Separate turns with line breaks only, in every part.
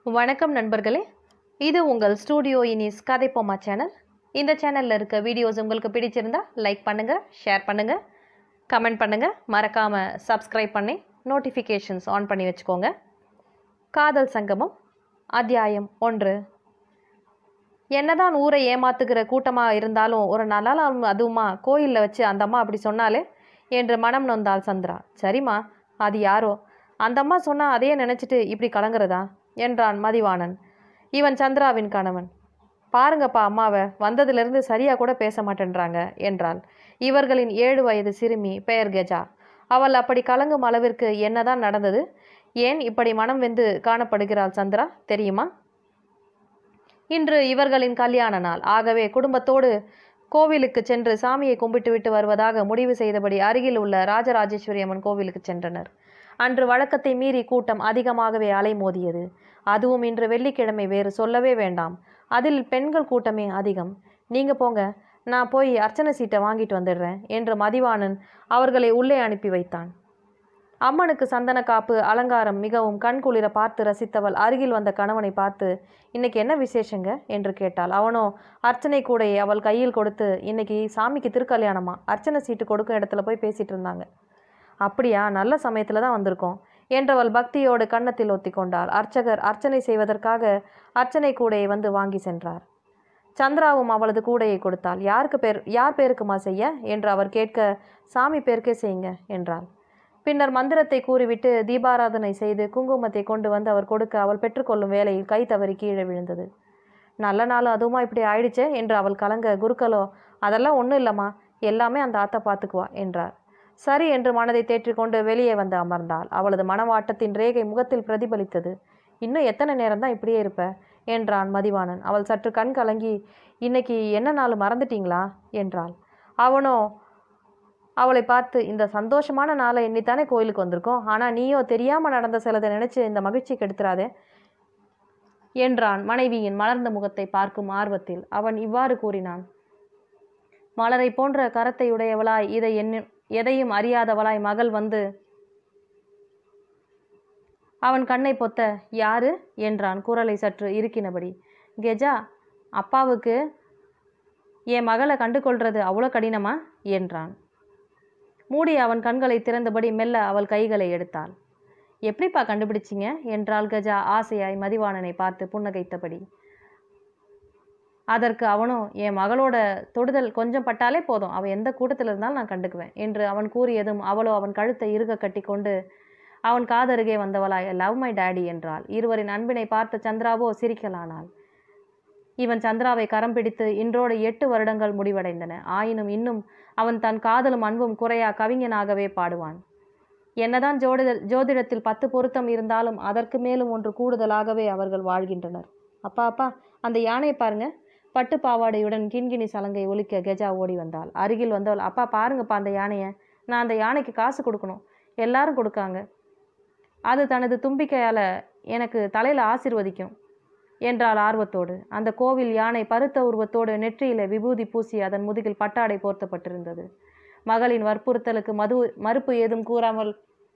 வணக்கம் நண்பர்களே இது உங்கள் ஸ்டூடியோ இனிஸ் கதைப்போமா சேனல் இந்த சேனலில் இருக்க வீடியோஸ் உங்களுக்கு பிடிச்சிருந்தா லைக் பண்ணுங்கள் ஷேர் பண்ணுங்கள் கமெண்ட் பண்ணுங்கள் மறக்காமல் சப்ஸ்கிரைப் பண்ணி நோட்டிஃபிகேஷன்ஸ் ஆன் பண்ணி வச்சுக்கோங்க காதல் சங்கமம் அத்தியாயம் ஒன்று என்னதான் ஊரை ஏமாத்துகிற கூட்டமாக இருந்தாலும் ஒரு நல்ல நாள் அதுவுமா கோயிலில் வச்சு அந்த அம்மா அப்படி சொன்னாலே என்று மனம் நொந்தாள் சந்திரா சரிம்மா அது யாரோ அந்த அம்மா சொன்னால் அதையே நினச்சிட்டு இப்படி கலங்குறதா என்றான் மதிவாணன் இவன் சந்திராவின் கணவன் பாருங்கப்பா அம்மாவை வந்ததிலிருந்து சரியாக கூட பேச மாட்டேன்றாங்க என்றாள் இவர்களின் ஏழு வயது சிறுமி பெயர் கெஜா அவள் அப்படி கலங்கும் அளவிற்கு என்னதான் நடந்தது ஏன் இப்படி மனம் வெந்து காணப்படுகிறாள் சந்திரா தெரியுமா இன்று இவர்களின் கல்யாண நாள் ஆகவே குடும்பத்தோடு கோவிலுக்கு சென்று சாமியை கும்பிட்டு விட்டு வருவதாக முடிவு செய்தபடி அருகில் உள்ள ராஜராஜேஸ்வரி அம்மன் கோவிலுக்கு சென்றனர் அன்று வழக்கத்தை மீறி கூட்டம் அதிகமாகவே அலைமோதியது அதுவும் இன்று வெள்ளிக்கிழமை வேறு சொல்லவே வேண்டாம் அதில் பெண்கள் கூட்டமே அதிகம் நீங்க போங்க நான் போய் அர்ச்சனை சீட்டை வாங்கிட்டு வந்துடுறேன் என்று மதிவாணன் அவர்களை உள்ளே அனுப்பி வைத்தான் அம்மனுக்கு சந்தன காப்பு அலங்காரம் மிகவும் கண்குளிர பார்த்து ரசித்தவள் அருகில் வந்த கணவனை பார்த்து இன்னைக்கு என்ன விசேஷங்க என்று கேட்டாள் அவனோ அர்ச்சனை கூடையை அவள் கையில் கொடுத்து இன்னைக்கு சாமிக்கு திருக்கல்யாணமா அர்ச்சனை சீட்டு கொடுக்கும் இடத்துல போய் பேசிட்டு இருந்தாங்க அப்படியா நல்ல சமயத்தில் தான் வந்திருக்கோம் என்றவள் பக்தியோடு கன்னத்தில் ஒத்தி கொண்டாள் அர்ச்சகர் அர்ச்சனை செய்வதற்காக அர்ச்சனை கூடையை வந்து வாங்கி சென்றார் சந்திராவும் அவளது கூடையை கொடுத்தாள் யாருக்கு பேர் யார் பேருக்குமா செய்ய என்று அவர் கேட்க சாமி பேருக்கே செய்யுங்க என்றாள் பின்னர் மந்திரத்தை கூறிவிட்டு தீபாராதனை செய்து குங்குமத்தை கொண்டு வந்து அவர் கொடுக்க அவள் பெற்றுக்கொள்ளும் வேளையில் கை தவறி கீழே விழுந்தது நல்ல நாள் அதுவுமா இப்படி ஆயிடுச்சே என்று அவள் கலங்க குருக்களோ அதெல்லாம் ஒன்றும் இல்லைம்மா எல்லாமே அந்த ஆத்தை பார்த்துக்குவா என்றார் சரி என்று மனதை தேற்றிக்கொண்டு வெளியே வந்து அமர்ந்தாள் அவளது மனவாட்டத்தின் ரேகை முகத்தில் பிரதிபலித்தது இன்னும் எத்தனை நேரம் தான் இப்படியே இருப்ப என்றான் மதிவாணன் அவள் சற்று கண் கலங்கி இன்னைக்கு என்ன நாள் மறந்துட்டீங்களா என்றாள் அவனோ அவளை பார்த்து இந்த சந்தோஷமான நாளை எண்ணித்தானே கோயிலுக்கு வந்திருக்கோம் ஆனால் நீயோ தெரியாமல் நடந்த சிலதை நினைச்சு இந்த மகிழ்ச்சி கெடுத்துறாதே என்றான் மனைவியின் மலர்ந்த முகத்தை பார்க்கும் ஆர்வத்தில் அவன் இவ்வாறு கூறினான் மலரை போன்ற கரத்தை உடையவளாய் இதை எண்ணி எதையும் அறியாதவளாய் மகள் வந்து அவன் கண்ணை பொத்த யாரு என்றான் குரலை சற்று இருக்கினபடி கெஜா அப்பாவுக்கு என் மகளை கண்டு கொள்றது அவ்வளோ கடினமா என்றான் மூடி அவன் கண்களை திறந்தபடி மெல்ல அவள் கைகளை எடுத்தாள் எப்படிப்பா கண்டுபிடிச்சிங்க என்றாள் கஜா ஆசையாய் மதிவாணனை பார்த்து புன்னகைத்தபடி அதற்கு அவனும் என் மகளோட தொடுதல் கொஞ்சம் பட்டாலே போதும் அவள் எந்த கூட்டத்தில் இருந்தாலும் நான் கண்டுக்குவேன் என்று அவன் கூறியதும் அவளோ அவன் கழுத்தை இறுக கட்டி கொண்டு அவன் காதருகே வந்தவளாய் லவ் மை டேடி என்றாள் இருவரின் அன்பினை பார்த்த சந்திராவோ சிரிக்கலானாள் இவன் சந்திராவை கரம் பிடித்து இன்றோடு எட்டு வருடங்கள் முடிவடைந்தன ஆயினும் இன்னும் அவன் தன் காதலும் அன்பும் குறையா கவிஞனாகவே பாடுவான் என்னதான் ஜோதிட ஜோதிடத்தில் பத்து பொருத்தம் இருந்தாலும் அதற்கு மேலும் ஒன்று கூடுதலாகவே அவர்கள் வாழ்கின்றனர் அப்பா அப்பா அந்த யானையை பாருங்க பட்டு பாவாடையுடன் கிண்கிணி சலங்கை ஒலிக்க கெஜா ஓடி வந்தாள் அருகில் வந்தவள் அப்பா பாருங்கப்பா அந்த யானையை நான் அந்த யானைக்கு காசு கொடுக்கணும் எல்லாரும் கொடுக்காங்க அது தனது தும்பிக்கையால் எனக்கு தலையில் ஆசிர்வதிக்கும் என்றாள் ஆர்வத்தோடு அந்த கோவில் யானை பருத்த உருவத்தோடு நெற்றியில விபூதி பூசி அதன் முதுகில் பட்டாடை போர்த்தப்பட்டிருந்தது மகளின் வற்புறுத்தலுக்கு மது மறுப்பு ஏதும் கூறாமல்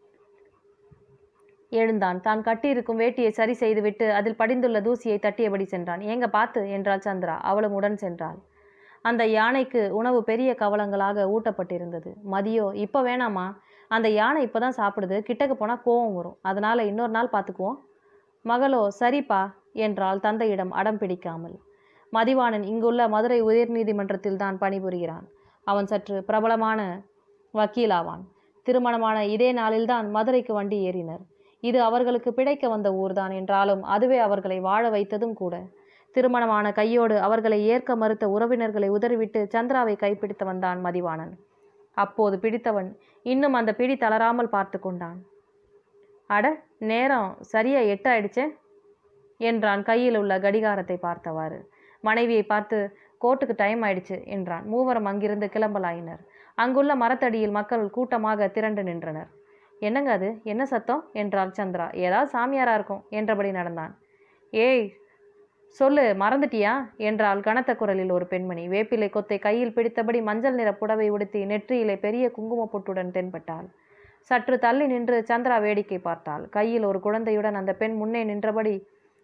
எழுந்தான் தான் கட்டியிருக்கும் வேட்டியை சரி செய்துவிட்டு அதில் படிந்துள்ள தூசியை தட்டியபடி சென்றான் ஏங்க பார்த்து என்றாள் சந்திரா அவளும் உடன் சென்றாள் அந்த யானைக்கு உணவு பெரிய கவலங்களாக ஊட்டப்பட்டிருந்தது மதியோ இப்போ வேணாமா அந்த யானை இப்போ தான் சாப்பிடுது கிட்டக்கு போனால் கோவம் வரும் அதனால் இன்னொரு நாள் பார்த்துக்குவோம் மகளோ சரிப்பா என்றால் தந்தையிடம் அடம் பிடிக்காமல் மதிவாணன் இங்குள்ள மதுரை உயர்நீதிமன்றத்தில் தான் பணிபுரிகிறான் அவன் சற்று பிரபலமான வக்கீலாவான் திருமணமான இதே நாளில்தான் மதுரைக்கு வண்டி ஏறினர் இது அவர்களுக்கு பிழைக்க வந்த ஊர்தான் என்றாலும் அதுவே அவர்களை வாழ வைத்ததும் கூட திருமணமான கையோடு அவர்களை ஏற்க மறுத்த உறவினர்களை உதறிவிட்டு சந்திராவை கைப்பிடித்து வந்தான் மதிவாணன் அப்போது பிடித்தவன் இன்னும் அந்த பிடி தளராமல் பார்த்து கொண்டான் அட நேரம் சரியா எட்டாயிடுச்சே என்றான் கையில் உள்ள கடிகாரத்தை பார்த்தவாறு மனைவியை பார்த்து கோர்ட்டுக்கு டைம் ஆயிடுச்சு என்றான் மூவரும் அங்கிருந்து கிளம்பலாயினர் அங்குள்ள மரத்தடியில் மக்கள் கூட்டமாக திரண்டு நின்றனர் என்னங்க அது என்ன சத்தம் என்றாள் சந்திரா ஏதாவது சாமியாரா இருக்கும் என்றபடி நடந்தான் ஏய் சொல்லு மறந்துட்டியா என்றாள் கனத்த குரலில் ஒரு பெண்மணி வேப்பிலை கொத்தை கையில் பிடித்தபடி மஞ்சள் நிற புடவை உடுத்தி நெற்றியிலே பெரிய குங்கும பொட்டுடன் தென்பட்டாள் சற்று தள்ளி நின்று சந்திரா வேடிக்கை பார்த்தாள் கையில் ஒரு குழந்தையுடன் அந்த பெண் முன்னே நின்றபடி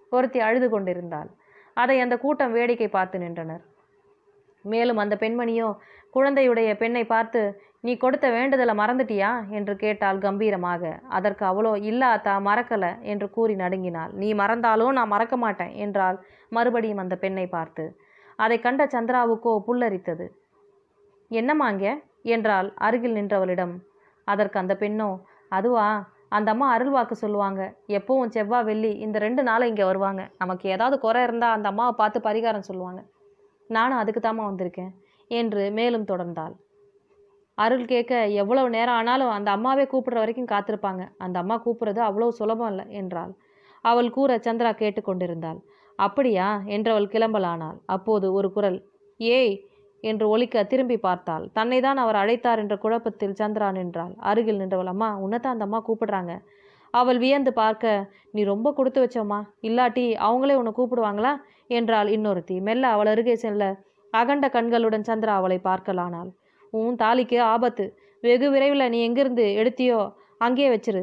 ஒருத்தி அழுது கொண்டிருந்தாள் அதை அந்த கூட்டம் வேடிக்கை பார்த்து நின்றனர் மேலும் அந்த பெண்மணியோ குழந்தையுடைய பெண்ணை பார்த்து நீ கொடுத்த வேண்டுதலை மறந்துட்டியா என்று கேட்டாள் கம்பீரமாக அதற்கு அவளோ இல்ல அத்தா மறக்கல என்று கூறி நடுங்கினாள் நீ மறந்தாலும் நான் மறக்க மாட்டேன் என்றாள் மறுபடியும் அந்த பெண்ணை பார்த்து அதை கண்ட சந்திராவுக்கோ புல்லரித்தது என்னம்மாங்க என்றாள் அருகில் நின்றவளிடம் அதற்கு அந்த பெண்ணோ அதுவா அந்த அம்மா அருள்வாக்கு சொல்லுவாங்க எப்பவும் செவ்வாய் வெள்ளி இந்த ரெண்டு நாளும் இங்கே வருவாங்க நமக்கு ஏதாவது குறை இருந்தால் அந்த அம்மாவை பார்த்து பரிகாரம் சொல்லுவாங்க நானும் அதுக்கு தாம்மா வந்திருக்கேன் என்று மேலும் தொடர்ந்தாள் அருள் கேட்க எவ்வளவு நேரம் ஆனாலும் அந்த அம்மாவே கூப்பிடுற வரைக்கும் காத்திருப்பாங்க அந்த அம்மா கூப்பிடுறது அவ்வளோ சுலபம் இல்லை என்றாள் அவள் கூற சந்திரா கேட்டுக்கொண்டிருந்தாள் அப்படியா என்றவள் கிளம்பலானாள் அப்போது ஒரு குரல் ஏய் என்று ஒலிக்க திரும்பி பார்த்தாள் தன்னை தான் அவர் அழைத்தார் என்ற குழப்பத்தில் சந்திரா நின்றாள் அருகில் நின்றவள் அம்மா உன்னைத்தான் அந்த அம்மா கூப்பிடுறாங்க அவள் வியந்து பார்க்க நீ ரொம்ப கொடுத்து வச்சோம்மா இல்லாட்டி அவங்களே உன்னை கூப்பிடுவாங்களா என்றாள் இன்னொருத்தி மெல்ல அவள் அருகே செல்ல அகண்ட கண்களுடன் சந்திரா அவளை பார்க்கலானாள் உன் தாலிக்கு ஆபத்து வெகு விரைவில் நீ எங்கிருந்து எடுத்தியோ அங்கேயே வச்சிரு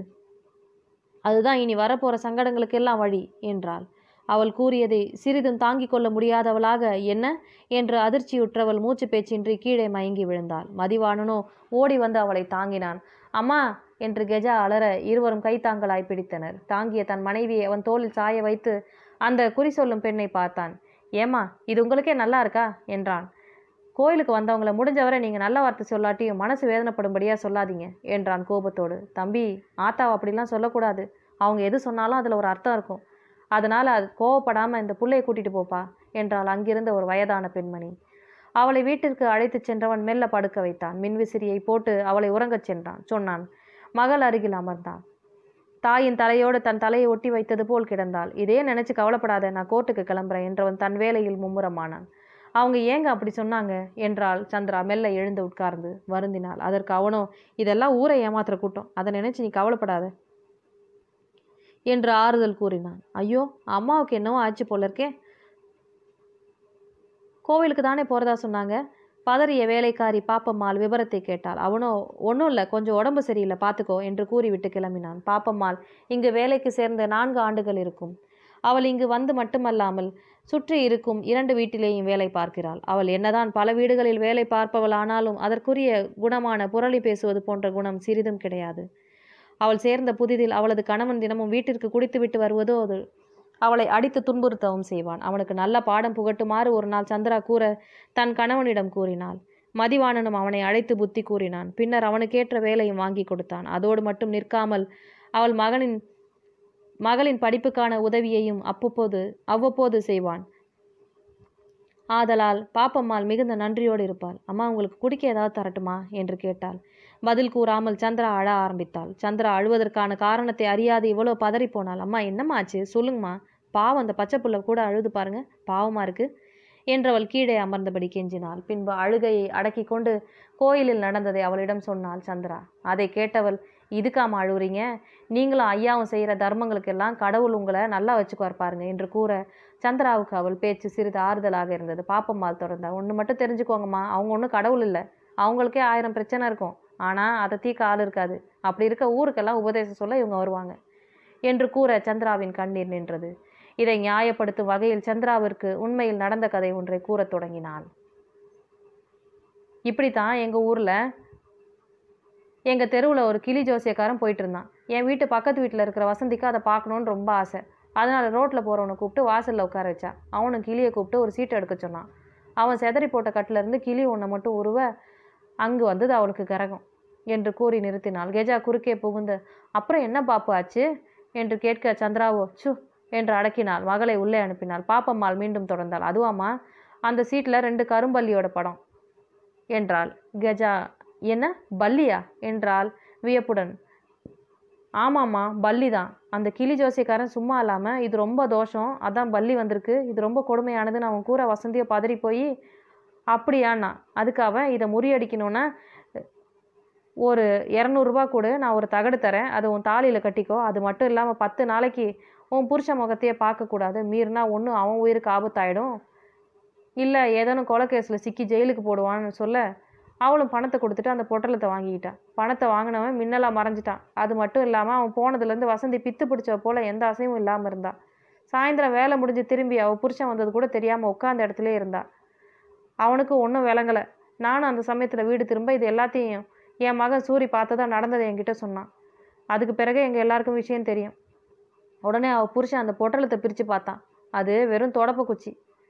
அதுதான் இனி வரப்போகிற சங்கடங்களுக்கெல்லாம் வழி என்றாள் அவள் கூறியதை சிறிதும் தாங்கிக் கொள்ள முடியாதவளாக என்ன என்று அதிர்ச்சியுற்றவள் மூச்சு பேச்சின்றி கீழே மயங்கி விழுந்தாள் மதிவாணனோ ஓடி வந்து அவளை தாங்கினான் அம்மா என்று கெஜா அலற இருவரும் கைத்தாங்கலாய் பிடித்தனர் தாங்கிய தன் மனைவியை அவன் தோளில் சாய வைத்து அந்த குறி சொல்லும் பெண்ணை பார்த்தான் ஏமா இது உங்களுக்கே நல்லா இருக்கா என்றான் கோயிலுக்கு வந்தவங்கள முடிஞ்சவரை நீங்கள் நல்ல வார்த்தை சொல்லாட்டியும் மனசு வேதனைப்படும்படியாக சொல்லாதீங்க என்றான் கோபத்தோடு தம்பி ஆத்தாவை அப்படிலாம் சொல்லக்கூடாது அவங்க எது சொன்னாலும் அதில் ஒரு அர்த்தம் இருக்கும் அதனால் அது கோவப்படாமல் இந்த புள்ளையை கூட்டிட்டு போப்பா என்றாள் அங்கிருந்த ஒரு வயதான பெண்மணி அவளை வீட்டிற்கு அழைத்துச் சென்றவன் மெல்ல படுக்க வைத்தான் மின்விசிறியை போட்டு அவளை உறங்கச் சென்றான் சொன்னான் மகள் அருகில் அமர்ந்தான் தாயின் தலையோடு தன் தலையை ஒட்டி வைத்தது போல் கிடந்தாள் இதே நினைச்சு கவலைப்படாத நான் கோர்ட்டுக்கு கிளம்புறேன் என்றவன் தன் வேலையில் மும்முரமானான் அவங்க ஏங்க அப்படி சொன்னாங்க என்றாள் சந்திரா மெல்ல எழுந்து உட்கார்ந்து வருந்தினாள் அதற்கு அவனோ இதெல்லாம் ஊரை ஏமாத்துற கூட்டம் அதை நினைச்சு நீ கவலைப்படாத என்று ஆறுதல் கூறினான் ஐயோ அம்மாவுக்கு என்னவோ ஆச்சு போல இருக்கே கோவிலுக்கு தானே போறதா சொன்னாங்க பதறிய வேலைக்காரி பாப்பம்மாள் விவரத்தை கேட்டாள் அவனோ ஒன்றும் இல்லை கொஞ்சம் உடம்பு சரியில்லை பார்த்துக்கோ என்று கூறிவிட்டு கிளம்பினான் பாப்பம்மாள் இங்கு வேலைக்கு சேர்ந்த நான்கு ஆண்டுகள் இருக்கும் அவள் இங்கு வந்து மட்டுமல்லாமல் சுற்றி இருக்கும் இரண்டு வீட்டிலேயும் வேலை பார்க்கிறாள் அவள் என்னதான் பல வீடுகளில் வேலை பார்ப்பவள் ஆனாலும் அதற்குரிய குணமான புரளி பேசுவது போன்ற குணம் சிறிதும் கிடையாது அவள் சேர்ந்த புதிதில் அவளது கணவன் தினமும் வீட்டிற்கு குடித்துவிட்டு வருவதோ அது அவளை அடித்து துன்புறுத்தவும் செய்வான் அவனுக்கு நல்ல பாடம் புகட்டுமாறு ஒரு நாள் சந்திரா கூற தன் கணவனிடம் கூறினாள் மதிவாணனும் அவனை அழைத்து புத்தி கூறினான் பின்னர் அவனுக்கேற்ற வேலையும் வாங்கி கொடுத்தான் அதோடு மட்டும் நிற்காமல் அவள் மகனின் மகளின் படிப்புக்கான உதவியையும் அப்பப்போது அவ்வப்போது செய்வான் ஆதலால் பாப்பம்மாள் மிகுந்த நன்றியோடு இருப்பாள் அம்மா உங்களுக்கு குடிக்க ஏதாவது தரட்டுமா என்று கேட்டாள் பதில் கூறாமல் சந்திரா அழ ஆரம்பித்தாள் சந்திரா அழுவதற்கான காரணத்தை அறியாது இவ்வளோ பதறி போனாள் அம்மா என்னம்மா ஆச்சு சொல்லுங்கம்மா பாவம் அந்த பச்சை புள்ள கூட அழுது பாருங்க பாவமா இருக்கு என்றவள் கீழே அமர்ந்தபடி கெஞ்சினாள் பின்பு அழுகையை அடக்கி கொண்டு கோயிலில் நடந்ததை அவளிடம் சொன்னாள் சந்திரா அதை கேட்டவள் இதுக்காம அழுவுறீங்க நீங்களும் ஐயாவும் செய்கிற தர்மங்களுக்கெல்லாம் கடவுள் உங்களை நல்லா வச்சுக்குவார் பாருங்க என்று கூற சந்திராவுக்கு அவள் பேச்சு சிறிது ஆறுதலாக இருந்தது பாப்பம்மாள் தொடர்ந்தா ஒன்று மட்டும் தெரிஞ்சுக்கோங்கம்மா அவங்க ஒன்றும் கடவுள் இல்லை அவங்களுக்கே ஆயிரம் பிரச்சனை இருக்கும் ஆனால் அதை தீக்க ஆள் இருக்காது அப்படி இருக்க ஊருக்கெல்லாம் உபதேசம் சொல்ல இவங்க வருவாங்க என்று கூற சந்திராவின் கண்ணீர் நின்றது இதை நியாயப்படுத்தும் வகையில் சந்திராவிற்கு உண்மையில் நடந்த கதை ஒன்றை கூறத் தொடங்கினாள் இப்படித்தான் எங்கள் ஊரில் எங்கள் தெருவில் ஒரு கிளி ஜோசியக்காரன் போயிட்டு இருந்தான் என் வீட்டு பக்கத்து வீட்டில் இருக்கிற வசந்திக்கு அதை பார்க்கணுன்னு ரொம்ப ஆசை அதனால் ரோட்டில் போகிறவனை கூப்பிட்டு வாசலில் உட்கார வச்சா அவனும் கிளியை கூப்பிட்டு ஒரு சீட்டை எடுக்க சொன்னான் அவன் செதறி போட்ட கட்டில இருந்து கிளி ஒன்றை மட்டும் உருவ அங்கு வந்தது அவளுக்கு கரகம் என்று கூறி நிறுத்தினாள் கெஜா குறுக்கே புகுந்து அப்புறம் என்ன பாப்பு ஆச்சு என்று கேட்க சந்திராவோ சு என்று அடக்கினாள் மகளை உள்ளே அனுப்பினாள் பாப்பம்மாள் மீண்டும் தொடர்ந்தாள் அதுவாம்மா அந்த சீட்டில் ரெண்டு கரும்பல்லியோட படம் என்றாள் கெஜா என்ன பல்லியா என்றாள் வியப்புடன் ஆமாம்மா பல்லி தான் அந்த கிளி ஜோசியக்காரன் சும்மா இல்லாமல் இது ரொம்ப தோஷம் அதான் பல்லி வந்திருக்கு இது ரொம்ப கொடுமையானதுன்னு அவன் கூற வசந்தியை பதறி போய் அப்படியாண்ணா அதுக்கு அவன் இதை முறியடிக்கணுன்னா ஒரு இரநூறுபா கொடு நான் ஒரு தகடு தரேன் அதை உன் தாலியில் கட்டிக்கோ அது மட்டும் இல்லாமல் பத்து நாளைக்கு உன் புருஷ முகத்தையே பார்க்கக்கூடாது மீறினா ஒன்று அவன் உயிருக்கு ஆபத்தாயிடும் இல்லை ஏதேனும் கொலை கேஸில் சிக்கி ஜெயிலுக்கு போடுவான்னு சொல்ல அவளும் பணத்தை கொடுத்துட்டு அந்த பொட்டலத்தை வாங்கிக்கிட்டான் பணத்தை வாங்கினவன் மின்னலாக மறைஞ்சிட்டான் அது மட்டும் இல்லாமல் அவன் போனதுலேருந்து வசந்தி பித்து பிடிச்ச போல் எந்த அசைவும் இல்லாமல் இருந்தான் சாயந்தரம் வேலை முடிஞ்சு திரும்பி அவள் புருஷன் வந்தது கூட தெரியாமல் உட்காந்த இடத்துல இருந்தா அவனுக்கு ஒன்றும் விளங்கலை நானும் அந்த சமயத்தில் வீடு திரும்ப இது எல்லாத்தையும் என் மகன் சூரி பார்த்ததா நடந்ததை என்கிட்ட சொன்னான் அதுக்கு பிறகு எங்கள் எல்லாருக்கும் விஷயம் தெரியும் உடனே அவள் புருஷன் அந்த பொட்டலத்தை பிரித்து பார்த்தான் அது வெறும் தொடப்ப குச்சி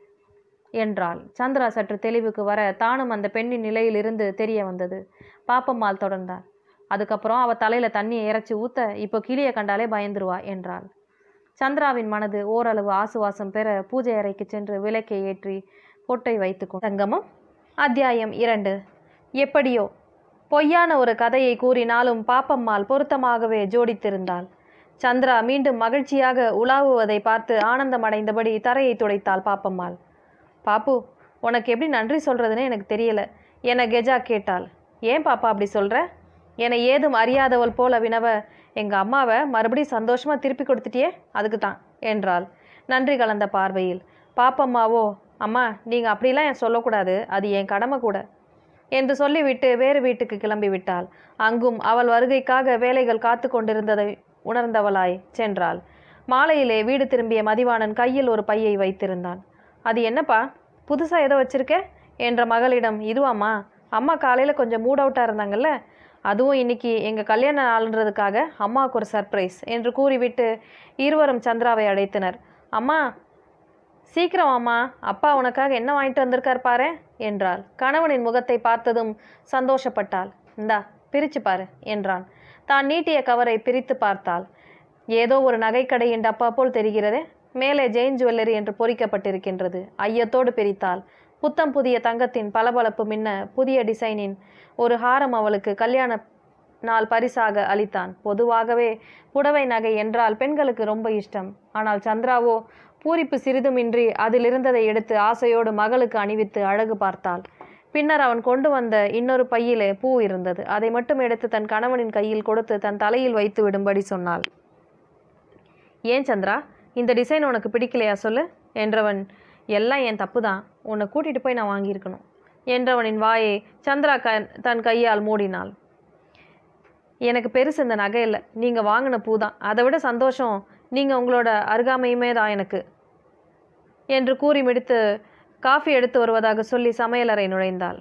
என்றாள் சந்திரா சற்று தெளிவுக்கு வர தானும் அந்த பெண்ணின் நிலையிலிருந்து தெரிய வந்தது பாப்பம்மாள் தொடர்ந்தார் அதுக்கப்புறம் அவ தலையில தண்ணியை இறைச்சி ஊத்த இப்போ கிளியை கண்டாலே பயந்துருவா என்றாள் சந்திராவின் மனது ஓரளவு ஆசுவாசம் பெற பூஜை அறைக்கு சென்று விளக்கை ஏற்றி பொட்டை வைத்துக்கொண்டு சங்கமம் அத்தியாயம் இரண்டு எப்படியோ பொய்யான ஒரு கதையை கூறினாலும் பாப்பம்மாள் பொருத்தமாகவே ஜோடித்திருந்தாள் சந்திரா மீண்டும் மகிழ்ச்சியாக உலாவுவதை பார்த்து ஆனந்தமடைந்தபடி தரையை துடைத்தாள் பாப்பம்மாள் பாப்பு உனக்கு எப்படி நன்றி சொல்கிறதுன்னு எனக்கு தெரியல என கெஜா கேட்டாள் ஏன் பாப்பா அப்படி சொல்கிற என்னை ஏதும் அறியாதவள் போல வினவ எங்கள் அம்மாவை மறுபடியும் சந்தோஷமாக திருப்பி கொடுத்துட்டியே அதுக்கு தான் என்றாள் நன்றி கலந்த பார்வையில் பாப்பம்மாவோ அம்மா நீங்கள் அப்படிலாம் என் சொல்லக்கூடாது அது என் கடமை கூட என்று சொல்லிவிட்டு வேறு வீட்டுக்கு கிளம்பி விட்டாள் அங்கும் அவள் வருகைக்காக வேலைகள் காத்து கொண்டிருந்ததை உணர்ந்தவளாய் சென்றாள் மாலையிலே வீடு திரும்பிய மதிவாணன் கையில் ஒரு பையை வைத்திருந்தான் அது என்னப்பா புதுசாக ஏதோ வச்சிருக்க என்ற மகளிடம் இதுவாம்மா அம்மா காலையில் கொஞ்சம் மூட் அவுட்டாக இருந்தாங்கல்ல அதுவும் இன்னைக்கு எங்கள் கல்யாண நாள்ன்றதுக்காக அம்மாவுக்கு ஒரு சர்ப்ரைஸ் என்று கூறிவிட்டு இருவரும் சந்திராவை அழைத்தனர் அம்மா சீக்கிரம் அம்மா அப்பா உனக்காக என்ன வாங்கிட்டு வந்திருக்கார் பாரு என்றாள் கணவனின் முகத்தை பார்த்ததும் சந்தோஷப்பட்டாள் இந்தா பிரிச்சு பாரு என்றான் தான் நீட்டிய கவரை பிரித்து பார்த்தாள் ஏதோ ஒரு நகைக்கடையின் டப்பா போல் தெரிகிறதே மேலே ஜெயின் ஜுவல்லரி என்று பொறிக்கப்பட்டிருக்கின்றது ஐயத்தோடு பிரித்தாள் புத்தம் புதிய தங்கத்தின் பளபளப்பு மின்ன புதிய டிசைனின் ஒரு ஹாரம் அவளுக்கு கல்யாண நாள் பரிசாக அளித்தான் பொதுவாகவே புடவை நகை என்றால் பெண்களுக்கு ரொம்ப இஷ்டம் ஆனால் சந்திராவோ பூரிப்பு சிறிதுமின்றி அதில் இருந்ததை எடுத்து ஆசையோடு மகளுக்கு அணிவித்து அழகு பார்த்தாள் பின்னர் அவன் கொண்டு வந்த இன்னொரு பையிலே பூ இருந்தது அதை மட்டும் எடுத்து தன் கணவனின் கையில் கொடுத்து தன் தலையில் வைத்து விடும்படி சொன்னாள் ஏன் சந்திரா இந்த டிசைன் உனக்கு பிடிக்கலையா சொல்லு என்றவன் எல்லாம் என் தப்பு தான் உன்னை கூட்டிகிட்டு போய் நான் வாங்கியிருக்கணும் என்றவனின் வாயை சந்திரா க தன் கையால் மூடினாள் எனக்கு பெருசு இந்த நகை இல்லை நீங்கள் வாங்கின பூ தான் அதை விட சந்தோஷம் நீங்கள் உங்களோட அருகாமையுமே தான் எனக்கு என்று கூறி முடித்து காஃபி எடுத்து வருவதாக சொல்லி சமையலறை நுழைந்தாள்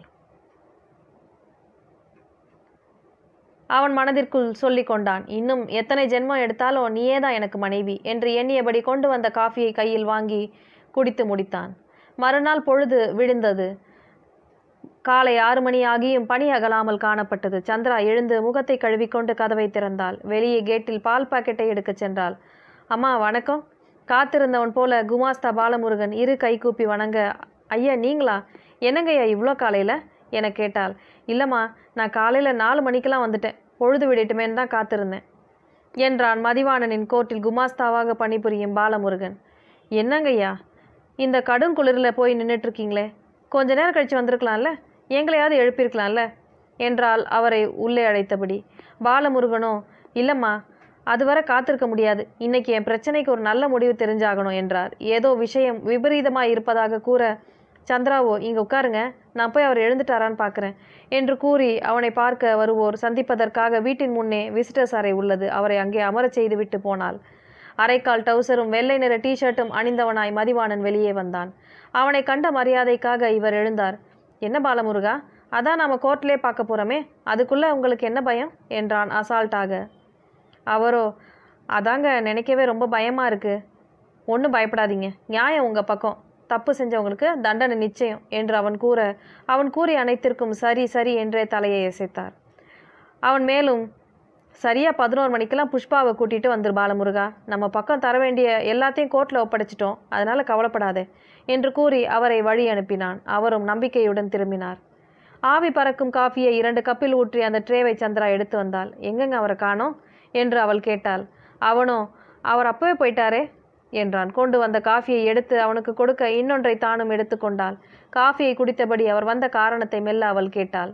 அவன் மனதிற்குள் சொல்லிக் கொண்டான் இன்னும் எத்தனை ஜென்மம் எடுத்தாலும் நீயே தான் எனக்கு மனைவி என்று எண்ணியபடி கொண்டு வந்த காஃபியை கையில் வாங்கி குடித்து முடித்தான் மறுநாள் பொழுது விழுந்தது காலை ஆறு மணி ஆகியும் பணி அகலாமல் காணப்பட்டது சந்திரா எழுந்து முகத்தை கழுவிக்கொண்டு கதவை திறந்தாள் வெளியே கேட்டில் பால் பாக்கெட்டை எடுக்கச் சென்றாள் அம்மா வணக்கம் காத்திருந்தவன் போல குமாஸ்தா பாலமுருகன் இரு கைகூப்பி வணங்க ஐயா நீங்களா என்னங்கய்யா இவ்வளோ காலையில் என கேட்டாள் இல்லைம்மா நான் காலையில் நாலு மணிக்கெல்லாம் வந்துட்டேன் பொழுது விடட்டுமேன்னு தான் காத்திருந்தேன் என்றான் மதிவாணனின் கோர்ட்டில் குமாஸ்தாவாக பணிபுரியும் பாலமுருகன் என்னங்கய்யா இந்த கடும் குளிரில் போய் நின்றுட்டு இருக்கீங்களே கொஞ்ச நேரம் கழிச்சு வந்திருக்கலாம்ல எங்களையாவது எழுப்பியிருக்கலாம்ல என்றால் அவரை உள்ளே அழைத்தபடி பாலமுருகனோ இல்லைம்மா அதுவரை காத்திருக்க முடியாது இன்னைக்கு என் பிரச்சனைக்கு ஒரு நல்ல முடிவு தெரிஞ்சாகணும் என்றார் ஏதோ விஷயம் விபரீதமாக இருப்பதாக கூற சந்திராவோ இங்கே உட்காருங்க நான் போய் அவர் எழுந்துட்டாரான்னு பார்க்குறேன் என்று கூறி அவனை பார்க்க வருவோர் சந்திப்பதற்காக வீட்டின் முன்னே விசிட்டர்ஸ் அறை உள்ளது அவரை அங்கே அமரச் செய்து விட்டு போனாள் அரைக்கால் டவுசரும் வெள்ளை நிற டிஷர்ட்டும் அணிந்தவனாய் மதிவாணன் வெளியே வந்தான் அவனை கண்ட மரியாதைக்காக இவர் எழுந்தார் என்ன பாலமுருகா அதான் நாம கோர்ட்லே பார்க்க போறோமே அதுக்குள்ள உங்களுக்கு என்ன பயம் என்றான் அசால்ட்டாக அவரோ அதாங்க நினைக்கவே ரொம்ப பயமா இருக்கு ஒன்றும் பயப்படாதீங்க நியாயம் உங்க பக்கம் தப்பு செஞ்சவங்களுக்கு தண்டனை நிச்சயம் என்று அவன் கூற அவன் கூறிய அனைத்திற்கும் சரி சரி என்றே தலையை அசைத்தார் அவன் மேலும் சரியா பதினோரு மணிக்கெல்லாம் புஷ்பாவை கூட்டிட்டு வந்துரு பாலமுருகா நம்ம பக்கம் தர வேண்டிய எல்லாத்தையும் கோர்ட்டில் ஒப்படைச்சிட்டோம் அதனால கவலைப்படாதே என்று கூறி அவரை வழி அனுப்பினான் அவரும் நம்பிக்கையுடன் திரும்பினார் ஆவி பறக்கும் காஃபியை இரண்டு கப்பில் ஊற்றி அந்த ட்ரேவை சந்திரா எடுத்து வந்தாள் எங்கெங்க அவரை காணோம் என்று அவள் கேட்டாள் அவனோ அவர் அப்பவே போயிட்டாரே என்றான் கொண்டு வந்த காஃபியை எடுத்து அவனுக்கு கொடுக்க இன்னொன்றை தானும் எடுத்துக்கொண்டாள் காஃபியை குடித்தபடி அவர் வந்த காரணத்தை மெல்ல அவள் கேட்டாள்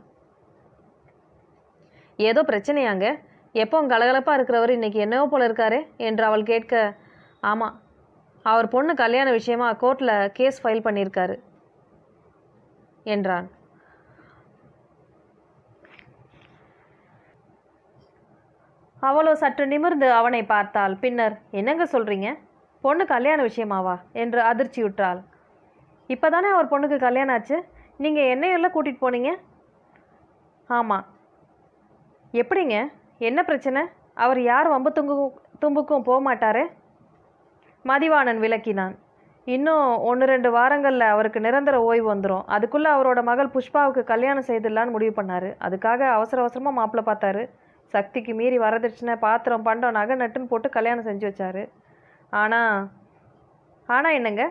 ஏதோ பிரச்சனையாங்க எப்போ கலகலப்பாக இருக்கிறவர் இன்னைக்கு என்னவோ போல இருக்காரு என்று அவள் கேட்க ஆமாம் அவர் பொண்ணு கல்யாண விஷயமா கோர்ட்டில் கேஸ் ஃபைல் பண்ணியிருக்காரு என்றான் அவளோ சற்று நிமிர்ந்து அவனை பார்த்தாள் பின்னர் என்னங்க சொல்றீங்க பொண்ணு கல்யாண விஷயமாவா என்று அதிர்ச்சியுற்றாள் இப்போ தானே அவர் பொண்ணுக்கு கல்யாணம் ஆச்சு நீங்கள் என்னையெல்லாம் கூட்டிகிட்டு போனீங்க ஆமாம் எப்படிங்க என்ன பிரச்சனை அவர் யார் வம்பு துங்கு தும்புக்கும் போக மாட்டாரே மதிவாணன் விளக்கினான் இன்னும் ஒன்று ரெண்டு வாரங்களில் அவருக்கு நிரந்தர ஓய்வு வந்துடும் அதுக்குள்ளே அவரோட மகள் புஷ்பாவுக்கு கல்யாணம் செய்திடலான்னு முடிவு பண்ணார் அதுக்காக அவசர அவசரமாக மாப்பிள்ளை பார்த்தாரு சக்திக்கு மீறி வரதட்சணை பாத்திரம் பண்டம் நகை நட்டுன்னு போட்டு கல்யாணம் செஞ்சு வச்சாரு ஆனால் ஆனால் என்னங்க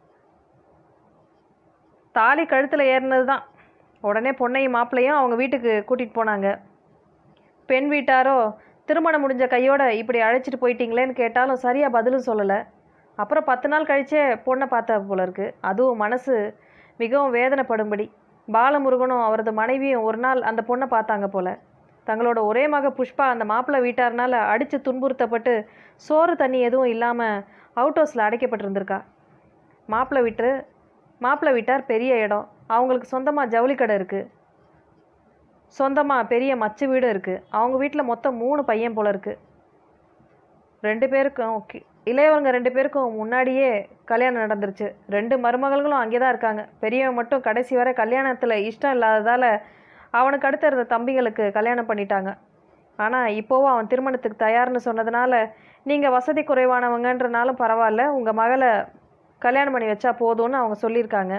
தாலி கழுத்தில் ஏறினது தான் உடனே பொண்ணையும் மாப்பிள்ளையும் அவங்க வீட்டுக்கு கூட்டிகிட்டு போனாங்க பெண் வீட்டாரோ திருமணம் முடிஞ்ச கையோட இப்படி அழைச்சிட்டு போயிட்டீங்களேன்னு கேட்டாலும் சரியாக பதிலும் சொல்லலை அப்புறம் பத்து நாள் கழிச்சே பொண்ணை பார்த்தா போல இருக்கு அதுவும் மனசு மிகவும் வேதனைப்படும்படி பாலமுருகனும் அவரது மனைவியும் ஒரு நாள் அந்த பொண்ணை பார்த்தாங்க போல தங்களோட ஒரே மக புஷ்பா அந்த மாப்பிள்ளை வீட்டார்னால அடித்து துன்புறுத்தப்பட்டு சோறு தண்ணி எதுவும் இல்லாமல் அவுட் ஹவுஸில் அடைக்கப்பட்டிருந்திருக்கா மாப்பிள்ளை வீட்டு மாப்பிள்ளை வீட்டார் பெரிய இடம் அவங்களுக்கு சொந்தமாக ஜவுளி கடை இருக்குது சொந்தமாக பெரிய மச்சு வீடு இருக்குது அவங்க வீட்டில் மொத்தம் மூணு பையன் போல இருக்குது ரெண்டு பேருக்கும் கி- இளையவங்க ரெண்டு பேருக்கும் முன்னாடியே கல்யாணம் நடந்துருச்சு ரெண்டு மருமகள்களும் அங்கே தான் இருக்காங்க பெரியவன் மட்டும் கடைசி வரை கல்யாணத்தில் இஷ்டம் இல்லாததால் அவனுக்கு அடுத்து இருந்த தம்பிங்களுக்கு கல்யாணம் பண்ணிட்டாங்க ஆனால் இப்போவும் அவன் திருமணத்துக்கு தயார்னு சொன்னதுனால நீங்கள் வசதி குறைவானவங்கன்றனாலும் பரவாயில்ல உங்கள் மகளை கல்யாணம் பண்ணி வச்சா போதும்னு அவங்க சொல்லியிருக்காங்க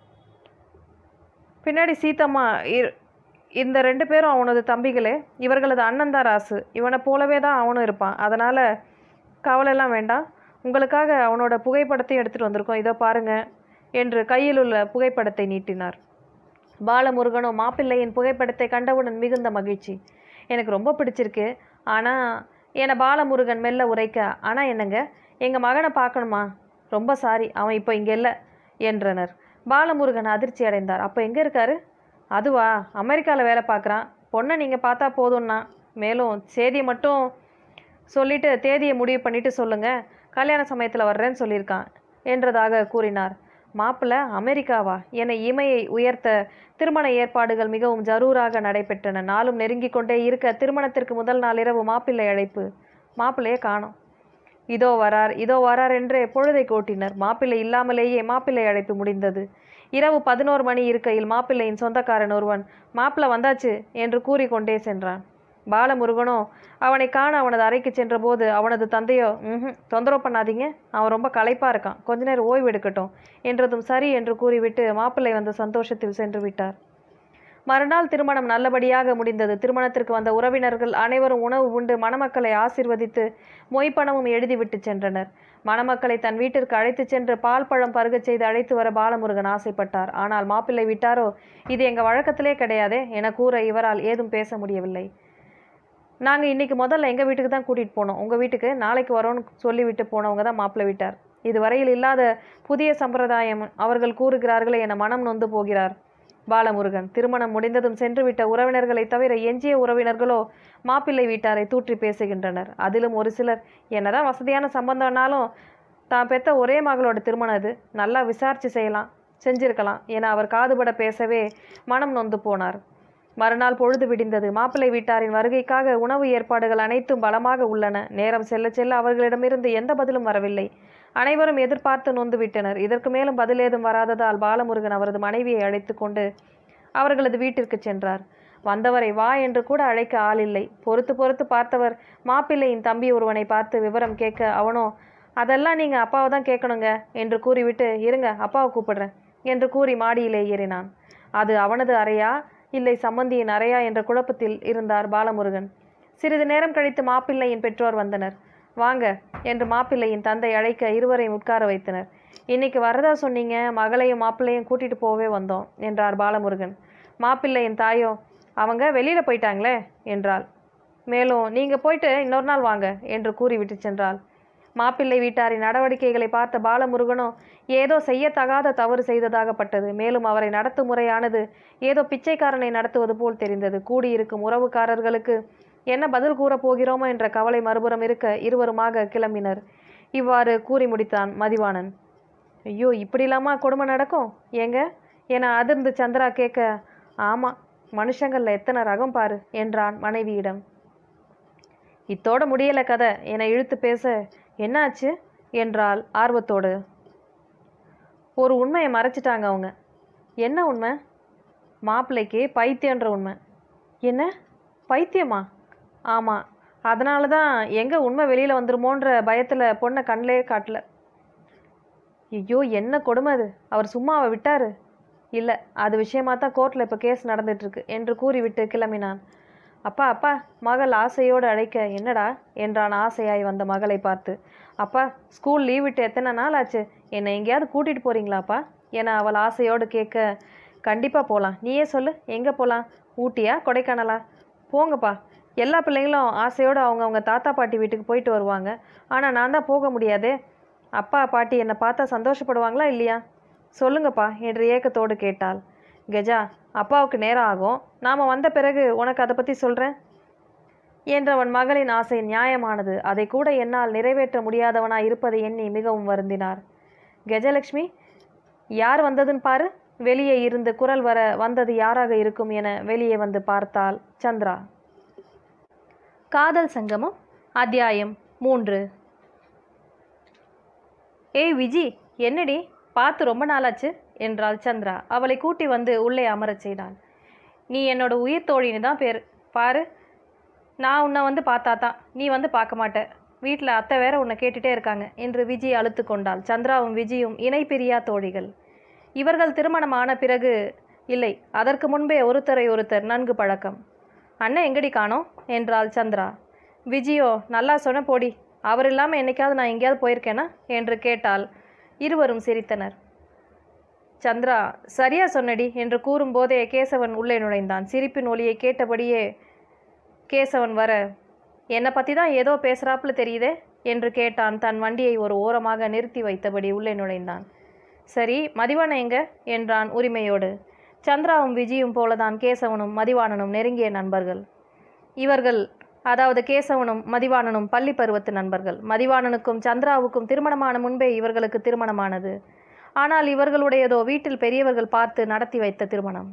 பின்னாடி சீத்தம்மா இ- இந்த ரெண்டு பேரும் அவனது தம்பிகளே இவர்களது அண்ணன் தான் ராசு இவனை போலவே தான் அவனும் இருப்பான் அதனால் கவலைலாம் வேண்டாம் உங்களுக்காக அவனோட புகைப்படத்தையும் எடுத்துகிட்டு வந்திருக்கோம் இதோ பாருங்க என்று கையில் உள்ள புகைப்படத்தை நீட்டினார் பாலமுருகனும் மாப்பிள்ளையின் புகைப்படத்தை கண்டவுடன் மிகுந்த மகிழ்ச்சி எனக்கு ரொம்ப பிடிச்சிருக்கு ஆனால் என்னை பாலமுருகன் மெல்ல உரைக்க ஆனால் என்னங்க எங்கள் மகனை பார்க்கணுமா ரொம்ப சாரி அவன் இப்போ இங்கே இல்லை என்றனர் பாலமுருகன் அதிர்ச்சி அடைந்தார் அப்போ எங்கே இருக்காரு அதுவா அமெரிக்காவில் வேலை பார்க்குறான் பொண்ணை நீங்கள் பார்த்தா போதும்னா மேலும் செய்தியை மட்டும் சொல்லிட்டு தேதியை முடிவு பண்ணிட்டு சொல்லுங்க கல்யாண சமயத்தில் வர்றேன்னு சொல்லியிருக்கான் என்றதாக கூறினார் மாப்பிள்ளை அமெரிக்காவா என இமையை உயர்த்த திருமண ஏற்பாடுகள் மிகவும் ஜரூராக நடைபெற்றன நாளும் நெருங்கிக் கொண்டே இருக்க திருமணத்திற்கு முதல் நாள் இரவு மாப்பிள்ளை அழைப்பு மாப்பிள்ளையே காணோம் இதோ வரார் இதோ வரார் என்று பொழுதை கோட்டினர் மாப்பிள்ளை இல்லாமலேயே மாப்பிள்ளை அழைப்பு முடிந்தது இரவு பதினோரு மணி இருக்கையில் மாப்பிள்ளையின் சொந்தக்காரன் ஒருவன் மாப்பிள்ளை வந்தாச்சு என்று கூறிக்கொண்டே சென்றான் பாலமுருகனோ அவனை காண அவனது அறைக்கு சென்றபோது அவனது தந்தையோ ம் தொந்தரவு பண்ணாதீங்க அவன் ரொம்ப களைப்பாக இருக்கான் கொஞ்ச நேரம் ஓய்வு எடுக்கட்டும் என்றதும் சரி என்று கூறிவிட்டு மாப்பிள்ளை வந்த சந்தோஷத்தில் சென்று விட்டார் மறுநாள் திருமணம் நல்லபடியாக முடிந்தது திருமணத்திற்கு வந்த உறவினர்கள் அனைவரும் உணவு உண்டு மணமக்களை ஆசீர்வதித்து மொய்ப்பணமும் எழுதிவிட்டு சென்றனர் மணமக்களை தன் வீட்டிற்கு அழைத்துச் சென்று பால் பழம் பருகச் செய்து அழைத்து வர பாலமுருகன் ஆசைப்பட்டார் ஆனால் மாப்பிள்ளை விட்டாரோ இது எங்கள் வழக்கத்திலே கிடையாதே என கூற இவரால் ஏதும் பேச முடியவில்லை நாங்கள் இன்னைக்கு முதல்ல எங்கள் வீட்டுக்கு தான் கூட்டிகிட்டு போனோம் உங்கள் வீட்டுக்கு நாளைக்கு வரோன்னு சொல்லிவிட்டு போனவங்க தான் மாப்பிள்ளை வீட்டார் இதுவரையில் இல்லாத புதிய சம்பிரதாயம் அவர்கள் கூறுகிறார்களே என மனம் நொந்து போகிறார் பாலமுருகன் திருமணம் முடிந்ததும் சென்றுவிட்ட உறவினர்களை தவிர எஞ்சிய உறவினர்களோ மாப்பிள்ளை வீட்டாரை தூற்றி பேசுகின்றனர் அதிலும் ஒரு சிலர் என்னதான் வசதியான சம்பந்தம்னாலும் தான் பெத்த ஒரே மகளோட திருமணம் இது நல்லா விசாரிச்சு செய்யலாம் செஞ்சிருக்கலாம் என அவர் காதுபட பேசவே மனம் நொந்து போனார் மறுநாள் பொழுது விடிந்தது மாப்பிள்ளை வீட்டாரின் வருகைக்காக உணவு ஏற்பாடுகள் அனைத்தும் பலமாக உள்ளன நேரம் செல்ல செல்ல அவர்களிடமிருந்து எந்த பதிலும் வரவில்லை அனைவரும் எதிர்பார்த்து நொந்து விட்டனர் இதற்கு மேலும் பதில் ஏதும் வராததால் பாலமுருகன் அவரது மனைவியை அழைத்து கொண்டு அவர்களது வீட்டிற்கு சென்றார் வந்தவரை வா என்று கூட அழைக்க ஆள் இல்லை பொறுத்து பொறுத்து பார்த்தவர் மாப்பிள்ளையின் தம்பி ஒருவனை பார்த்து விவரம் கேட்க அவனோ அதெல்லாம் நீங்க அப்பாவை தான் கேட்கணுங்க என்று கூறிவிட்டு இருங்க அப்பாவை கூப்பிடுறேன் என்று கூறி மாடியிலே ஏறினான் அது அவனது அறையா இல்லை சம்பந்தியின் அறையா என்ற குழப்பத்தில் இருந்தார் பாலமுருகன் சிறிது நேரம் கழித்து மாப்பிள்ளையின் பெற்றோர் வந்தனர் வாங்க என்று மாப்பிள்ளையின் தந்தை அழைக்க இருவரையும் உட்கார வைத்தனர் இன்னைக்கு வரதா சொன்னீங்க மகளையும் மாப்பிள்ளையும் கூட்டிட்டு போவே வந்தோம் என்றார் பாலமுருகன் மாப்பிள்ளையின் தாயோ அவங்க வெளியில போயிட்டாங்களே என்றாள் மேலும் நீங்க போயிட்டு இன்னொரு நாள் வாங்க என்று கூறிவிட்டு சென்றாள் மாப்பிள்ளை வீட்டாரின் நடவடிக்கைகளை பார்த்த பாலமுருகனோ ஏதோ செய்யத்தகாத தவறு செய்ததாகப்பட்டது மேலும் அவரை நடத்தும் முறையானது ஏதோ பிச்சைக்காரனை நடத்துவது போல் தெரிந்தது கூடியிருக்கும் உறவுக்காரர்களுக்கு என்ன பதில் கூறப் போகிறோமோ என்ற கவலை மறுபுறம் இருக்க இருவருமாக கிளம்பினர் இவ்வாறு கூறி முடித்தான் மதிவாணன் ஐயோ இப்படிலாமா கொடுமை நடக்கும் ஏங்க என அதிர்ந்து சந்திரா கேட்க ஆமாம் மனுஷங்கள்ல எத்தனை ரகம் பாரு என்றான் மனைவியிடம் இத்தோட முடியல கதை என இழுத்து பேச என்னாச்சு என்றாள் ஆர்வத்தோடு ஒரு உண்மையை மறைச்சிட்டாங்க அவங்க என்ன உண்மை மாப்பிள்ளைக்கு பைத்தியன்ற உண்மை என்ன பைத்தியமா ஆமாம் அதனால தான் எங்கே உண்மை வெளியில் வந்துருமோன்ற பயத்தில் பொண்ணை கண்ணிலே காட்டல ஐயோ என்ன கொடுமை அது அவர் சும்மா அவ விட்டாரு இல்லை அது விஷயமா தான் கோர்ட்டில் இப்போ கேஸ் நடந்துட்டுருக்கு என்று கூறிவிட்டு கிளம்பினான் அப்பா அப்பா மகள் ஆசையோடு அழைக்க என்னடா என்றான் ஆசையாய் வந்த மகளை பார்த்து அப்பா ஸ்கூல் லீவ் விட்டு எத்தனை நாள் ஆச்சு என்னை எங்கேயாவது கூட்டிகிட்டு போகிறீங்களாப்பா என அவள் ஆசையோடு கேட்க கண்டிப்பாக போகலாம் நீயே சொல்லு எங்கே போகலாம் ஊட்டியா கொடைக்கானலா போங்கப்பா எல்லா பிள்ளைங்களும் ஆசையோடு அவங்கவுங்க தாத்தா பாட்டி வீட்டுக்கு போயிட்டு வருவாங்க ஆனால் நான் தான் போக முடியாதே அப்பா பாட்டி என்னை பார்த்தா சந்தோஷப்படுவாங்களா இல்லையா சொல்லுங்கப்பா என்று ஏக்கத்தோடு கேட்டாள் கெஜா அப்பாவுக்கு நேரம் ஆகும் நாம் வந்த பிறகு உனக்கு அதை பற்றி சொல்கிறேன் என்றவன் மகளின் ஆசை நியாயமானது அதை கூட என்னால் நிறைவேற்ற முடியாதவனாய் இருப்பதை எண்ணி மிகவும் வருந்தினார் கெஜலட்சுமி யார் வந்ததுன்னு பாரு வெளியே இருந்து குரல் வர வந்தது யாராக இருக்கும் என வெளியே வந்து பார்த்தாள் சந்திரா காதல் சங்கமம் அத்தியாயம் மூன்று ஏய் விஜி என்னடி பார்த்து ரொம்ப நாளாச்சு என்றாள் சந்திரா அவளை கூட்டி வந்து உள்ளே அமரச் செய்தாள் நீ என்னோட உயிர் தோழின்னு தான் பேர் பாரு நான் உன்னை வந்து பார்த்தா தான் நீ வந்து பார்க்க மாட்ட வீட்டில் அத்தை வேற உன்னை கேட்டுட்டே இருக்காங்க என்று விஜி அழுத்து கொண்டாள் சந்திராவும் விஜியும் இணை பிரியா தோழிகள் இவர்கள் திருமணமான பிறகு இல்லை அதற்கு முன்பே ஒருத்தரை ஒருத்தர் நன்கு பழக்கம் அண்ணன் எங்கடி காணோம் என்றாள் சந்திரா விஜியோ நல்லா சொன்ன போடி அவர் இல்லாமல் என்னைக்காவது நான் எங்கேயாவது போயிருக்கேனா என்று கேட்டால் இருவரும் சிரித்தனர் சந்திரா சரியா சொன்னடி என்று கூறும்போதே கேசவன் உள்ளே நுழைந்தான் சிரிப்பின் ஒலியை கேட்டபடியே கேசவன் வர என்னை பற்றி தான் ஏதோ பேசுகிறாப்புல தெரியுதே என்று கேட்டான் தன் வண்டியை ஒரு ஓரமாக நிறுத்தி வைத்தபடி உள்ளே நுழைந்தான் சரி மதிவான எங்க என்றான் உரிமையோடு சந்திராவும் விஜயும் போலதான் கேசவனும் மதிவாணனும் நெருங்கிய நண்பர்கள் இவர்கள் அதாவது கேசவனும் மதிவாணனும் பள்ளி பருவத்து நண்பர்கள் மதிவாணனுக்கும் சந்திராவுக்கும் திருமணமான முன்பே இவர்களுக்கு திருமணமானது ஆனால் இவர்களுடையதோ வீட்டில் பெரியவர்கள் பார்த்து நடத்தி வைத்த திருமணம்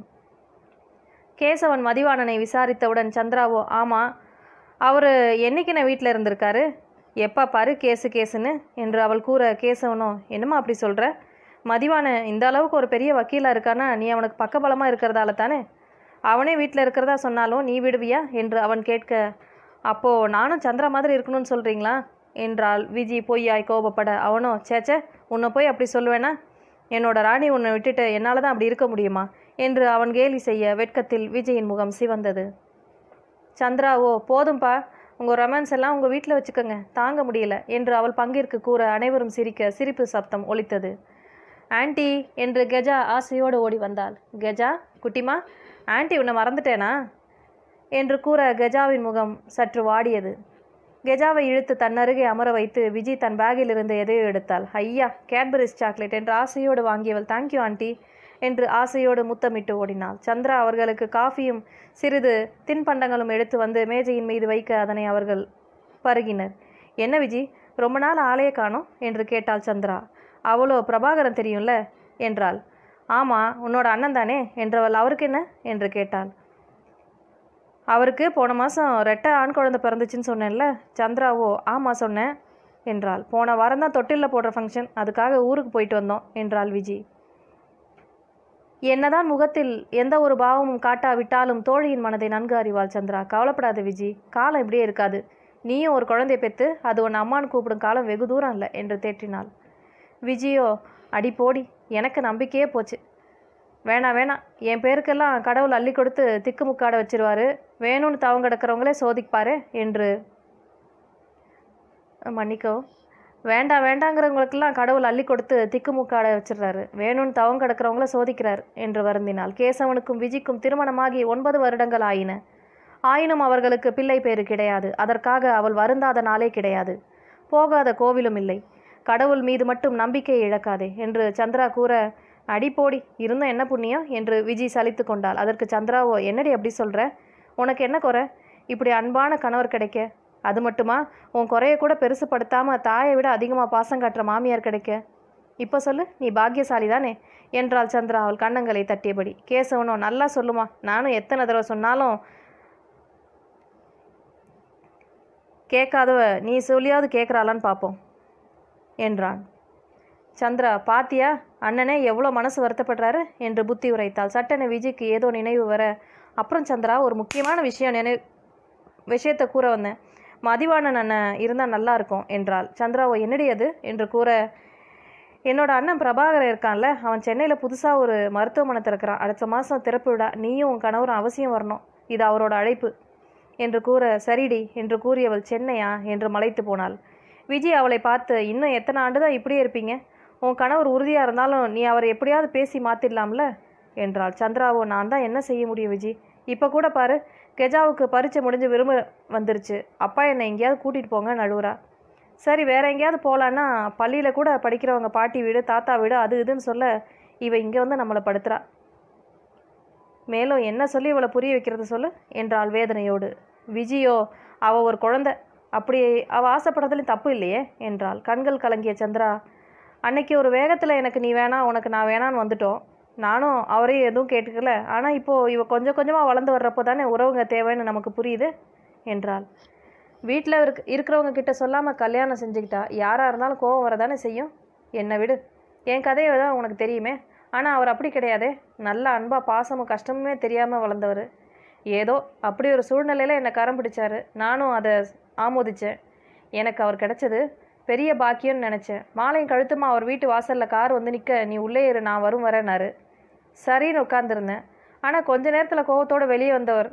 கேசவன் மதிவாணனை விசாரித்தவுடன் சந்திராவோ ஆமாம் அவர் என்னைக்குண்ணே வீட்டில் இருந்திருக்காரு எப்போ பாரு கேஸு கேஸுன்னு என்று அவள் கூற கேசவனோ என்னம்மா அப்படி சொல்கிற மதிவான இந்த அளவுக்கு ஒரு பெரிய வக்கீலாக இருக்கானா நீ அவனுக்கு பக்கபலமாக இருக்கிறதால தானே அவனே வீட்டில் இருக்கிறதா சொன்னாலும் நீ விடுவியா என்று அவன் கேட்க அப்போது நானும் சந்திரா மாதிரி இருக்கணும்னு சொல்கிறீங்களா என்றாள் விஜி பொய்யாய் கோபப்பட அவனோ சேச்சே உன்னை போய் அப்படி சொல்லுவேனா என்னோட ராணி உன்னை விட்டுட்டு என்னால் தான் அப்படி இருக்க முடியுமா என்று அவன் கேலி செய்ய வெட்கத்தில் விஜயின் முகம் சிவந்தது சந்திராவோ போதும்பா உங்கள் ரொமான்ஸ் எல்லாம் உங்கள் வீட்டில் வச்சுக்கோங்க தாங்க முடியல என்று அவள் பங்கிற்கு கூற அனைவரும் சிரிக்க சிரிப்பு சப்தம் ஒலித்தது ஆன்ட்டி என்று கெஜா ஆசையோடு ஓடி வந்தாள் கெஜா குட்டிமா ஆன்ட்டி உன்னை மறந்துட்டேனா என்று கூற கெஜாவின் முகம் சற்று வாடியது கெஜாவை இழுத்து தன்னருகே அமர வைத்து விஜி தன் பேக்கில் இருந்து எதையோ எடுத்தாள் ஐயா கேட்பரிஸ் சாக்லேட் என்று ஆசையோடு வாங்கியவள் தேங்க்யூ ஆண்டி என்று ஆசையோடு முத்தமிட்டு ஓடினாள் சந்திரா அவர்களுக்கு காஃபியும் சிறிது தின்பண்டங்களும் எடுத்து வந்து மேஜையின் மீது வைக்க அதனை அவர்கள் பருகினர் என்ன விஜி ரொம்ப நாள் ஆளையே காணோம் என்று கேட்டாள் சந்திரா அவளோ பிரபாகரன் தெரியும்ல என்றாள் ஆமாம் உன்னோட அண்ணன் தானே என்றவள் அவருக்கு என்ன என்று கேட்டாள் அவருக்கு போன மாதம் ரெட்டை ஆண் குழந்தை பிறந்துச்சுன்னு சொன்னேன்ல சந்திராவோ ஆமாம் சொன்னேன் என்றாள் போன வாரம் தான் தொட்டிலில் போடுற ஃபங்க்ஷன் அதுக்காக ஊருக்கு போயிட்டு வந்தோம் என்றாள் விஜி என்னதான் முகத்தில் எந்த ஒரு பாவமும் காட்டாவிட்டாலும் தோழியின் மனதை நன்கு அறிவாள் சந்திரா கவலைப்படாத விஜி காலம் இப்படியே இருக்காது நீயும் ஒரு குழந்தைய பெற்று அது உன் அம்மான்னு கூப்பிடும் காலம் வெகு தூரம் இல்லை என்று தேற்றினாள் விஜியோ அடி போடி எனக்கு நம்பிக்கையே போச்சு வேணாம் வேணாம் என் பேருக்கெல்லாம் கடவுள் அள்ளி கொடுத்து திக்குமுக்காட வச்சிருவாரு வேணும்னு தவங்க கிடக்கிறவங்களே சோதிப்பாரு என்று மன்னிக்கோ வேண்டாம் வேண்டாங்கிறவங்களுக்கெல்லாம் கடவுள் அள்ளி கொடுத்து திக்குமுக்காட வச்சிடுறாரு வேணும்னு தவங்க கிடக்கிறவங்கள சோதிக்கிறார் என்று வருந்தினாள் கேசவனுக்கும் விஜிக்கும் திருமணமாகி ஒன்பது வருடங்கள் ஆயின ஆயினும் அவர்களுக்கு பிள்ளை பேறு கிடையாது அதற்காக அவள் வருந்தாத நாளே கிடையாது போகாத கோவிலும் இல்லை கடவுள் மீது மட்டும் நம்பிக்கையை இழக்காதே என்று சந்திரா கூற அடிப்போடி இருந்தும் என்ன புண்ணியம் என்று விஜி சலித்து கொண்டாள் அதற்கு சந்திராவோ என்னடி அப்படி சொல்கிற உனக்கு என்ன குறை இப்படி அன்பான கணவர் கிடைக்க அது மட்டுமா உன் குறைய கூட பெருசுப்படுத்தாமல் தாயை விட அதிகமாக பாசம் காட்டுற மாமியார் கிடைக்க இப்போ சொல்லு நீ பாக்கியசாலி தானே என்றாள் சந்திரா அவள் கண்ணங்களை தட்டியபடி கேசவனோ நல்லா சொல்லுமா நானும் எத்தனை தடவை சொன்னாலும் கேட்காதவ நீ சொல்லியாவது கேட்குறாளான்னு பார்ப்போம் என்றான் சந்திரா பாத்தியா அண்ணனே எவ்வளோ மனசு வருத்தப்படுறாரு என்று புத்தி உரைத்தாள் சட்டென விஜய்க்கு ஏதோ நினைவு வர அப்புறம் சந்திரா ஒரு முக்கியமான விஷயம் நினை விஷயத்தை கூற வந்தேன் மதிவாணன் அண்ணன் இருந்தால் நல்லா இருக்கும் என்றாள் சந்திராவோ என்னடி அது என்று கூற என்னோட அண்ணன் பிரபாகரன் இருக்கான்ல அவன் சென்னையில் புதுசாக ஒரு மருத்துவமனை திறக்கிறான் அடுத்த மாதம் திறப்பு விடா நீயும் உன் கணவரும் அவசியம் வரணும் இது அவரோட அழைப்பு என்று கூற சரிடி என்று கூறியவள் சென்னையா என்று மலைத்து போனாள் விஜய் அவளை பார்த்து இன்னும் எத்தனை ஆண்டு தான் இப்படியே இருப்பீங்க உன் கணவர் உறுதியாக இருந்தாலும் நீ அவரை எப்படியாவது பேசி மாற்றிடலாம்ல என்றாள் சந்திராவோ நான் தான் என்ன செய்ய முடியும் விஜய் இப்போ கூட பாரு கெஜாவுக்கு பரீட்சை முடிஞ்சு விரும்ப வந்துருச்சு அப்பா என்னை எங்கேயாவது கூட்டிகிட்டு போங்க நழுவுறா சரி வேற எங்கேயாவது போகலான்னா பள்ளியில் கூட படிக்கிறவங்க பாட்டி வீடு தாத்தா வீடு அது இதுன்னு சொல்ல இவ இங்கே வந்து நம்மளை படுத்துறா மேலும் என்ன சொல்லி இவளை புரிய வைக்கிறது சொல்லு என்றாள் வேதனையோடு விஜயோ அவ ஒரு குழந்தை அப்படி அவ ஆசைப்படுறதுலையும் தப்பு இல்லையே என்றாள் கண்கள் கலங்கிய சந்திரா அன்னைக்கு ஒரு வேகத்தில் எனக்கு நீ வேணாம் உனக்கு நான் வேணான்னு வந்துட்டோம் நானும் அவரையும் எதுவும் கேட்டுக்கல ஆனால் இப்போது இவ கொஞ்சம் கொஞ்சமாக வளர்ந்து வர்றப்போ தானே உறவுங்க தேவைன்னு நமக்கு புரியுது என்றாள் வீட்டில் இருக்க இருக்கிறவங்க கிட்ட சொல்லாமல் கல்யாணம் செஞ்சுக்கிட்டா யாராக இருந்தாலும் கோவம் வரதானே செய்யும் என்னை விடு என் கதையை தான் உனக்கு தெரியுமே ஆனால் அவர் அப்படி கிடையாதே நல்ல அன்பாக பாசமும் கஷ்டமுமே தெரியாமல் வளர்ந்தவர் ஏதோ அப்படி ஒரு சூழ்நிலையில் என்னை கரம் பிடிச்சாரு நானும் அதை ஆமோதிச்சேன் எனக்கு அவர் கிடைச்சது பெரிய பாக்கியம்னு நினச்சேன் மாலையும் கழுத்துமா அவர் வீட்டு வாசலில் கார் வந்து நிற்க நீ உள்ளே இரு நான் வரும் வரேன்னாரு சரின்னு உட்கார்ந்துருந்தேன் ஆனால் கொஞ்ச நேரத்தில் கோவத்தோடு வெளியே வந்தவர்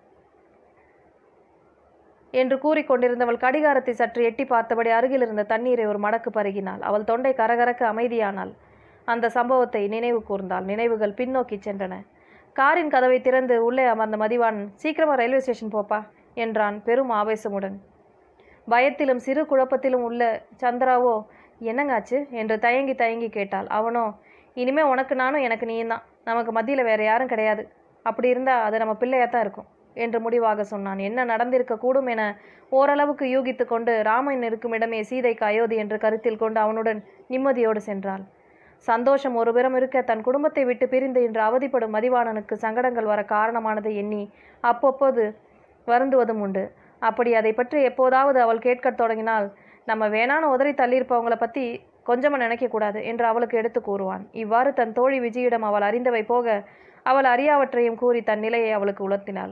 என்று கூறிக்கொண்டிருந்தவள் கடிகாரத்தை சற்று எட்டி பார்த்தபடி அருகில் இருந்த தண்ணீரை ஒரு மடக்கு பருகினாள் அவள் தொண்டை கரகரக்க அமைதியானாள் அந்த சம்பவத்தை நினைவு கூர்ந்தாள் நினைவுகள் பின்னோக்கி சென்றன காரின் கதவை திறந்து உள்ளே அமர்ந்த மதிவாணன் சீக்கிரமா ரயில்வே ஸ்டேஷன் போப்பா என்றான் பெரும் ஆவேசமுடன் பயத்திலும் சிறு குழப்பத்திலும் உள்ள சந்திராவோ என்னங்காச்சு என்று தயங்கி தயங்கி கேட்டாள் அவனோ இனிமே உனக்கு நானும் எனக்கு நீயும் தான் நமக்கு மத்தியில் வேற யாரும் கிடையாது அப்படி இருந்தால் அது நம்ம பிள்ளையாக தான் இருக்கும் என்று முடிவாக சொன்னான் என்ன நடந்திருக்க கூடும் என ஓரளவுக்கு யூகித்து கொண்டு ராமன் இருக்கும் இடமே சீதைக்கு அயோத்தி என்று கருத்தில் கொண்டு அவனுடன் நிம்மதியோடு சென்றாள் சந்தோஷம் ஒருபுறம் இருக்க தன் குடும்பத்தை விட்டு பிரிந்து இன்று அவதிப்படும் மதிவாணனுக்கு சங்கடங்கள் வர காரணமானதை எண்ணி அப்பப்போது வருந்துவதும் உண்டு அப்படி அதை பற்றி எப்போதாவது அவள் கேட்கத் தொடங்கினால் நம்ம வேணான்னு உதறி தள்ளியிருப்பவங்கள பற்றி கொஞ்சமாக நினைக்கக்கூடாது என்று அவளுக்கு எடுத்து கூறுவான் இவ்வாறு தன் தோழி விஜயிடம் அவள் அறிந்தவை போக அவள் அறியாவற்றையும் கூறி தன் நிலையை அவளுக்கு உணர்த்தினாள்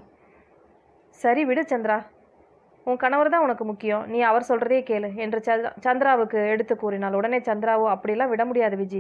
சரி விடு சந்திரா உன் கணவர் தான் உனக்கு முக்கியம் நீ அவர் சொல்கிறதே கேளு என்று சந்திரா சந்திராவுக்கு எடுத்து கூறினாள் உடனே சந்திராவோ அப்படிலாம் விட முடியாது விஜி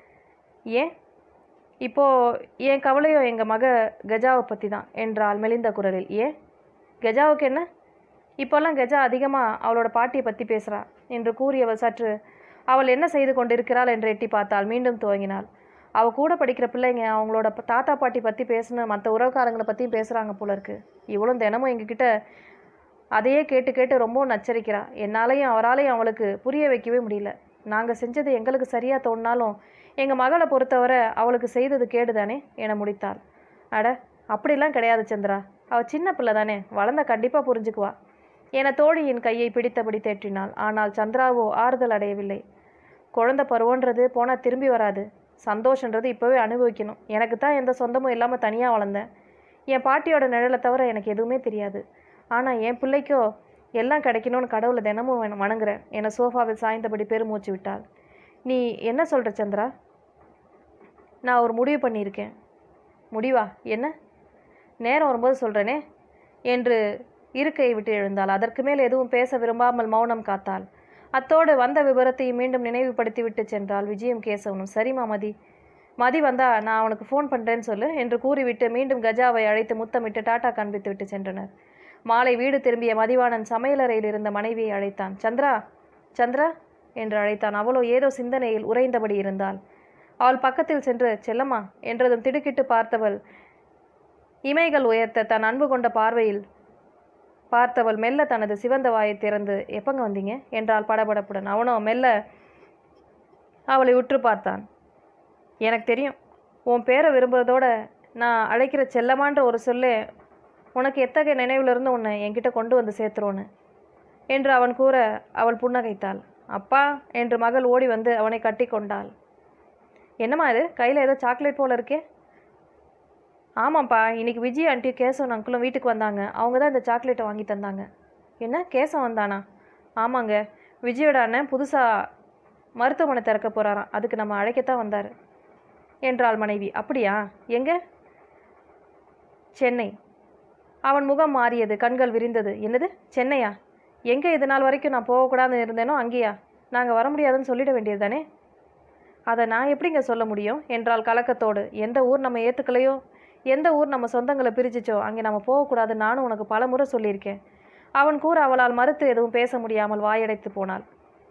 ஏன் இப்போ என் கவலையோ எங்கள் மக கஜாவை பற்றி தான் என்றாள் மெலிந்த குரலில் ஏன் கஜாவுக்கு என்ன இப்போல்லாம் கஜா அதிகமாக அவளோட பாட்டியை பற்றி பேசுகிறா என்று கூறியவள் சற்று அவள் என்ன செய்து கொண்டிருக்கிறாள் என்று எட்டி பார்த்தாள் மீண்டும் துவங்கினாள் அவ கூட படிக்கிற பிள்ளைங்க அவங்களோட ப- தாத்தா பாட்டி பற்றி பேசுன மற்ற உறவுக்காரங்களை பற்றியும் பேசுகிறாங்க போல இருக்கு இவளும் தினமும் எங்ககிட்ட அதையே கேட்டு கேட்டு ரொம்பவும் நச்சரிக்கிறா என்னாலையும் அவராலையும் அவளுக்கு புரிய வைக்கவே முடியல நாங்கள் செஞ்சது எங்களுக்கு சரியாக தோணினாலும் எங்கள் மகளை பொறுத்தவரை அவளுக்கு செய்தது கேடுதானே என முடித்தாள் அட அப்படிலாம் கிடையாது சந்திரா அவள் சின்ன பிள்ளை தானே வளர்ந்த கண்டிப்பாக புரிஞ்சுக்குவா என தோழியின் கையை பிடித்தபடி தேற்றினாள் ஆனால் சந்திராவோ ஆறுதல் அடையவில்லை குழந்தை பருவன்றது போனால் திரும்பி வராது சந்தோஷன்றது இப்போவே அனுபவிக்கணும் எனக்கு தான் எந்த சொந்தமும் இல்லாமல் தனியாக வளர்ந்தேன் என் பாட்டியோட நிழலை தவிர எனக்கு எதுவுமே தெரியாது ஆனால் என் பிள்ளைக்கோ எல்லாம் கிடைக்கணும்னு கடவுளை தினமும் வண- வணங்குறேன் என சோஃபாவில் சாய்ந்தபடி பெருமூச்சு விட்டாள் நீ என்ன சொல்கிற சந்திரா நான் ஒரு முடிவு பண்ணியிருக்கேன் முடிவா என்ன நேரம் வரும்போது சொல்கிறேனே என்று இருக்கையை விட்டு எழுந்தாள் அதற்கு மேல் எதுவும் பேச விரும்பாமல் மௌனம் காத்தாள் அத்தோடு வந்த விபரத்தையும் மீண்டும் நினைவுபடுத்தி விட்டு சென்றாள் விஜயம் கேசவனும் சரிம்மா மதி மதி வந்தா நான் அவனுக்கு ஃபோன் பண்ணுறேன்னு சொல்லு என்று கூறிவிட்டு மீண்டும் கஜாவை அழைத்து முத்தமிட்டு டாட்டா காண்பித்து விட்டு சென்றனர் மாலை வீடு திரும்பிய மதிவாணன் சமையலறையில் இருந்த மனைவியை அழைத்தான் சந்திரா சந்திரா என்று அழைத்தான் அவளோ ஏதோ சிந்தனையில் உறைந்தபடி இருந்தாள் அவள் பக்கத்தில் சென்று செல்லம்மா என்றதும் திடுக்கிட்டு பார்த்தவள் இமைகள் உயர்த்த தன் அன்பு கொண்ட பார்வையில் பார்த்தவள் மெல்ல தனது சிவந்த வாயை திறந்து எப்பங்க வந்தீங்க என்றாள் படபடப்புடன் அவனோ மெல்ல அவளை உற்று பார்த்தான் எனக்கு தெரியும் உன் பேரை விரும்புறதோட நான் அழைக்கிற செல்லமான்ற ஒரு சொல்லே உனக்கு எத்தகைய நினைவிலிருந்து உன்னை என்கிட்ட கொண்டு வந்து சேர்த்துறோன்னு என்று அவன் கூற அவள் புன்னகைத்தாள் அப்பா என்று மகள் ஓடி வந்து அவனை கட்டி கொண்டாள் என்னம்மா இது கையில் ஏதோ சாக்லேட் போல இருக்கே ஆமாம்ப்பா இன்னைக்கு விஜய் ஆண்டி கேசவன் அங்கிளும் வீட்டுக்கு வந்தாங்க அவங்க தான் இந்த சாக்லேட்டை வாங்கி தந்தாங்க என்ன கேசவன் வந்தானா ஆமாங்க விஜயோட அண்ணன் புதுசாக மருத்துவமனை திறக்க போகிறாராம் அதுக்கு நம்ம அழைக்கத்தான் வந்தார் என்றாள் மனைவி அப்படியா எங்கே சென்னை அவன் முகம் மாறியது கண்கள் விரிந்தது என்னது சென்னையா எங்கே இது நாள் வரைக்கும் நான் போகக்கூடாதுன்னு இருந்தேனோ அங்கேயா நாங்கள் வர முடியாதுன்னு சொல்லிட வேண்டியது தானே அதை நான் எப்படிங்க சொல்ல முடியும் என்றால் கலக்கத்தோடு எந்த ஊர் நம்ம ஏற்றுக்கலையோ எந்த ஊர் நம்ம சொந்தங்களை பிரிச்சிச்சோ அங்கே நம்ம போகக்கூடாது நானும் உனக்கு பல முறை சொல்லியிருக்கேன் அவன் கூற அவளால் மறுத்து எதுவும் பேச முடியாமல் வாயடைத்து போனாள்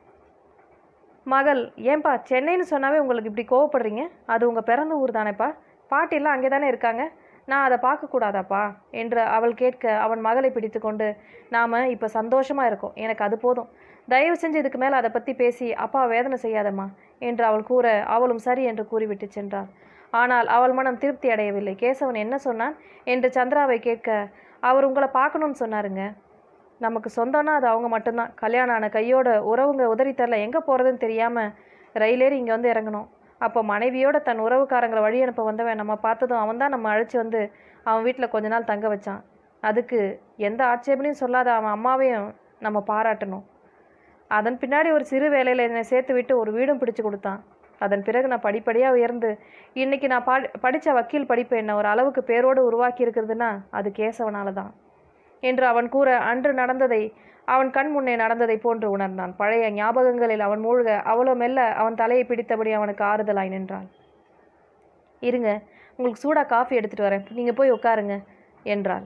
மகள் ஏன்பா சென்னைன்னு சொன்னாவே உங்களுக்கு இப்படி கோவப்படுறீங்க அது உங்கள் பிறந்த ஊர் தானேப்பா பாட்டிலாம் அங்கே தானே இருக்காங்க நான் அதை பார்க்கக்கூடாதாப்பா என்று அவள் கேட்க அவன் மகளை பிடித்து கொண்டு நாம் இப்போ சந்தோஷமாக இருக்கோம் எனக்கு அது போதும் தயவு செஞ்சு இதுக்கு மேலே அதை பற்றி பேசி அப்பா வேதனை செய்யாதம்மா என்று அவள் கூற அவளும் சரி என்று கூறிவிட்டு சென்றாள் ஆனால் அவள் மனம் திருப்தி அடையவில்லை கேசவன் என்ன சொன்னான் என்று சந்திராவை கேட்க அவர் உங்களை பார்க்கணும்னு சொன்னாருங்க நமக்கு சொந்தம்னா அது அவங்க மட்டும்தான் கல்யாணம் ஆன கையோட உறவுங்க உதறி தரல எங்கே போகிறதுன்னு தெரியாமல் ரயிலேறி இங்கே வந்து இறங்கணும் அப்போ மனைவியோட தன் உறவுக்காரங்களை வழி அனுப்ப வந்தவன் நம்ம பார்த்ததும் அவன் தான் நம்ம அழைச்சி வந்து அவன் வீட்டில் கொஞ்ச நாள் தங்க வச்சான் அதுக்கு எந்த ஆட்சேபனையும் சொல்லாத அவன் அம்மாவையும் நம்ம பாராட்டணும் அதன் பின்னாடி ஒரு சிறு வேலையில் என்னை சேர்த்து விட்டு ஒரு வீடும் பிடிச்சு கொடுத்தான் அதன் பிறகு நான் படிப்படியாக உயர்ந்து இன்னைக்கு நான் படி படித்த வக்கீல் படிப்பு என்ன ஒரு அளவுக்கு பேரோடு உருவாக்கி இருக்கிறதுனா அது கேசவனால தான் என்று அவன் கூற அன்று நடந்ததை அவன் கண் முன்னே நடந்ததை போன்று உணர்ந்தான் பழைய ஞாபகங்களில் அவன் மூழ்க அவளோ மெல்ல அவன் தலையை பிடித்தபடி அவனுக்கு ஆறுதலாய் நின்றாள் இருங்க உங்களுக்கு சூடாக காஃபி எடுத்துகிட்டு வரேன் நீங்கள் போய் உட்காருங்க என்றாள்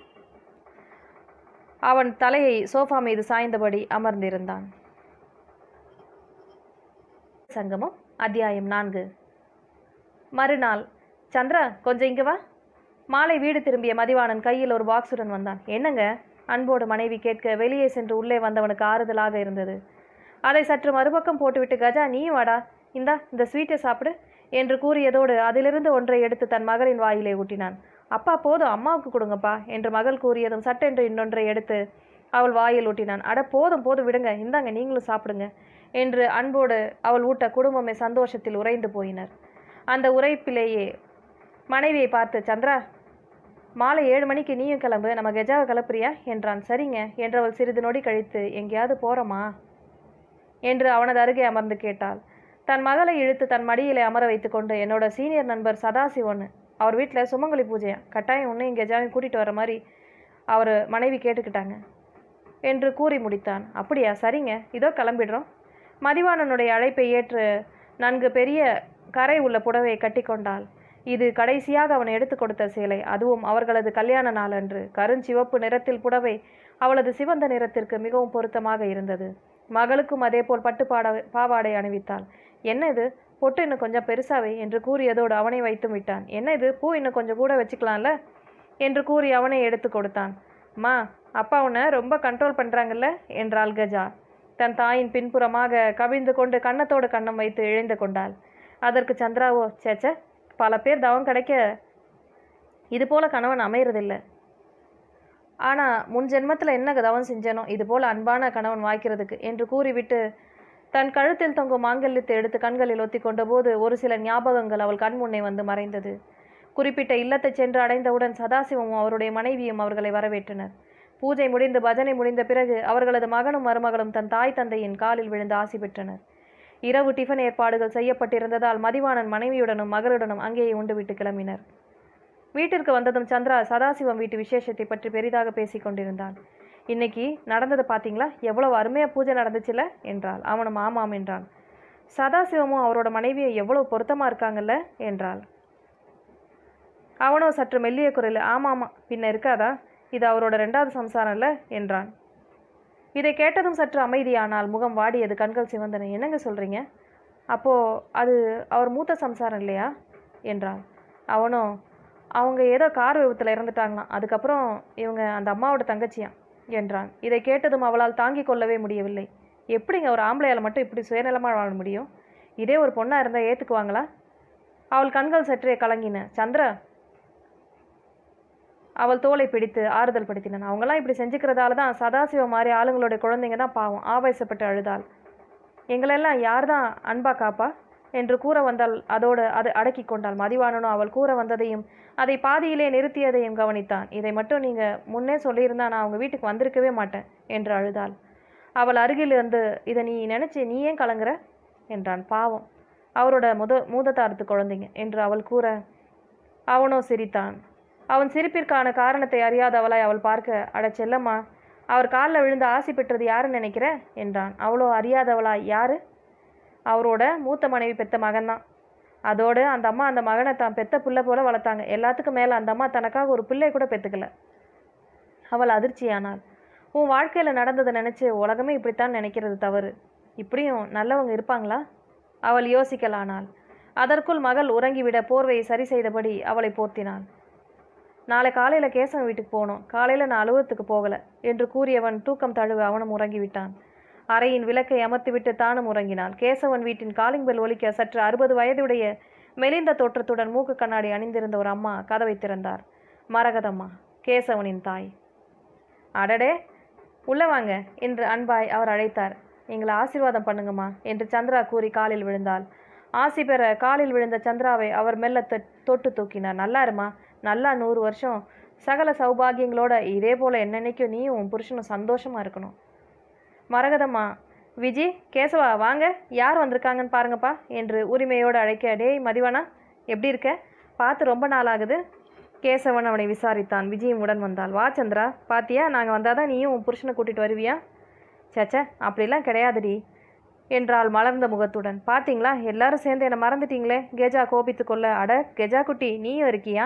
அவன் தலையை சோஃபா மீது சாய்ந்தபடி அமர்ந்திருந்தான் சங்கமம் அத்தியாயம் நான்கு மறுநாள் சந்திரா கொஞ்சம் இங்க வா மாலை வீடு திரும்பிய மதிவாணன் கையில் ஒரு பாக்ஸுடன் வந்தான் என்னங்க அன்போடு மனைவி கேட்க வெளியே சென்று உள்ளே வந்தவனுக்கு ஆறுதலாக இருந்தது அதை சற்று மறுபக்கம் போட்டுவிட்டு கஜா நீ வாடா இந்தா இந்த ஸ்வீட்டை சாப்பிடு என்று கூறியதோடு அதிலிருந்து ஒன்றை எடுத்து தன் மகளின் வாயிலே ஊட்டினான் அப்பா போதும் அம்மாவுக்கு கொடுங்கப்பா என்று மகள் கூறியதும் சட்டென்று இன்னொன்றை எடுத்து அவள் வாயில் ஊட்டினான் அட போதும் போதும் விடுங்க இந்தாங்க நீங்களும் சாப்பிடுங்க என்று அன்போடு அவள் ஊட்ட குடும்பமே சந்தோஷத்தில் உறைந்து போயினர் அந்த உரைப்பிலேயே மனைவியை பார்த்து சந்திரா மாலை ஏழு மணிக்கு நீயும் கிளம்பு நம்ம கெஜாவை கிளப்புறியா என்றான் சரிங்க என்றவள் சிறிது நொடி கழித்து எங்கேயாவது போகிறோமா என்று அவனது அருகே அமர்ந்து கேட்டாள் தன் மகளை இழுத்து தன் மடியிலே அமர வைத்துக்கொண்டு என்னோட சீனியர் நண்பர் சதாசிவன் அவர் வீட்டில் சுமங்கலி பூஜையா கட்டாயம் உன்னையும் கெஜாவையும் கூட்டிகிட்டு வர மாதிரி அவர் மனைவி கேட்டுக்கிட்டாங்க என்று கூறி முடித்தான் அப்படியா சரிங்க இதோ கிளம்பிடுறோம் மதிவாணனுடைய அழைப்பை ஏற்று நன்கு பெரிய கரை உள்ள புடவையை கட்டிக்கொண்டாள் இது கடைசியாக அவன் எடுத்து கொடுத்த சேலை அதுவும் அவர்களது கல்யாண நாளன்று கருஞ்சிவப்பு நிறத்தில் புடவை அவளது சிவந்த நிறத்திற்கு மிகவும் பொருத்தமாக இருந்தது மகளுக்கும் அதேபோல் பட்டு பாட பாவாடை அணிவித்தாள் என்ன இது பொட்டு இன்னும் கொஞ்சம் பெருசாவே என்று கூறியதோடு அவனை வைத்தும் விட்டான் என்ன இது பூ இன்னும் கொஞ்சம் கூட வச்சுக்கலாம்ல என்று கூறி அவனை எடுத்து கொடுத்தான் அம்மா அப்பா உன்னை ரொம்ப கண்ட்ரோல் பண்ணுறாங்கல்ல என்றாள் கஜா தன் தாயின் பின்புறமாக கவிழ்ந்து கொண்டு கன்னத்தோடு கன்னம் வைத்து இழைந்து கொண்டாள் அதற்கு சந்திராவோ சேச்ச பல பேர் தவம் கிடைக்க இது போல கணவன் அமையறதில்லை ஆனால் முன் ஜென்மத்தில் என்ன தவம் செஞ்சனோ இது போல அன்பான கணவன் வாய்க்கிறதுக்கு என்று கூறிவிட்டு தன் கழுத்தில் தொங்கும் மாங்கல்யத்தை எடுத்து கண்களில் ஒத்தி கொண்டபோது ஒரு சில ஞாபகங்கள் அவள் கண் முன்னே வந்து மறைந்தது குறிப்பிட்ட இல்லத்தைச் சென்று அடைந்தவுடன் சதாசிவமும் அவருடைய மனைவியும் அவர்களை வரவேற்றனர் பூஜை முடிந்து பஜனை முடிந்த பிறகு அவர்களது மகனும் மருமகளும் தன் தாய் தந்தையின் காலில் விழுந்து ஆசி பெற்றனர் இரவு டிஃபன் ஏற்பாடுகள் செய்யப்பட்டிருந்ததால் மதிவாணன் மனைவியுடனும் மகளுடனும் அங்கேயே உண்டுவிட்டு கிளம்பினர் வீட்டிற்கு வந்ததும் சந்திரா சதாசிவம் வீட்டு விசேஷத்தை பற்றி பெரிதாக பேசிக் கொண்டிருந்தான் இன்னைக்கு நடந்ததை பார்த்தீங்களா எவ்வளவு அருமையா பூஜை நடந்துச்சுல என்றாள் அவனும் ஆமாம் என்றான் சதாசிவமும் அவரோட மனைவியும் எவ்வளவு பொருத்தமா இருக்காங்கல்ல என்றாள் அவனோ சற்று மெல்லிய குரல் ஆமாமா பின்ன இருக்காதா இது அவரோட ரெண்டாவது சம்சாரம் இல்ல என்றான் இதை கேட்டதும் சற்று அமைதியானால் முகம் வாடியது கண்கள் சிவந்தன என்னங்க சொல்றீங்க அப்போ அது அவர் மூத்த சம்சாரம் இல்லையா என்றான் அவனும் அவங்க ஏதோ கார் விபத்தில் இறந்துட்டாங்களாம் அதுக்கப்புறம் இவங்க அந்த அம்மாவோட தங்கச்சியாம் என்றான் இதை கேட்டதும் அவளால் தாங்கிக் கொள்ளவே முடியவில்லை எப்படிங்க ஒரு ஆம்பளையால் மட்டும் இப்படி சுயநலமாக வாழ முடியும் இதே ஒரு பொண்ணாக இருந்தால் ஏற்றுக்குவாங்களா அவள் கண்கள் சற்றே கலங்கின சந்திரா அவள் தோலை பிடித்து ஆறுதல் படுத்தினான் அவங்களாம் இப்படி செஞ்சுக்கிறதால தான் சதாசிவம் மாதிரி ஆளுங்களுடைய குழந்தைங்க தான் பாவம் ஆவேசப்பட்டு அழுதாள் எங்களெல்லாம் யார் தான் அன்பா காப்பா என்று கூற வந்தால் அதோடு அது அடக்கி கொண்டாள் மதிவாணனும் அவள் கூற வந்ததையும் அதை பாதியிலே நிறுத்தியதையும் கவனித்தான் இதை மட்டும் நீங்க முன்னே சொல்லியிருந்தா நான் அவங்க வீட்டுக்கு வந்திருக்கவே மாட்டேன் என்று அழுதாள் அவள் அருகில் இருந்து இதை நீ நினைச்சு நீ ஏன் கலங்குற என்றான் பாவம் அவரோட முத மூதத்தாரத்து குழந்தைங்க என்று அவள் கூற அவனோ சிரித்தான் அவன் சிரிப்பிற்கான காரணத்தை அறியாதவளாய் அவள் பார்க்க அட செல்லம்மா அவர் காலில் விழுந்து ஆசி பெற்றது யாருன்னு நினைக்கிற என்றான் அவளோ அறியாதவளாய் யாரு அவரோட மூத்த மனைவி பெத்த மகன்தான் அதோடு அந்த அம்மா அந்த மகனை தான் பெத்த பிள்ளை போல வளர்த்தாங்க எல்லாத்துக்கும் மேலே அந்த அம்மா தனக்காக ஒரு பிள்ளை கூட பெற்றுக்கல அவள் அதிர்ச்சியானாள் உன் வாழ்க்கையில் நடந்ததை நினச்சி உலகமே இப்படித்தான் நினைக்கிறது தவறு இப்படியும் நல்லவங்க இருப்பாங்களா அவள் யோசிக்கலானாள் அதற்குள் மகள் உறங்கிவிட போர்வையை சரி செய்தபடி அவளை போர்த்தினாள் நாளை காலையில் கேசவன் வீட்டுக்கு போகணும் காலையில் நான் அலுவலகத்துக்கு போகலை என்று கூறியவன் தூக்கம் தழுவ அவனும் உறங்கிவிட்டான் அறையின் விளக்கை அமர்த்திவிட்டு தானும் உறங்கினாள் கேசவன் வீட்டின் காலிங் பெல் ஒலிக்க சற்று அறுபது வயதுடைய மெலிந்த தோற்றத்துடன் மூக்கு கண்ணாடி அணிந்திருந்த ஒரு அம்மா கதவை திறந்தார் மரகதம்மா கேசவனின் தாய் அடடே உள்ள வாங்க என்று அன்பாய் அவர் அழைத்தார் எங்களை ஆசீர்வாதம் பண்ணுங்கம்மா என்று சந்திரா கூறி காலில் விழுந்தாள் ஆசி பெற காலில் விழுந்த சந்திராவை அவர் மெல்ல தொ- தொட்டு தூக்கினார் நல்லா இருமா நல்லா நூறு வருஷம் சகல சௌபாகியங்களோட இதே போல என்னென்னைக்கும் நீயும் உன் புருஷனும் சந்தோஷமா இருக்கணும் மரகதம்மா விஜி கேசவா வாங்க யார் வந்திருக்காங்கன்னு பாருங்கப்பா என்று உரிமையோடு அழைக்க டேய் மதிவானா எப்படி இருக்க பார்த்து ரொம்ப நாள் ஆகுது கேசவன் அவனை விசாரித்தான் விஜயும் உடன் வந்தாள் வா சந்திரா பாத்தியா நாங்கள் வந்தால் தான் நீயும் உன் புருஷனை கூட்டிகிட்டு வருவியா சச்சே அப்படிலாம் கிடையாதுடி என்றாள் மலர்ந்த முகத்துடன் பாத்தீங்களா எல்லாரும் சேர்ந்து என்னை மறந்துட்டீங்களே கெஜா கோபித்து கொள்ள அட கெஜா குட்டி நீயும் இருக்கியா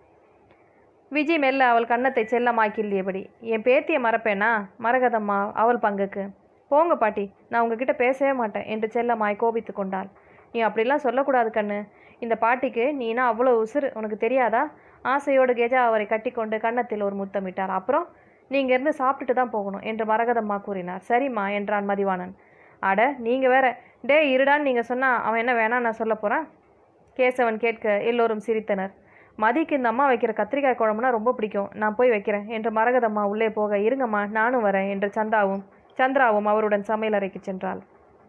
விஜய் மெல்ல அவள் கன்னத்தை செல்லமாக்கில்லியபடி என் பேத்தியை மறப்பேனா மரகதம்மா அவள் பங்குக்கு போங்க பாட்டி நான் உங்ககிட்ட பேசவே மாட்டேன் என்று செல்லமாய் கோபித்து கொண்டாள் நீ அப்படிலாம் சொல்லக்கூடாது கண்ணு இந்த பாட்டிக்கு நீனா அவ்வளோ உசுறு உனக்கு தெரியாதா ஆசையோடு கெஜா அவரை கட்டிக்கொண்டு கன்னத்தில் ஒரு முத்தமிட்டார் அப்புறம் நீங்க இருந்து சாப்பிட்டுட்டு தான் போகணும் என்று மரகதம்மா கூறினார் சரிம்மா என்றான் மதிவாணன் அட நீங்கள் வேற டே இருடான்னு நீங்கள் சொன்னால் அவன் என்ன வேணாம் நான் சொல்ல போகிறான் கேசவன் கேட்க எல்லோரும் சிரித்தனர் மதிக்கு இந்த அம்மா வைக்கிற கத்திரிக்காய் குழம்புனா ரொம்ப பிடிக்கும் நான் போய் வைக்கிறேன் என்று மரகதம்மா உள்ளே போக இருங்கம்மா நானும் வரேன் என்று சந்தாவும் சந்திராவும் அவருடன் சமையலறைக்கு சென்றாள்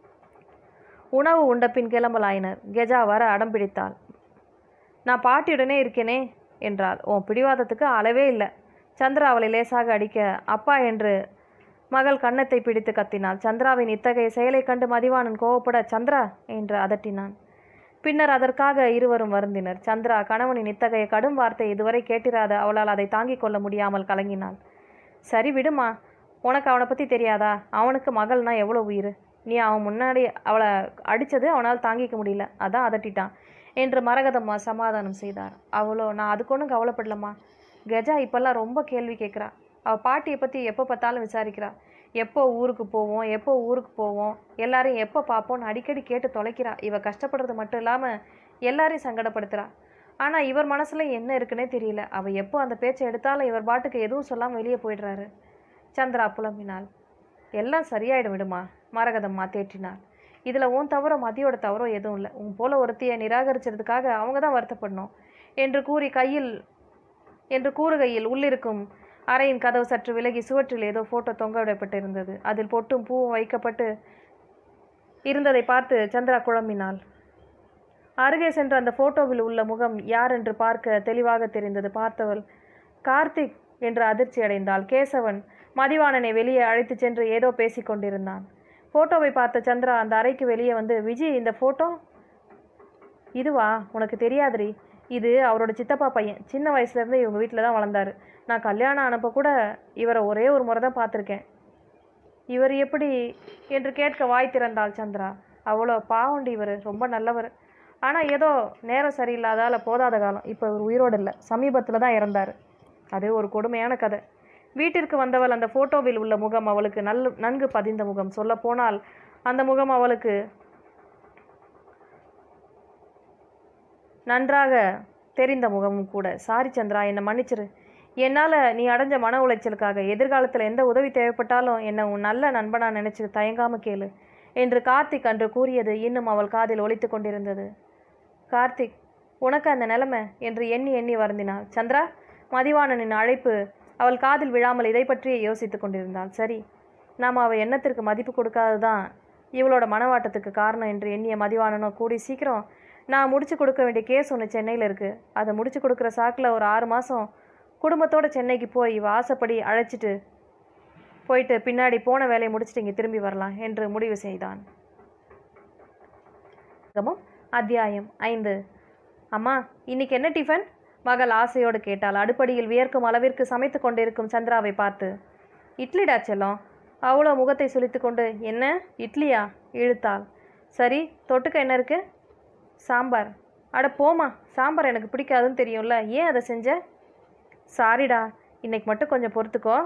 உணவு உண்ட பின் கிளம்பலாயினர் கெஜா வர அடம் பிடித்தாள் நான் பாட்டியுடனே இருக்கேனே என்றாள் உன் பிடிவாதத்துக்கு அளவே இல்லை சந்திரா அவளை லேசாக அடிக்க அப்பா என்று மகள் கன்னத்தை பிடித்து கத்தினாள் சந்திராவின் இத்தகைய செயலைக் கண்டு மதிவாணன் கோவப்பட சந்திரா என்று அதட்டினான் பின்னர் அதற்காக இருவரும் வருந்தினர் சந்திரா கணவனின் இத்தகைய கடும் வார்த்தை இதுவரை கேட்டிராத அவளால் அதை தாங்கிக் கொள்ள முடியாமல் கலங்கினாள் சரி விடுமா உனக்கு அவனை பற்றி தெரியாதா அவனுக்கு மகள்னா எவ்வளோ உயிர் நீ அவன் முன்னாடி அவளை அடித்தது அவனால் தாங்கிக்க முடியல அதான் அதட்டிட்டான் என்று மரகதம்மா சமாதானம் செய்தார் அவளோ நான் அதுக்கு ஒன்றும் கவலைப்படலம்மா கஜா இப்போல்லாம் ரொம்ப கேள்வி கேட்குறா அவள் பாட்டியை பற்றி எப்போ பார்த்தாலும் விசாரிக்கிறா எப்போ ஊருக்கு போவோம் எப்போ ஊருக்கு போவோம் எல்லாரையும் எப்போ பார்ப்போம்னு அடிக்கடி கேட்டு தொலைக்கிறா இவ கஷ்டப்படுறது மட்டும் இல்லாமல் எல்லாரையும் சங்கடப்படுத்துறா ஆனால் இவர் மனசில் என்ன இருக்குன்னே தெரியல அவள் எப்போ அந்த பேச்சை எடுத்தாலும் இவர் பாட்டுக்கு எதுவும் சொல்லாமல் வெளியே போயிடுறாரு சந்திரா புலம்பினாள் எல்லாம் சரியாயிடும் விடுமா மரகதம்மா தேற்றினாள் இதில் உன் தவறோ மதியோட தவறோ எதுவும் இல்லை உன் போல ஒருத்தியை நிராகரிச்சதுக்காக அவங்க தான் வருத்தப்படணும் என்று கூறி கையில் என்று கூறுகையில் உள்ளிருக்கும் அறையின் கதவு சற்று விலகி சுவற்றில் ஏதோ போட்டோ தொங்க விடப்பட்டிருந்தது அதில் பொட்டும் பூவும் வைக்கப்பட்டு இருந்ததை பார்த்து சந்திரா குழம்பினாள் அருகே சென்று அந்த போட்டோவில் உள்ள முகம் யார் என்று பார்க்க தெளிவாக தெரிந்தது பார்த்தவள் கார்த்திக் என்று அதிர்ச்சி அடைந்தாள் கேசவன் மதிவாணனை வெளியே அழைத்துச் சென்று ஏதோ பேசிக் கொண்டிருந்தான் போட்டோவை பார்த்த சந்திரா அந்த அறைக்கு வெளியே வந்து விஜய் இந்த போட்டோ இதுவா உனக்கு தெரியாதுடி இது அவரோட சித்தப்பா பையன் சின்ன வயசுலேருந்து இவங்க வீட்டில் தான் வளர்ந்தாரு நான் கல்யாணம் ஆனப்போ கூட இவரை ஒரே ஒரு முறை தான் பார்த்துருக்கேன் இவர் எப்படி என்று கேட்க வாய் திறந்தாள் சந்திரா அவ்வளோ பாவண்டி இவர் ரொம்ப நல்லவர் ஆனால் ஏதோ நேரம் சரியில்லாதால போதாத காலம் இப்போ இவர் உயிரோடு இல்லை சமீபத்தில் தான் இறந்தார் அது ஒரு கொடுமையான கதை வீட்டிற்கு வந்தவள் அந்த ஃபோட்டோவில் உள்ள முகம் அவளுக்கு நல் நன்கு பதிந்த முகம் சொல்ல போனால் அந்த முகம் அவளுக்கு நன்றாக தெரிந்த முகமும் கூட சாரி சந்திரா என்னை மன்னிச்சிரு என்னால் நீ அடைஞ்ச மன உளைச்சலுக்காக எதிர்காலத்தில் எந்த உதவி தேவைப்பட்டாலும் என்னை உன் நல்ல நண்பனா நினைச்சு தயங்காம கேளு என்று கார்த்திக் அன்று கூறியது இன்னும் அவள் காதில் ஒலித்து கொண்டிருந்தது கார்த்திக் உனக்கு அந்த நிலைமை என்று எண்ணி எண்ணி வருந்தினாள் சந்திரா மதிவாணனின் அழைப்பு அவள் காதில் விழாமல் இதை பற்றியே யோசித்துக் கொண்டிருந்தாள் சரி நாம் அவள் எண்ணத்திற்கு மதிப்பு கொடுக்காததான் இவளோட மனவாட்டத்துக்கு காரணம் என்று எண்ணிய மதிவாணனோ கூடி சீக்கிரம் நான் முடிச்சு கொடுக்க வேண்டிய கேஸ் ஒன்று சென்னையில் இருக்குது அதை முடிச்சு கொடுக்குற சாக்கில் ஒரு ஆறு மாதம் குடும்பத்தோட சென்னைக்கு போய் இவ ஆசைப்படி அழைச்சிட்டு போயிட்டு பின்னாடி போன வேலையை முடிச்சுட்டு இங்கே திரும்பி வரலாம் என்று முடிவு செய்தான் சங்கமம் அத்தியாயம் ஐந்து அம்மா இன்னைக்கு என்ன டிஃபன் மகள் ஆசையோடு கேட்டாள் அடுப்படியில் வியர்க்கும் அளவிற்கு சமைத்து கொண்டிருக்கும் சந்திராவை பார்த்து இட்லிடா செல்லம் அவ்வளோ முகத்தை சுளித்து கொண்டு என்ன இட்லியா இழுத்தாள் சரி தொட்டுக்க என்ன இருக்கு சாம்பார் அட போமா சாம்பார் எனக்கு பிடிக்காதுன்னு தெரியும்ல ஏன் அதை செஞ்ச சாரிடா இன்னைக்கு மட்டும் கொஞ்சம் பொறுத்துக்கோ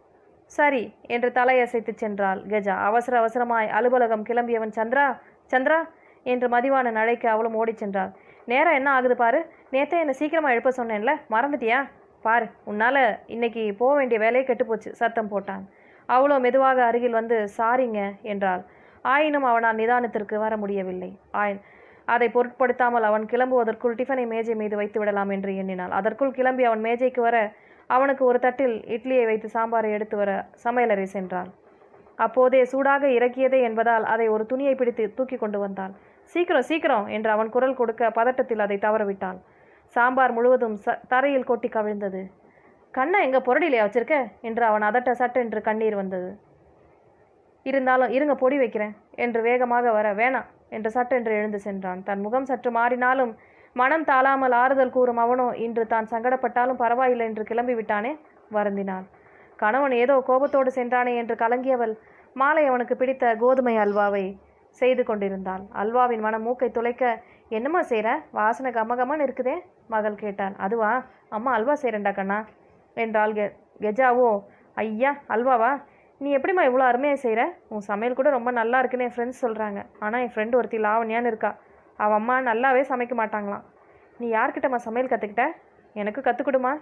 சரி என்று தலையசைத்து சென்றாள் கஜா அவசர அவசரமாய் அலுவலகம் கிளம்பியவன் சந்திரா சந்திரா என்று மதிவாணன் அழைக்க அவளும் ஓடிச் சென்றாள் நேரம் என்ன ஆகுது பாரு நேத்தே என்னை சீக்கிரமாக எழுப்ப சொன்னேன்ல மறந்துட்டியா பாரு உன்னால் இன்னைக்கு போக வேண்டிய வேலையை கெட்டுப்போச்சு சத்தம் போட்டான் அவளோ மெதுவாக அருகில் வந்து சாரிங்க என்றாள் ஆயினும் அவனால் நிதானத்திற்கு வர முடியவில்லை ஆயின் அதை பொருட்படுத்தாமல் அவன் கிளம்புவதற்குள் டிஃபனை மேஜை மீது வைத்து விடலாம் என்று எண்ணினாள் அதற்குள் கிளம்பி அவன் மேஜைக்கு வர அவனுக்கு ஒரு தட்டில் இட்லியை வைத்து சாம்பாரை எடுத்து வர சமையலறை சென்றாள் அப்போதே சூடாக இறக்கியதே என்பதால் அதை ஒரு துணியை பிடித்து தூக்கி கொண்டு வந்தாள் சீக்கிரம் சீக்கிரம் என்று அவன் குரல் கொடுக்க பதட்டத்தில் அதை தவறவிட்டாள் சாம்பார் முழுவதும் ச தரையில் கொட்டி கவிழ்ந்தது கண்ணை எங்க புரடிலையா வச்சிருக்க என்று அவன் அதட்ட சட்டென்று கண்ணீர் வந்தது இருந்தாலும் இருங்க பொடி வைக்கிறேன் என்று வேகமாக வர வேணாம் என்று சட்டென்று எழுந்து சென்றான் தன் முகம் சற்று மாறினாலும் மனம் தாழாமல் ஆறுதல் கூறும் அவனோ இன்று தான் சங்கடப்பட்டாலும் பரவாயில்லை என்று கிளம்பி விட்டானே வருந்தினாள் கணவன் ஏதோ கோபத்தோடு சென்றானே என்று கலங்கியவள் மாலை அவனுக்கு பிடித்த கோதுமை அல்வாவை செய்து கொண்டிருந்தாள் அல்வாவின் மனம் மூக்கை துளைக்க என்னம்மா செய்கிற வாசனை கமகமன்னு இருக்குதே மகள் கேட்டாள் அதுவா அம்மா அல்வா செய்கிறேன்டா கண்ணா என்றாள் கெ கெஜாவோ ஐயா அல்வாவா நீ எப்படிம்மா இவ்வளோ அருமையாக செய்கிற உன் சமையல் கூட ரொம்ப நல்லா இருக்குன்னு என் ஃப்ரெண்ட்ஸ் சொல்கிறாங்க ஆனால் என் ஃப்ரெண்டு ஒருத்தி லாவண்யான்னு இருக்கா அவள் அம்மா நல்லாவே சமைக்க மாட்டாங்களாம் நீ யார்கிட்டம்மா சமையல் கற்றுக்கிட்ட எனக்கு கற்றுக் கொடுமா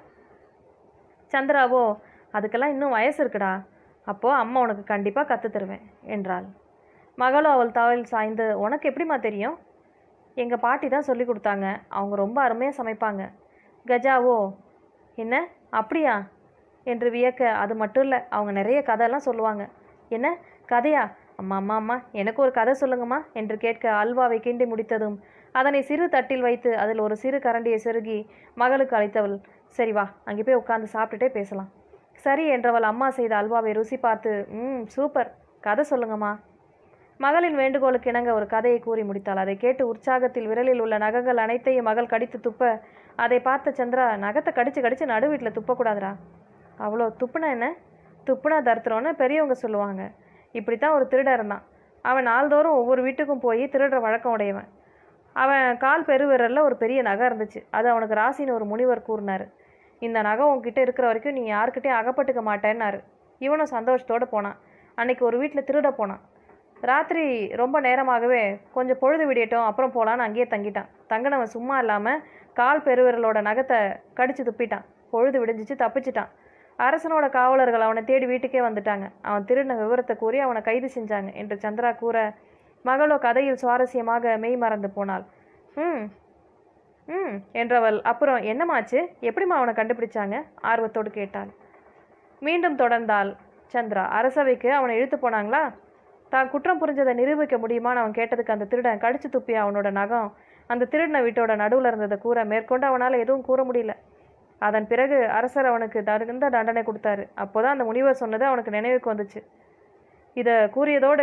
சந்திராவோ அதுக்கெல்லாம் இன்னும் வயசு இருக்குடா அப்போது அம்மா உனக்கு கண்டிப்பாக கற்றுத் தருவேன் என்றாள் மகளும் அவள் தவள் சாய்ந்து உனக்கு எப்படிம்மா தெரியும் எங்கள் பாட்டி தான் சொல்லி கொடுத்தாங்க அவங்க ரொம்ப அருமையாக சமைப்பாங்க கஜாவோ என்ன அப்படியா என்று வியக்க அது மட்டும் இல்லை அவங்க நிறைய கதையெல்லாம் சொல்லுவாங்க என்ன கதையா அம்மா அம்மா அம்மா எனக்கு ஒரு கதை சொல்லுங்கம்மா என்று கேட்க அல்வாவை கிண்டி முடித்ததும் அதனை சிறு தட்டில் வைத்து அதில் ஒரு சிறு கரண்டியை செருகி மகளுக்கு அளித்தவள் சரி வா அங்கே போய் உட்காந்து சாப்பிட்டுட்டே பேசலாம் சரி என்றவள் அம்மா செய்த அல்வாவை ருசி பார்த்து ம் சூப்பர் கதை சொல்லுங்கம்மா மகளின் வேண்டுகோளுக்கு இணங்க ஒரு கதையை கூறி முடித்தாள் அதை கேட்டு உற்சாகத்தில் விரலில் உள்ள நகங்கள் அனைத்தையும் மகள் கடித்து துப்ப அதை பார்த்த சந்திரா நகத்தை கடிச்சு கடிச்சு நடு வீட்டில் துப்பக்கூடாதுடா அவ்வளோ துப்புனா என்ன துப்புனா தருத்துறோன்னு பெரியவங்க சொல்லுவாங்க இப்படித்தான் ஒரு திருடன் இருந்தான் அவன் நாள்தோறும் ஒவ்வொரு வீட்டுக்கும் போய் திருடுற வழக்கம் உடையவன் அவன் கால் பெருவிரலில் ஒரு பெரிய நகை இருந்துச்சு அது அவனுக்கு ராசின்னு ஒரு முனிவர் கூறினார் இந்த நகை உன்கிட்ட இருக்கிற வரைக்கும் நீ யாருக்கிட்டையும் அகப்பட்டுக்க மாட்டேன்னாரு இவனும் சந்தோஷத்தோடு போனான் அன்னைக்கு ஒரு வீட்டில் திருட போனான் ராத்திரி ரொம்ப நேரமாகவே கொஞ்சம் பொழுது விடியட்டும் அப்புறம் போகலான்னு அங்கேயே தங்கிட்டான் தங்கினவன் சும்மா இல்லாமல் கால் பெருவிரலோட நகத்தை கடிச்சு துப்பிட்டான் பொழுது விடிஞ்சிச்சு தப்பிச்சிட்டான் அரசனோட காவலர்கள் அவனை தேடி வீட்டுக்கே வந்துட்டாங்க அவன் திருடின விவரத்தை கூறி அவனை கைது செஞ்சாங்க என்று சந்திரா கூற மகளோ கதையில் சுவாரஸ்யமாக மெய் மறந்து போனாள் ம் ம் என்றவள் அப்புறம் என்னமாச்சு எப்படிம்மா அவனை கண்டுபிடிச்சாங்க ஆர்வத்தோடு கேட்டாள் மீண்டும் தொடர்ந்தாள் சந்திரா அரசவைக்கு அவனை இழுத்து போனாங்களா தான் குற்றம் புரிஞ்சதை நிரூபிக்க முடியுமான்னு அவன் கேட்டதுக்கு அந்த திருடன் கடிச்சு துப்பிய அவனோட நகம் அந்த திருடின வீட்டோட நடுவில் இருந்ததை கூற மேற்கொண்டு அவனால் எதுவும் கூற முடியல அதன் பிறகு அரசர் அவனுக்கு தகுந்த தண்டனை கொடுத்தாரு அப்போதான் அந்த முனிவர் சொன்னது அவனுக்கு நினைவுக்கு வந்துச்சு இதை கூறியதோடு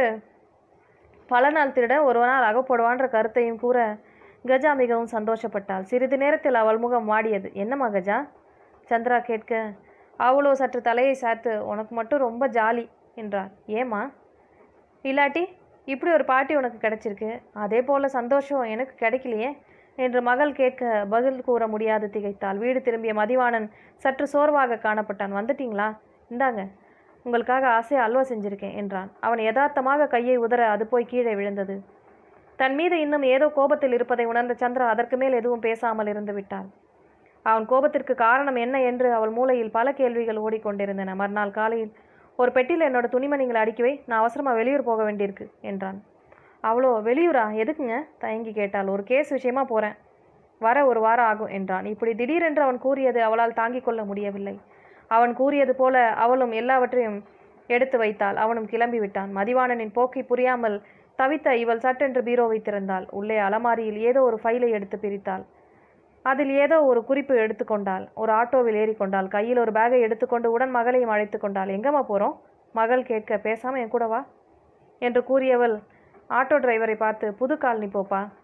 பல நாள் திருடன் ஒரு நாள் அகப்படுவான்ற கருத்தையும் கூற கஜா மிகவும் சந்தோஷப்பட்டாள் சிறிது நேரத்தில் அவள் முகம் வாடியது என்னம்மா கஜா சந்திரா கேட்க அவளோ சற்று தலையை சாத்து உனக்கு மட்டும் ரொம்ப ஜாலி என்றார் ஏம்மா இல்லாட்டி இப்படி ஒரு பாட்டி உனக்கு கிடைச்சிருக்கு அதே போல் சந்தோஷம் எனக்கு கிடைக்கலையே என்று மகள் கேட்க பதில் கூற முடியாது திகைத்தாள் வீடு திரும்பிய மதிவாணன் சற்று சோர்வாக காணப்பட்டான் வந்துட்டீங்களா இந்தாங்க உங்களுக்காக ஆசை அல்வா செஞ்சிருக்கேன் என்றான் அவன் யதார்த்தமாக கையை உதற அது போய் கீழே விழுந்தது தன் மீது இன்னும் ஏதோ கோபத்தில் இருப்பதை உணர்ந்த சந்திரா அதற்கு மேல் எதுவும் பேசாமல் இருந்து விட்டாள் அவன் கோபத்திற்கு காரணம் என்ன என்று அவள் மூளையில் பல கேள்விகள் ஓடிக்கொண்டிருந்தன மறுநாள் காலையில் ஒரு பெட்டியில் என்னோட துணிமணிகளை அடுக்கி வை நான் அவசரமாக வெளியூர் போக வேண்டியிருக்கு என்றான் அவளோ வெளியூரா எதுக்குங்க தயங்கி கேட்டாள் ஒரு கேஸ் விஷயமா போகிறேன் வர ஒரு வாரம் ஆகும் என்றான் இப்படி திடீரென்று அவன் கூறியது அவளால் தாங்கிக் கொள்ள முடியவில்லை அவன் கூறியது போல அவளும் எல்லாவற்றையும் எடுத்து வைத்தாள் அவனும் கிளம்பி விட்டான் மதிவாணனின் போக்கை புரியாமல் தவித்த இவள் சட்டென்று பீரோவை திறந்தாள் உள்ளே அலமாரியில் ஏதோ ஒரு ஃபைலை எடுத்து பிரித்தாள் அதில் ஏதோ ஒரு குறிப்பு எடுத்துக்கொண்டாள் ஒரு ஆட்டோவில் ஏறிக்கொண்டாள் கையில் ஒரு பேகை எடுத்துக்கொண்டு உடன் மகளையும் அழைத்து கொண்டாள் எங்கம்மா போகிறோம் மகள் கேட்க பேசாமல் என் கூட வா என்று கூறியவள் ஆட்டோ டிரைவரை பார்த்து புது காலனி போப்பா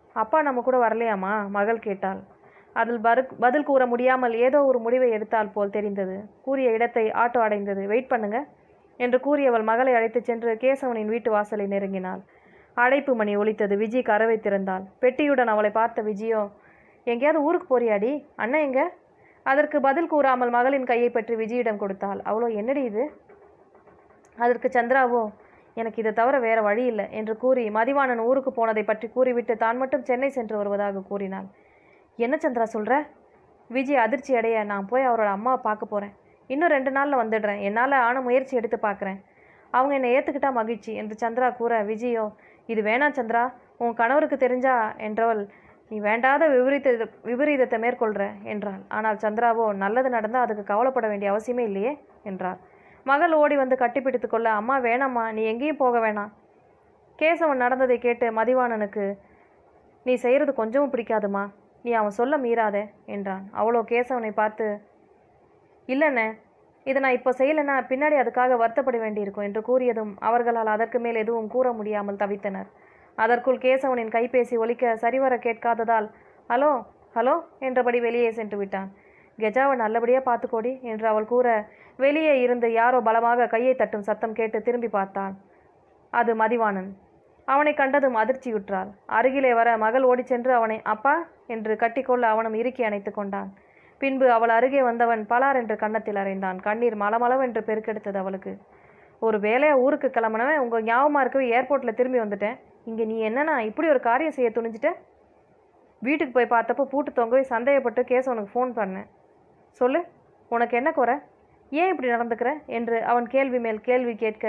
அப்பா நம்ம கூட வரலையாமா மகள் கேட்டாள் அதில் பரு பதில் கூற முடியாமல் ஏதோ ஒரு முடிவை எடுத்தால் போல் தெரிந்தது கூறிய இடத்தை ஆட்டோ அடைந்தது வெயிட் பண்ணுங்க என்று கூறியவள் மகளை அழைத்துச் சென்று கேசவனின் வீட்டு வாசலை நெருங்கினாள் அழைப்பு மணி ஒலித்தது விஜி கதவை திறந்தாள் பெட்டியுடன் அவளை பார்த்த விஜயோ எங்கேயாவது ஊருக்கு போறியாடி அண்ணன் எங்க அதற்கு பதில் கூறாமல் மகளின் கையை பற்றி விஜயிடம் கொடுத்தாள் அவளோ என்னடி இது அதற்கு சந்திராவோ எனக்கு இதை தவிர வேற வழி இல்லை என்று கூறி மதிவாணன் ஊருக்கு போனதை பற்றி கூறிவிட்டு தான் மட்டும் சென்னை சென்று வருவதாக கூறினாள் என்ன சந்திரா சொல்ற விஜய் அதிர்ச்சி அடைய நான் போய் அவரோட அம்மாவை பார்க்க போகிறேன் இன்னும் ரெண்டு நாளில் வந்துடுறேன் என்னால் ஆன முயற்சி எடுத்து பார்க்குறேன் அவங்க என்னை ஏற்றுக்கிட்டா மகிழ்ச்சி என்று சந்திரா கூற விஜயோ இது வேணாம் சந்திரா உன் கணவருக்கு தெரிஞ்சா என்றவள் நீ வேண்டாத விபரீத விபரீதத்தை மேற்கொள்ற என்றாள் ஆனால் சந்திராவோ நல்லது நடந்தால் அதுக்கு கவலைப்பட வேண்டிய அவசியமே இல்லையே என்றார் மகள் ஓடி வந்து கட்டிப்பிடித்து கொள்ள அம்மா வேணாம்மா நீ எங்கேயும் போக வேணாம் கேசவன் நடந்ததை கேட்டு மதிவாணனுக்கு நீ செய்கிறது கொஞ்சமும் பிடிக்காதுமா நீ அவன் சொல்ல மீறாதே என்றான் அவளோ கேசவனை பார்த்து இல்லைண்ணே இதை நான் இப்போ செய்யலைன்னா பின்னாடி அதுக்காக வருத்தப்பட வேண்டியிருக்கும் என்று கூறியதும் அவர்களால் அதற்கு மேல் எதுவும் கூற முடியாமல் தவித்தனர் அதற்குள் கேசவனின் கைபேசி ஒலிக்க சரிவர கேட்காததால் ஹலோ ஹலோ என்றபடி வெளியே சென்று விட்டான் கெஜாவை நல்லபடியாக பார்த்துக்கோடி என்று அவள் கூற வெளியே இருந்து யாரோ பலமாக கையை தட்டும் சத்தம் கேட்டு திரும்பி பார்த்தான் அது மதிவாணன் அவனை கண்டதும் அதிர்ச்சியுற்றாள் அருகிலே வர மகள் ஓடிச் சென்று அவனை அப்பா என்று கட்டிக்கொள்ள அவனும் இறுக்கி அணைத்து கொண்டான் பின்பு அவள் அருகே வந்தவன் பலார் என்று கன்னத்தில் அறைந்தான் கண்ணீர் மலமளவென்று பெருக்கெடுத்தது அவளுக்கு ஒரு வேலையா ஊருக்கு கிளம்புனவன் உங்கள் ஞாபகமாக இருக்கவே ஏர்போர்ட்டில் திரும்பி வந்துட்டேன் இங்கே நீ என்னன்னா இப்படி ஒரு காரியம் செய்ய துணிஞ்சிட்ட வீட்டுக்கு போய் பார்த்தப்போ பூட்டு தொங்கவே சந்தேகப்பட்டு கேசவனுக்கு ஃபோன் பண்ணேன் சொல்லு உனக்கு என்ன குறை ஏன் இப்படி நடந்துக்கிற என்று அவன் கேள்வி மேல் கேள்வி கேட்க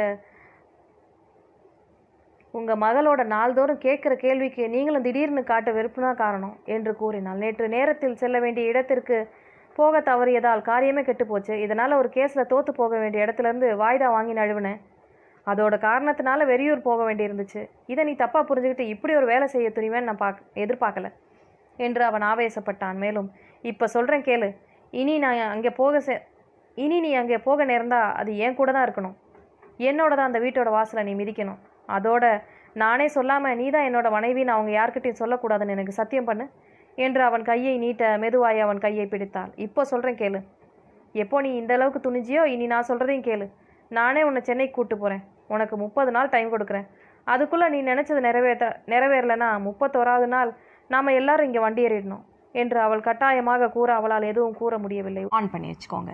உங்கள் மகளோட நாள்தோறும் கேட்குற கேள்விக்கு நீங்களும் திடீர்னு காட்ட வெறுப்புனா காரணம் என்று கூறினாள் நேற்று நேரத்தில் செல்ல வேண்டிய இடத்திற்கு போக தவறியதால் காரியமே கெட்டுப்போச்சு இதனால் ஒரு கேஸில் தோற்று போக வேண்டிய இடத்துலேருந்து வாய்தா வாங்கி நழுவினேன் அதோட காரணத்தினால வெறியூர் போக வேண்டியிருந்துச்சு இதை நீ தப்பாக புரிஞ்சுக்கிட்டு இப்படி ஒரு வேலை செய்ய துணிவேன்னு நான் பார்க்க எதிர்பார்க்கல என்று அவன் ஆவேசப்பட்டான் மேலும் இப்போ சொல்கிறேன் கேளு இனி நான் அங்கே போக செ இனி நீ அங்கே போக நேர்ந்தா அது என் கூட தான் இருக்கணும் என்னோட தான் அந்த வீட்டோட வாசலை நீ மிதிக்கணும் அதோட நானே சொல்லாமல் நீ தான் என்னோட மனைவின்னு அவங்க யார்கிட்டையும் சொல்லக்கூடாதுன்னு எனக்கு சத்தியம் பண்ணு என்று அவன் கையை நீட்ட மெதுவாய் அவன் கையை பிடித்தாள் இப்போ சொல்கிறேன் கேளு எப்போ நீ இந்த அளவுக்கு துணிஞ்சியோ இனி நான் சொல்கிறதையும் கேளு நானே உன்னை சென்னைக்கு கூட்டு போகிறேன் உனக்கு முப்பது நாள் டைம் கொடுக்குறேன் அதுக்குள்ளே நீ நினச்சது நிறைவேற்ற நிறைவேறலைன்னா முப்பத்தோராவது நாள் நாம் எல்லாரும் இங்கே வண்டி ஏறிடணும் என்று அவள் கட்டாயமாக கூற அவளால் எதுவும் கூற முடியவில்லை ஆன் பண்ணி வச்சுக்கோங்க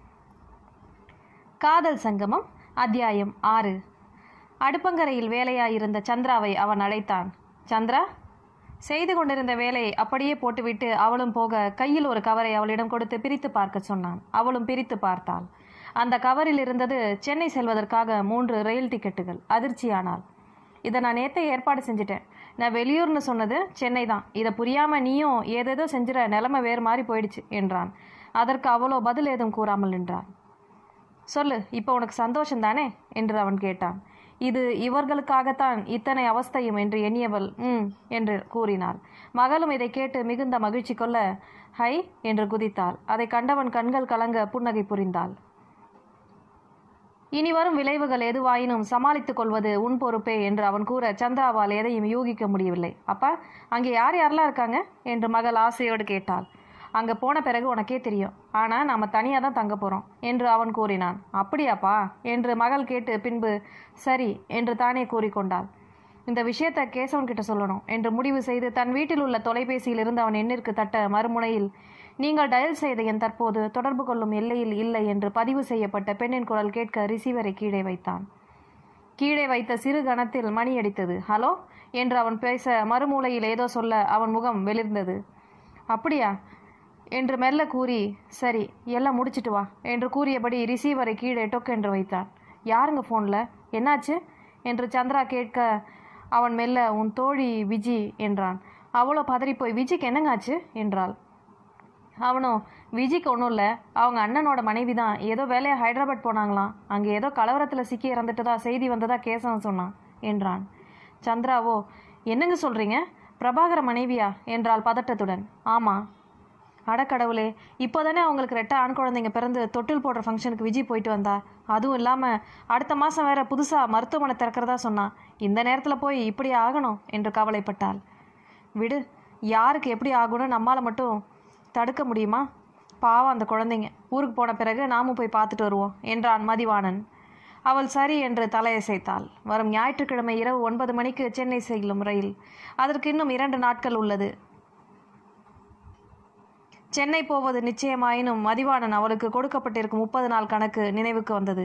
காதல் சங்கமம் அத்தியாயம் ஆறு அடுப்பங்கரையில் வேலையாயிருந்த சந்திராவை அவன் அழைத்தான் சந்திரா செய்து கொண்டிருந்த வேலையை அப்படியே போட்டுவிட்டு அவளும் போக கையில் ஒரு கவரை அவளிடம் கொடுத்து பிரித்து பார்க்க சொன்னான் அவளும் பிரித்து பார்த்தாள் அந்த கவரில் இருந்தது சென்னை செல்வதற்காக மூன்று ரயில் டிக்கெட்டுகள் அதிர்ச்சியானாள் இதை நான் நேற்றே ஏற்பாடு செஞ்சுட்டேன் நான் வெளியூர்னு சொன்னது சென்னை தான் இதை புரியாமல் நீயும் ஏதேதோ செஞ்சிட நிலைமை வேறு மாதிரி போயிடுச்சு என்றான் அதற்கு அவளோ பதில் ஏதும் கூறாமல் நின்றான் சொல்லு இப்போ உனக்கு சந்தோஷம் தானே என்று அவன் கேட்டான் இது இவர்களுக்காகத்தான் இத்தனை அவஸ்தையும் என்று எண்ணியவள் ம் என்று கூறினாள் மகளும் இதை கேட்டு மிகுந்த மகிழ்ச்சி கொள்ள ஹை என்று குதித்தாள் அதை கண்டவன் கண்கள் கலங்க புன்னகை புரிந்தாள் இனி வரும் விளைவுகள் எதுவாயினும் சமாளித்துக் கொள்வது உன் பொறுப்பே என்று அவன் கூற சந்திராவால் எதையும் யூகிக்க முடியவில்லை அப்பா அங்கே யார் யாரெல்லாம் இருக்காங்க என்று மகள் ஆசையோடு கேட்டாள் அங்கே போன பிறகு உனக்கே தெரியும் ஆனால் நாம் தனியாக தான் தங்க போகிறோம் என்று அவன் கூறினான் அப்படியாப்பா என்று மகள் கேட்டு பின்பு சரி என்று தானே கூறிக்கொண்டாள் இந்த விஷயத்தை கேசவன் கிட்ட சொல்லணும் என்று முடிவு செய்து தன் வீட்டில் உள்ள தொலைபேசியில் இருந்து அவன் எண்ணிற்கு தட்ட மறுமுனையில் நீங்கள் டயல் செய்த என் தற்போது தொடர்பு கொள்ளும் எல்லையில் இல்லை என்று பதிவு செய்யப்பட்ட பெண்ணின் குரல் கேட்க ரிசீவரை கீழே வைத்தான் கீழே வைத்த சிறு கணத்தில் மணி அடித்தது ஹலோ என்று அவன் பேச மறுமூலையில் ஏதோ சொல்ல அவன் முகம் வெளிர்ந்தது அப்படியா என்று மெல்ல கூறி சரி எல்லாம் முடிச்சிட்டு வா என்று கூறியபடி ரிசீவரை கீழே டொக்கென்று வைத்தான் யாருங்க ஃபோனில் என்னாச்சு என்று சந்திரா கேட்க அவன் மெல்ல உன் தோழி விஜி என்றான் அவளோ பதறிப்போய் விஜிக்கு என்னங்காச்சு என்றாள் அவனும் விஜிக்கு ஒன்றும் இல்லை அவங்க அண்ணனோட மனைவி தான் ஏதோ வேலையை ஹைதராபாத் போனாங்களாம் அங்கே ஏதோ கலவரத்தில் சிக்கி இறந்துட்டதா செய்தி வந்ததா கேசவன் சொன்னான் என்றான் சந்திராவோ என்னங்க சொல்கிறீங்க பிரபாகர மனைவியா என்றாள் பதட்டத்துடன் ஆமாம் அடக்கடவுளே இப்போதானே அவங்களுக்கு ரெட்ட ஆண் குழந்தைங்க பிறந்து தொட்டில் போடுற ஃபங்க்ஷனுக்கு விஜய் போயிட்டு வந்தா அதுவும் இல்லாமல் அடுத்த மாதம் வேற புதுசாக மருத்துவமனை திறக்கிறதா சொன்னான் இந்த நேரத்தில் போய் இப்படி ஆகணும் என்று கவலைப்பட்டாள் விடு யாருக்கு எப்படி ஆகும்னு நம்மால் மட்டும் தடுக்க முடியுமா பாவம் அந்த குழந்தைங்க ஊருக்கு போன பிறகு நாமும் போய் பார்த்துட்டு வருவோம் என்றான் மதிவாணன் அவள் சரி என்று தலையசைத்தாள் வரும் ஞாயிற்றுக்கிழமை இரவு ஒன்பது மணிக்கு சென்னை செல்லும் ரயில் அதற்கு இன்னும் இரண்டு நாட்கள் உள்ளது சென்னை போவது நிச்சயமாயினும் மதிவாணன் அவளுக்கு கொடுக்கப்பட்டிருக்கும் முப்பது நாள் கணக்கு நினைவுக்கு வந்தது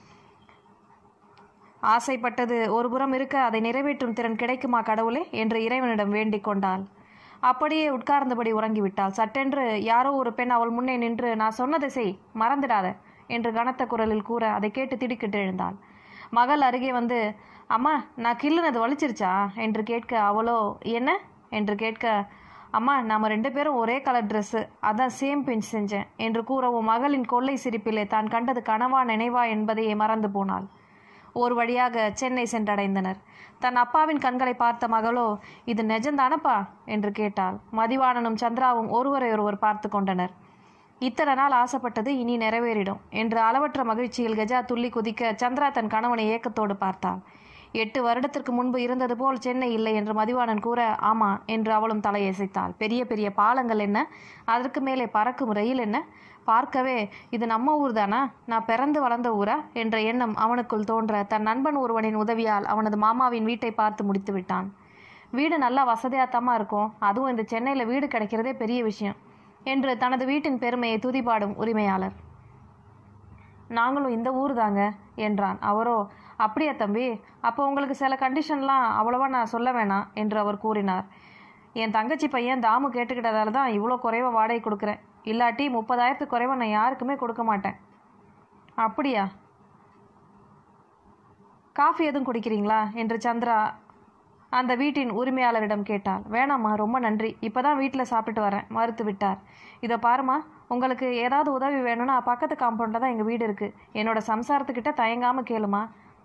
ஆசைப்பட்டது ஒருபுறம் இருக்க அதை நிறைவேற்றும் திறன் கிடைக்குமா கடவுளே என்று இறைவனிடம் வேண்டிக் கொண்டாள் அப்படியே உட்கார்ந்தபடி உறங்கிவிட்டாள் சட்டென்று யாரோ ஒரு பெண் அவள் முன்னே நின்று நான் சொன்னதை செய் மறந்துடாத என்று கனத்த குரலில் கூற அதை கேட்டு திடுக்கிட்டு எழுந்தாள் மகள் அருகே வந்து அம்மா நான் கிள்ளுனது வலிச்சிருச்சா என்று கேட்க அவளோ என்ன என்று கேட்க அம்மா நாம ரெண்டு பேரும் ஒரே கலர் ட்ரெஸ்ஸு அதான் சேம் பிஞ்ச் செஞ்சேன் என்று கூறவும் மகளின் கொள்ளை சிரிப்பிலே தான் கண்டது கனவா நினைவா என்பதையே மறந்து போனாள் ஒரு வழியாக சென்னை சென்றடைந்தனர் தன் அப்பாவின் கண்களை பார்த்த மகளோ இது நிஜம்தானப்பா என்று கேட்டாள் மதிவாணனும் சந்திராவும் ஒருவரை ஒருவர் பார்த்து கொண்டனர் இத்தனை நாள் ஆசைப்பட்டது இனி நிறைவேறிடும் என்று அளவற்ற மகிழ்ச்சியில் கஜா துள்ளி குதிக்க சந்திரா தன் கணவனை ஏக்கத்தோடு பார்த்தாள் எட்டு வருடத்திற்கு முன்பு இருந்தது போல் சென்னை இல்லை என்று மதிவாணன் கூற ஆமா என்று அவளும் தலையசைத்தாள் பெரிய பெரிய பாலங்கள் என்ன அதற்கு மேலே பறக்கும் ரயில் என்ன பார்க்கவே இது நம்ம ஊர் தானா நான் பிறந்து வளர்ந்த ஊரா என்ற எண்ணம் அவனுக்குள் தோன்ற தன் நண்பன் ஒருவனின் உதவியால் அவனது மாமாவின் வீட்டை பார்த்து முடித்து விட்டான் வீடு நல்லா வசதியாத்தமாக இருக்கும் அதுவும் இந்த சென்னையில் வீடு கிடைக்கிறதே பெரிய விஷயம் என்று தனது வீட்டின் பெருமையை துதிபாடும் உரிமையாளர் நாங்களும் இந்த ஊர் தாங்க என்றான் அவரோ அப்படியா தம்பி அப்போ உங்களுக்கு சில கண்டிஷன்லாம் அவ்வளவா நான் சொல்ல வேணாம் என்று அவர் கூறினார் என் தங்கச்சி பையன் தாமு கேட்டுக்கிட்டதால தான் இவ்வளோ குறைவா வாடகை கொடுக்குறேன் இல்லாட்டி முப்பதாயிரத்துக்கு குறைவா நான் யாருக்குமே கொடுக்க மாட்டேன் அப்படியா காஃபி எதுவும் குடிக்கிறீங்களா என்று சந்திரா அந்த வீட்டின் உரிமையாளரிடம் கேட்டாள் வேணாம்மா ரொம்ப நன்றி இப்பதான் வீட்டில் சாப்பிட்டு வரேன் மறுத்து விட்டார் இதோ பாருமா உங்களுக்கு ஏதாவது உதவி வேணும்னா பக்கத்து காம்பவுண்டில் தான் எங்கள் வீடு இருக்குது என்னோட சம்சாரத்துக்கிட்ட தயங்காமல் கேளுமா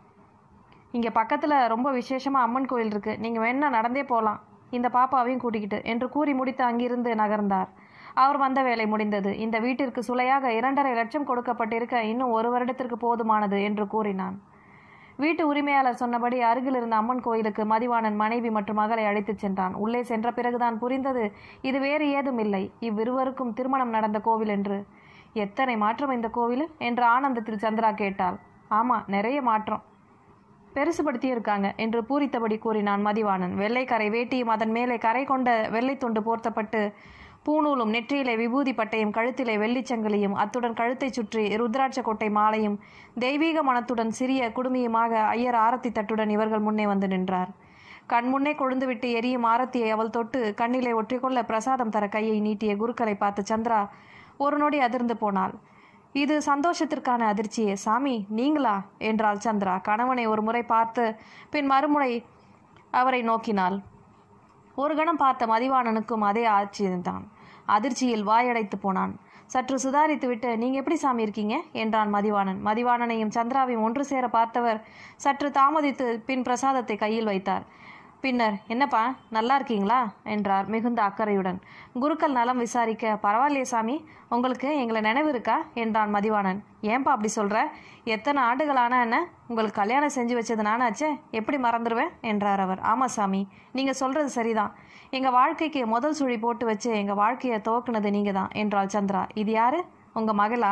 இங்கே பக்கத்தில் ரொம்ப விசேஷமாக அம்மன் கோயில் இருக்குது நீங்கள் வேணா நடந்தே போகலாம் இந்த பாப்பாவையும் கூட்டிக்கிட்டு என்று கூறி முடித்து அங்கிருந்து நகர்ந்தார் அவர் வந்த வேலை முடிந்தது இந்த வீட்டிற்கு சுளையாக இரண்டரை லட்சம் கொடுக்கப்பட்டிருக்க இன்னும் ஒரு வருடத்திற்கு போதுமானது என்று கூறினான் வீட்டு உரிமையாளர் சொன்னபடி அருகில் இருந்த அம்மன் கோயிலுக்கு மதிவாணன் மனைவி மற்றும் மகளை அழைத்துச் சென்றான் உள்ளே சென்ற பிறகுதான் புரிந்தது இது வேறு ஏதும் இல்லை இவ்விருவருக்கும் திருமணம் நடந்த கோவில் என்று எத்தனை மாற்றம் இந்த கோவில் என்று ஆனந்தத்தில் சந்திரா கேட்டாள் ஆமா நிறைய மாற்றம் பெருசுபடுத்தியும் இருக்காங்க என்று பூரித்தபடி கூறினான் மதிவாணன் வெள்ளைக்கரை வேட்டியும் அதன் மேலே கரை கொண்ட வெள்ளை துண்டு போர்த்தப்பட்டு பூணூலும் நெற்றியிலே விபூதி பட்டையும் கழுத்திலே வெள்ளிச்சங்கிலியும் அத்துடன் கழுத்தைச் சுற்றி ருத்ராட்ச கொட்டை மாலையும் தெய்வீக மனத்துடன் சிறிய குடுமியுமாக ஐயர் ஆரத்தி தட்டுடன் இவர்கள் முன்னே வந்து நின்றார் கண் முன்னே கொழுந்துவிட்டு எரியும் ஆரத்தியை அவள் தொட்டு கண்ணிலே ஒற்றிக்கொள்ள பிரசாதம் தர கையை நீட்டிய குருக்களை பார்த்த சந்திரா ஒரு நொடி அதிர்ந்து போனாள் இது சந்தோஷத்திற்கான அதிர்ச்சியே சாமி நீங்களா என்றாள் சந்திரா கணவனை ஒரு முறை பார்த்து பின் மறுமுறை அவரை நோக்கினாள் ஒரு கணம் பார்த்த மதிவாணனுக்கும் அதே ஆச்சரியம்தான் அதிர்ச்சியில் வாயடைத்து போனான் சற்று சுதாரித்துவிட்டு நீங்க எப்படி சாமி இருக்கீங்க என்றான் மதிவாணன் மதிவாணனையும் சந்திராவையும் ஒன்று சேர பார்த்தவர் சற்று தாமதித்து பின் பிரசாதத்தை கையில் வைத்தார் பின்னர் என்னப்பா நல்லா இருக்கீங்களா என்றார் மிகுந்த அக்கறையுடன் குருக்கள் நலம் விசாரிக்க பரவாயில்லையே சாமி உங்களுக்கு எங்களை நினைவு இருக்கா என்றான் மதிவாணன் ஏன்பா அப்படி சொல்ற எத்தனை ஆண்டுகளான என்ன உங்களுக்கு கல்யாணம் செஞ்சு வச்சது நானாச்சே எப்படி மறந்துடுவேன் என்றார் அவர் ஆமா சாமி நீங்க சொல்றது சரிதான் எங்க வாழ்க்கைக்கு முதல் சுழி போட்டு வச்சு எங்க வாழ்க்கையை துவக்குனது நீங்க தான் என்றாள் சந்திரா இது யாரு உங்க மகளா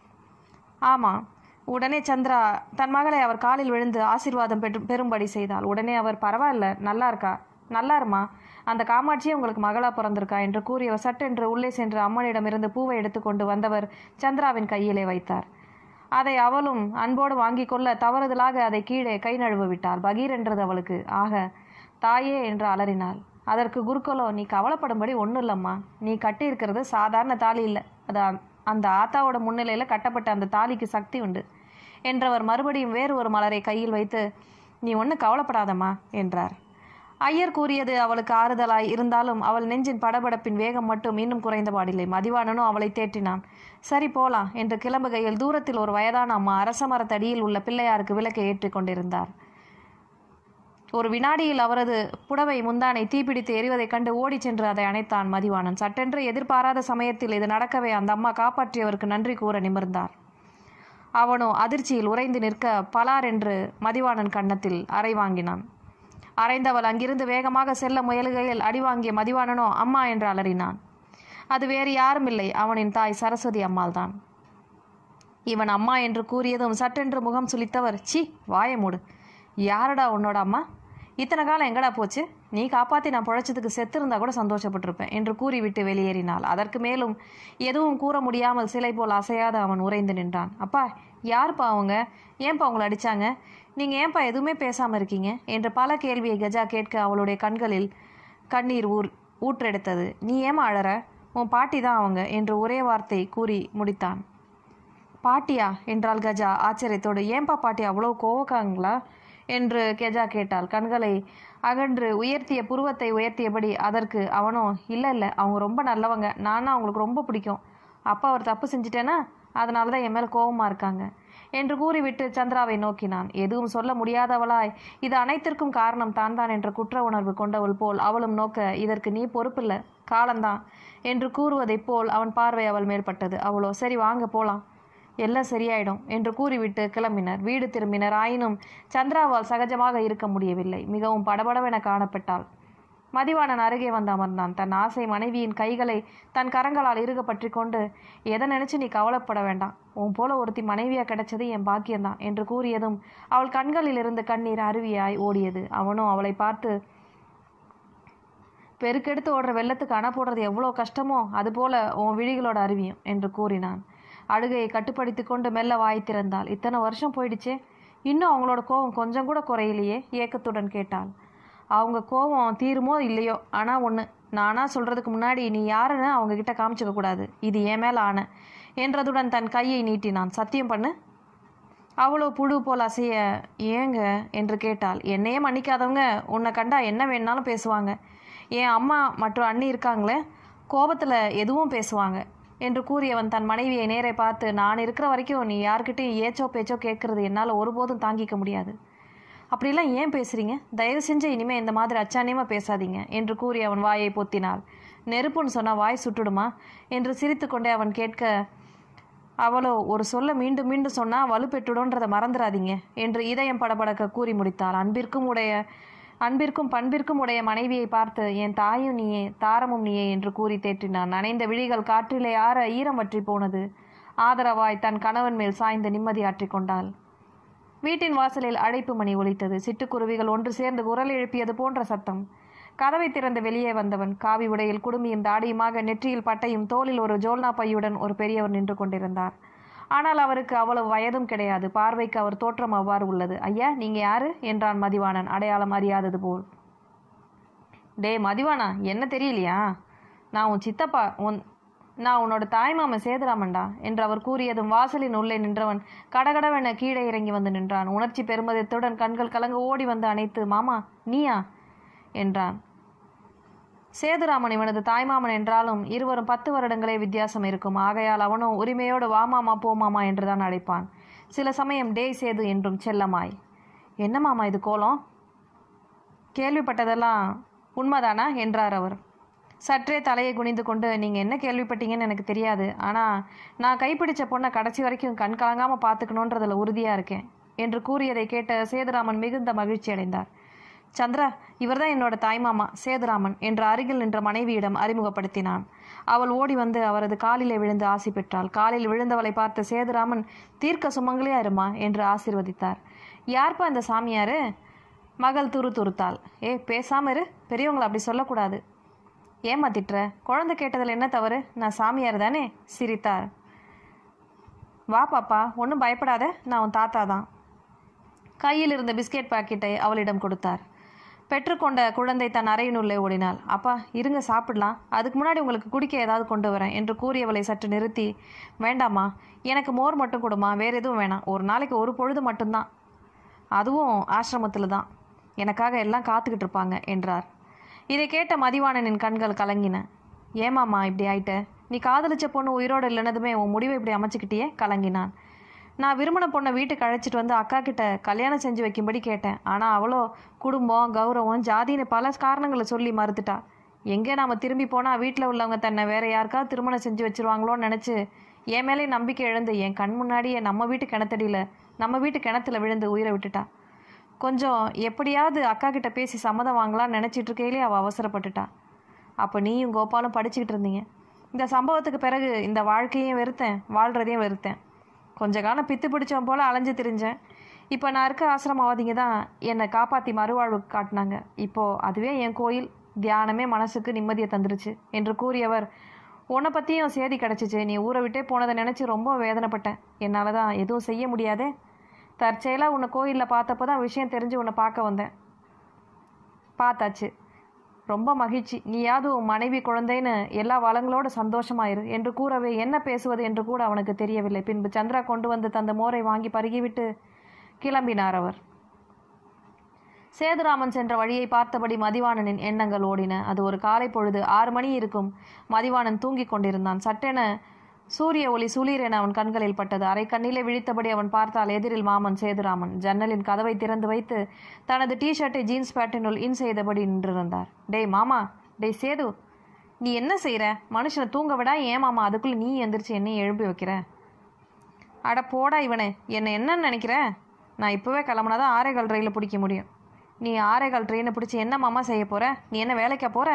ஆமாம் உடனே சந்திரா தன் மகளை அவர் காலில் விழுந்து ஆசீர்வாதம் பெற்று பெறும்படி செய்தாள் உடனே அவர் பரவாயில்ல நல்லா இருக்கா நல்லா இருமா அந்த காமாட்சியே உங்களுக்கு மகளா பிறந்திருக்கா என்று கூறியவர் சட்டென்று உள்ளே சென்று அம்மனிடமிருந்து பூவை எடுத்துக்கொண்டு வந்தவர் சந்திராவின் கையிலே வைத்தார் அதை அவளும் அன்போடு வாங்கிக் கொள்ள தவறுதலாக அதை கீழே கை நழுவ விட்டாள் பகீர் என்றது அவளுக்கு ஆக தாயே என்று அலறினாள் அதற்கு குருக்களோ நீ கவலைப்படும்படி ஒன்றும் இல்லைம்மா நீ கட்டியிருக்கிறது சாதாரண தாலி இல்லை அது அந்த- அந்த ஆத்தாவோட முன்னிலையில் கட்டப்பட்ட அந்த தாலிக்கு சக்தி உண்டு என்றவர் மறுபடியும் வேறு ஒரு மலரை கையில் வைத்து நீ ஒன்றும் கவலைப்படாதம்மா என்றார் ஐயர் கூறியது அவளுக்கு ஆறுதலாய் இருந்தாலும் அவள் நெஞ்சின் படபடப்பின் வேகம் மட்டும் இன்னும் குறைந்தபாடில்லை மதிவாணனும் அவளை தேற்றினான் சரி போலாம் என்று கிளம்புகையில் தூரத்தில் ஒரு வயதான அம்மா அரச மரத்தடியில் உள்ள பிள்ளையாருக்கு விளக்கை ஏற்றிக் கொண்டிருந்தார் ஒரு வினாடியில் அவரது புடவை முந்தானை தீப்பிடித்து எரிவதைக் கண்டு ஓடிச் சென்று அதை அணைத்தான் மதிவாணன் சட்டென்று எதிர்பாராத சமயத்தில் இது நடக்கவே அந்த அம்மா காப்பாற்றியவருக்கு நன்றி கூற நிமிர்ந்தார் அவனோ அதிர்ச்சியில் உறைந்து நிற்க பலார் என்று மதிவாணன் கன்னத்தில் அறை வாங்கினான் அரைந்தவள் அங்கிருந்து வேகமாக செல்ல முயலுகையில் அடிவாங்கிய மதிவாணனோ அம்மா என்று அலறினான் அது வேறு யாரும் இல்லை அவனின் தாய் சரஸ்வதி அம்மாள்தான் இவன் அம்மா என்று கூறியதும் சட்டென்று முகம் சுளித்தவர் சி வாய மூடு யாரடா உன்னோட அம்மா இத்தனை காலம் எங்கடா போச்சு நீ காப்பாற்றி நான் பிழைச்சதுக்கு செத்திருந்தா கூட சந்தோஷப்பட்டிருப்பேன் என்று கூறிவிட்டு வெளியேறினாள் அதற்கு மேலும் எதுவும் கூற முடியாமல் சிலை போல் அசையாத அவன் உறைந்து நின்றான் அப்பா யாருப்பா அவங்க ஏன்பா உங்களை அடிச்சாங்க நீங்கள் ஏன்பா எதுவுமே பேசாமல் இருக்கீங்க என்று பல கேள்வியை கஜா கேட்க அவளுடைய கண்களில் கண்ணீர் ஊர் ஊற்றெடுத்தது நீ ஏமா அழற உன் பாட்டி தான் அவங்க என்று ஒரே வார்த்தை கூறி முடித்தான் பாட்டியா என்றாள் கஜா ஆச்சரியத்தோடு ஏன்பா பாட்டி அவ்வளோ கோவக்காங்களா என்று கெஜா கேட்டாள் கண்களை அகன்று உயர்த்திய புருவத்தை உயர்த்தியபடி அதற்கு அவனோ இல்லை இல்லை அவங்க ரொம்ப நல்லவங்க நானும் அவங்களுக்கு ரொம்ப பிடிக்கும் அப்பா அவர் தப்பு செஞ்சிட்டேன்னா அதனால தான் என் மேலே கோபமாக இருக்காங்க என்று கூறிவிட்டு சந்திராவை நோக்கினான் எதுவும் சொல்ல முடியாதவளாய் இது அனைத்திற்கும் காரணம் தான் தான் என்ற குற்ற உணர்வு கொண்டவள் போல் அவளும் நோக்க இதற்கு நீ பொறுப்பில்லை காலம்தான் என்று கூறுவதைப் போல் அவன் பார்வை அவள் மேற்பட்டது அவளோ சரி வாங்க போலாம் எல்லாம் சரியாயிடும் என்று கூறிவிட்டு கிளம்பினர் வீடு திரும்பினர் ஆயினும் சந்திராவால் சகஜமாக இருக்க முடியவில்லை மிகவும் படபடவென காணப்பட்டாள் மதிவாணன் அருகே வந்து அமர்ந்தான் தன் ஆசை மனைவியின் கைகளை தன் கரங்களால் இறுக பற்றி கொண்டு எதை நினைச்சு நீ கவலைப்பட வேண்டாம் உன் போல ஒருத்தி மனைவியா கிடைச்சது என் பாக்கியம்தான் என்று கூறியதும் அவள் கண்களில் இருந்து கண்ணீர் அருவியாய் ஓடியது அவனும் அவளை பார்த்து பெருக்கெடுத்து ஓடுற வெள்ளத்துக்கு அணை போடுறது எவ்வளோ கஷ்டமோ அதுபோல உன் விழிகளோட அருவியும் என்று கூறினான் அழுகையை கட்டுப்படுத்தி கொண்டு மெல்ல வாய் திறந்தாள் இத்தனை வருஷம் போயிடுச்சே இன்னும் அவங்களோட கோபம் கொஞ்சம் கூட குறையிலையே ஏக்கத்துடன் கேட்டாள் அவங்க கோபம் தீருமோ இல்லையோ ஆனால் ஒன்று நானா சொல்கிறதுக்கு முன்னாடி நீ யாருன்னு அவங்க கிட்ட காமிச்சிக்க கூடாது இது என் மேலே ஆன என்றதுடன் தன் கையை நீட்டினான் சத்தியம் பண்ணு அவ்வளோ புழு போல் அசைய ஏங்க என்று கேட்டாள் என்னையே மன்னிக்காதவங்க உன்னை கண்டா என்ன வேணாலும் பேசுவாங்க என் அம்மா மற்றும் அண்ணி இருக்காங்களே கோபத்தில் எதுவும் பேசுவாங்க என்று கூறியவன் தன் மனைவியை நேரே பார்த்து நான் இருக்கிற வரைக்கும் நீ யார்கிட்டயும் ஏச்சோ பேச்சோ கேட்கறது என்னால் ஒருபோதும் தாங்கிக்க முடியாது அப்படிலாம் ஏன் பேசுறீங்க தயவு செஞ்சு இனிமே இந்த மாதிரி அச்சானியமா பேசாதீங்க என்று கூறி அவன் வாயை பொத்தினாள் நெருப்புன்னு சொன்னா வாய் சுட்டுடுமா என்று சிரித்துக்கொண்டே அவன் கேட்க அவளோ ஒரு சொல்ல மீண்டும் மீண்டும் சொன்னா வலுப்பெற்றுடுன்றதை மறந்துடாதீங்க என்று இதயம் படபடக்க கூறி முடித்தாள் அன்பிற்கும் உடைய அன்பிற்கும் பண்பிற்கும் உடைய மனைவியை பார்த்து என் தாயும் நீயே தாரமும் நீயே என்று கூறி தேற்றினான் நனைந்த விழிகள் காற்றிலே ஆற ஈரம் வற்றி போனது ஆதரவாய் தன் கணவன் மேல் சாய்ந்து நிம்மதியாற்றிக் கொண்டாள் வீட்டின் வாசலில் அழைப்பு மணி ஒலித்தது சிட்டுக்குருவிகள் ஒன்று சேர்ந்து குரல் எழுப்பியது போன்ற சத்தம் கதவை திறந்து வெளியே வந்தவன் காவி உடையில் குடுமியும் தாடியுமாக நெற்றியில் பட்டையும் தோளில் ஒரு ஜோல்னா பையுடன் ஒரு பெரியவர் நின்று கொண்டிருந்தார் ஆனால் அவருக்கு அவ்வளவு வயதும் கிடையாது பார்வைக்கு அவர் தோற்றம் அவ்வாறு உள்ளது ஐயா நீங்க யாரு என்றான் மதிவாணன் அடையாளம் அறியாதது போல் டே மதிவானா என்ன தெரியலையா நான் உன் சித்தப்பா உன் நான் உன்னோட தாய்மாமன் சேதுராமன்டா என்று அவர் கூறியதும் வாசலின் உள்ளே நின்றவன் கடகடவென கீழே இறங்கி வந்து நின்றான் உணர்ச்சி பெருமதத்துடன் கண்கள் கலங்க ஓடி வந்து அணைத்து மாமா நீயா என்றான் சேதுராமன் இவனது தாய்மாமன் என்றாலும் இருவரும் பத்து வருடங்களே வித்தியாசம் இருக்கும் ஆகையால் அவனும் உரிமையோடு வா மாமா போ மாமா என்றுதான் அழைப்பான் சில சமயம் டேய் சேது என்றும் செல்லமாய் என்ன மாமா இது கோலம் கேள்விப்பட்டதெல்லாம் உண்மைதானா என்றார் அவர் சற்றே தலையை குனிந்து கொண்டு நீங்கள் என்ன கேள்விப்பட்டீங்கன்னு எனக்கு தெரியாது ஆனால் நான் கைப்பிடிச்ச பொண்ணை கடைசி வரைக்கும் கண் கலங்காமல் பார்த்துக்கணுன்றதில் உறுதியாக இருக்கேன் என்று கூறியதை கேட்ட சேதுராமன் மிகுந்த மகிழ்ச்சி அடைந்தார் சந்திரா இவர்தான் என்னோட தாய்மாமா சேதுராமன் என்று அருகில் நின்ற மனைவியிடம் அறிமுகப்படுத்தினான் அவள் ஓடி வந்து அவரது காலிலே விழுந்து ஆசி பெற்றாள் காலில் விழுந்தவளை பார்த்த சேதுராமன் தீர்க்க சுமங்கலியா இருமா என்று ஆசீர்வதித்தார் யார்ப்பா இந்த சாமியாரு மகள் துரு துருத்தாள் ஏ பேசாம இரு பெரியவங்களை அப்படி சொல்லக்கூடாது ஏம்மா திட்டுற குழந்தை கேட்டதில் என்ன தவறு நான் சாமியார் தானே சிரித்தார் வா பாப்பா ஒன்றும் பயப்படாத நான் உன் தாத்தா தான் கையில் இருந்த பிஸ்கெட் பாக்கெட்டை அவளிடம் கொடுத்தார் பெற்றுக்கொண்ட குழந்தை தன் அறையினுள்ளே ஓடினாள் அப்பா இருங்க சாப்பிடலாம் அதுக்கு முன்னாடி உங்களுக்கு குடிக்க ஏதாவது கொண்டு வரேன் என்று கூறியவளை சற்று நிறுத்தி வேண்டாம்மா எனக்கு மோர் மட்டும் கொடுமா வேற எதுவும் வேணாம் ஒரு நாளைக்கு ஒரு பொழுது மட்டும்தான் அதுவும் ஆசிரமத்தில் தான் எனக்காக எல்லாம் காத்துக்கிட்டு இருப்பாங்க என்றார் இதை கேட்ட மதிவாணனின் கண்கள் கலங்கின ஏமாம்மா இப்படி ஆயிட்ட நீ காதலிச்ச பொண்ணு உயிரோடு இல்லைனதுமே உன் முடிவை இப்படி அமைச்சுக்கிட்டியே கலங்கினான் நான் விரும்பின பொண்ணை வீட்டுக்கு அழைச்சிட்டு வந்து அக்கா கிட்ட கல்யாணம் செஞ்சு வைக்கும்படி கேட்டேன் ஆனால் அவளோ குடும்பம் கௌரவம் ஜாதின்னு பல காரணங்களை சொல்லி மறுத்துட்டா எங்கே நாம் திரும்பி போனால் வீட்டில் உள்ளவங்க தன்னை வேற யாருக்காவது திருமணம் செஞ்சு வச்சிருவாங்களோன்னு நினச்சி என் மேலே நம்பிக்கை இழந்து என் கண் முன்னாடியே நம்ம வீட்டு கிணத்தடியில் நம்ம வீட்டு கிணத்துல விழுந்து உயிரை விட்டுட்டா கொஞ்சம் எப்படியாவது அக்கா கிட்ட பேசி சம்மதம் வாங்கலாம்னு நினச்சிட்டு இருக்கையிலே அவள் அவசரப்பட்டுட்டா அப்போ நீயும் கோபாலும் படிச்சுக்கிட்டு இருந்தீங்க இந்த சம்பவத்துக்கு பிறகு இந்த வாழ்க்கையும் வெறுத்தேன் வாழ்கிறதையும் வெறுத்தேன் கொஞ்ச காலம் பித்து பிடிச்சவன் போல் அலைஞ்சு திரிஞ்சேன் இப்போ நான் இருக்க ஆசிரமவாதிங்க தான் என்னை காப்பாற்றி மறுவாழ்வுக்கு காட்டினாங்க இப்போது அதுவே என் கோயில் தியானமே மனசுக்கு நிம்மதியை தந்துருச்சு என்று கூறியவர் உன்னை பற்றியும் சேதி கிடச்சிச்சு நீ ஊரை விட்டே போனதை நினச்சி ரொம்ப வேதனைப்பட்டேன் என்னால் தான் எதுவும் செய்ய முடியாதே தற்செயலாக உன்னை கோயிலில் பார்த்தப்போ தான் விஷயம் தெரிஞ்சு உன்னை பார்க்க வந்தேன் பார்த்தாச்சு ரொம்ப மகிழ்ச்சி நீயாவது உன் மனைவி குழந்தைன்னு எல்லா வளங்களோட சந்தோஷமாயிரு என்று கூறவே என்ன பேசுவது என்று கூட அவனுக்கு தெரியவில்லை பின்பு சந்திரா கொண்டு வந்து தந்த மோரை வாங்கி பருகிவிட்டு கிளம்பினார் அவர் சேதுராமன் சென்ற வழியை பார்த்தபடி மதிவாணனின் எண்ணங்கள் ஓடின அது ஒரு காலை பொழுது ஆறு மணி இருக்கும் மதிவாணன் தூங்கிக் கொண்டிருந்தான் சட்டென சூரிய ஒளி சுளீர் என அவன் கண்களில் பட்டது அரை கண்ணிலே விழித்தபடி அவன் பார்த்தால் எதிரில் மாமன் சேதுராமன் ஜன்னலின் கதவை திறந்து வைத்து தனது டி ஷர்ட்டை ஜீன்ஸ் பேட்டினுள் இன் செய்தபடி நின்றிருந்தார் டேய் மாமா டேய் சேது நீ என்ன செய்கிற மனுஷனை தூங்க விடா ஏன் மாமா அதுக்குள்ளே நீ எந்திரிச்சு என்னையும் எழுப்பி வைக்கிற அட போடா இவனே என்னை என்னன்னு நினைக்கிற நான் இப்போவே கிளம்புனாதான் ஆரேகால் ரயிலில் பிடிக்க முடியும் நீ ஆரேகால் ட்ரெயினை பிடிச்சி என்ன மாமா செய்ய போற நீ என்ன வேலைக்கா போற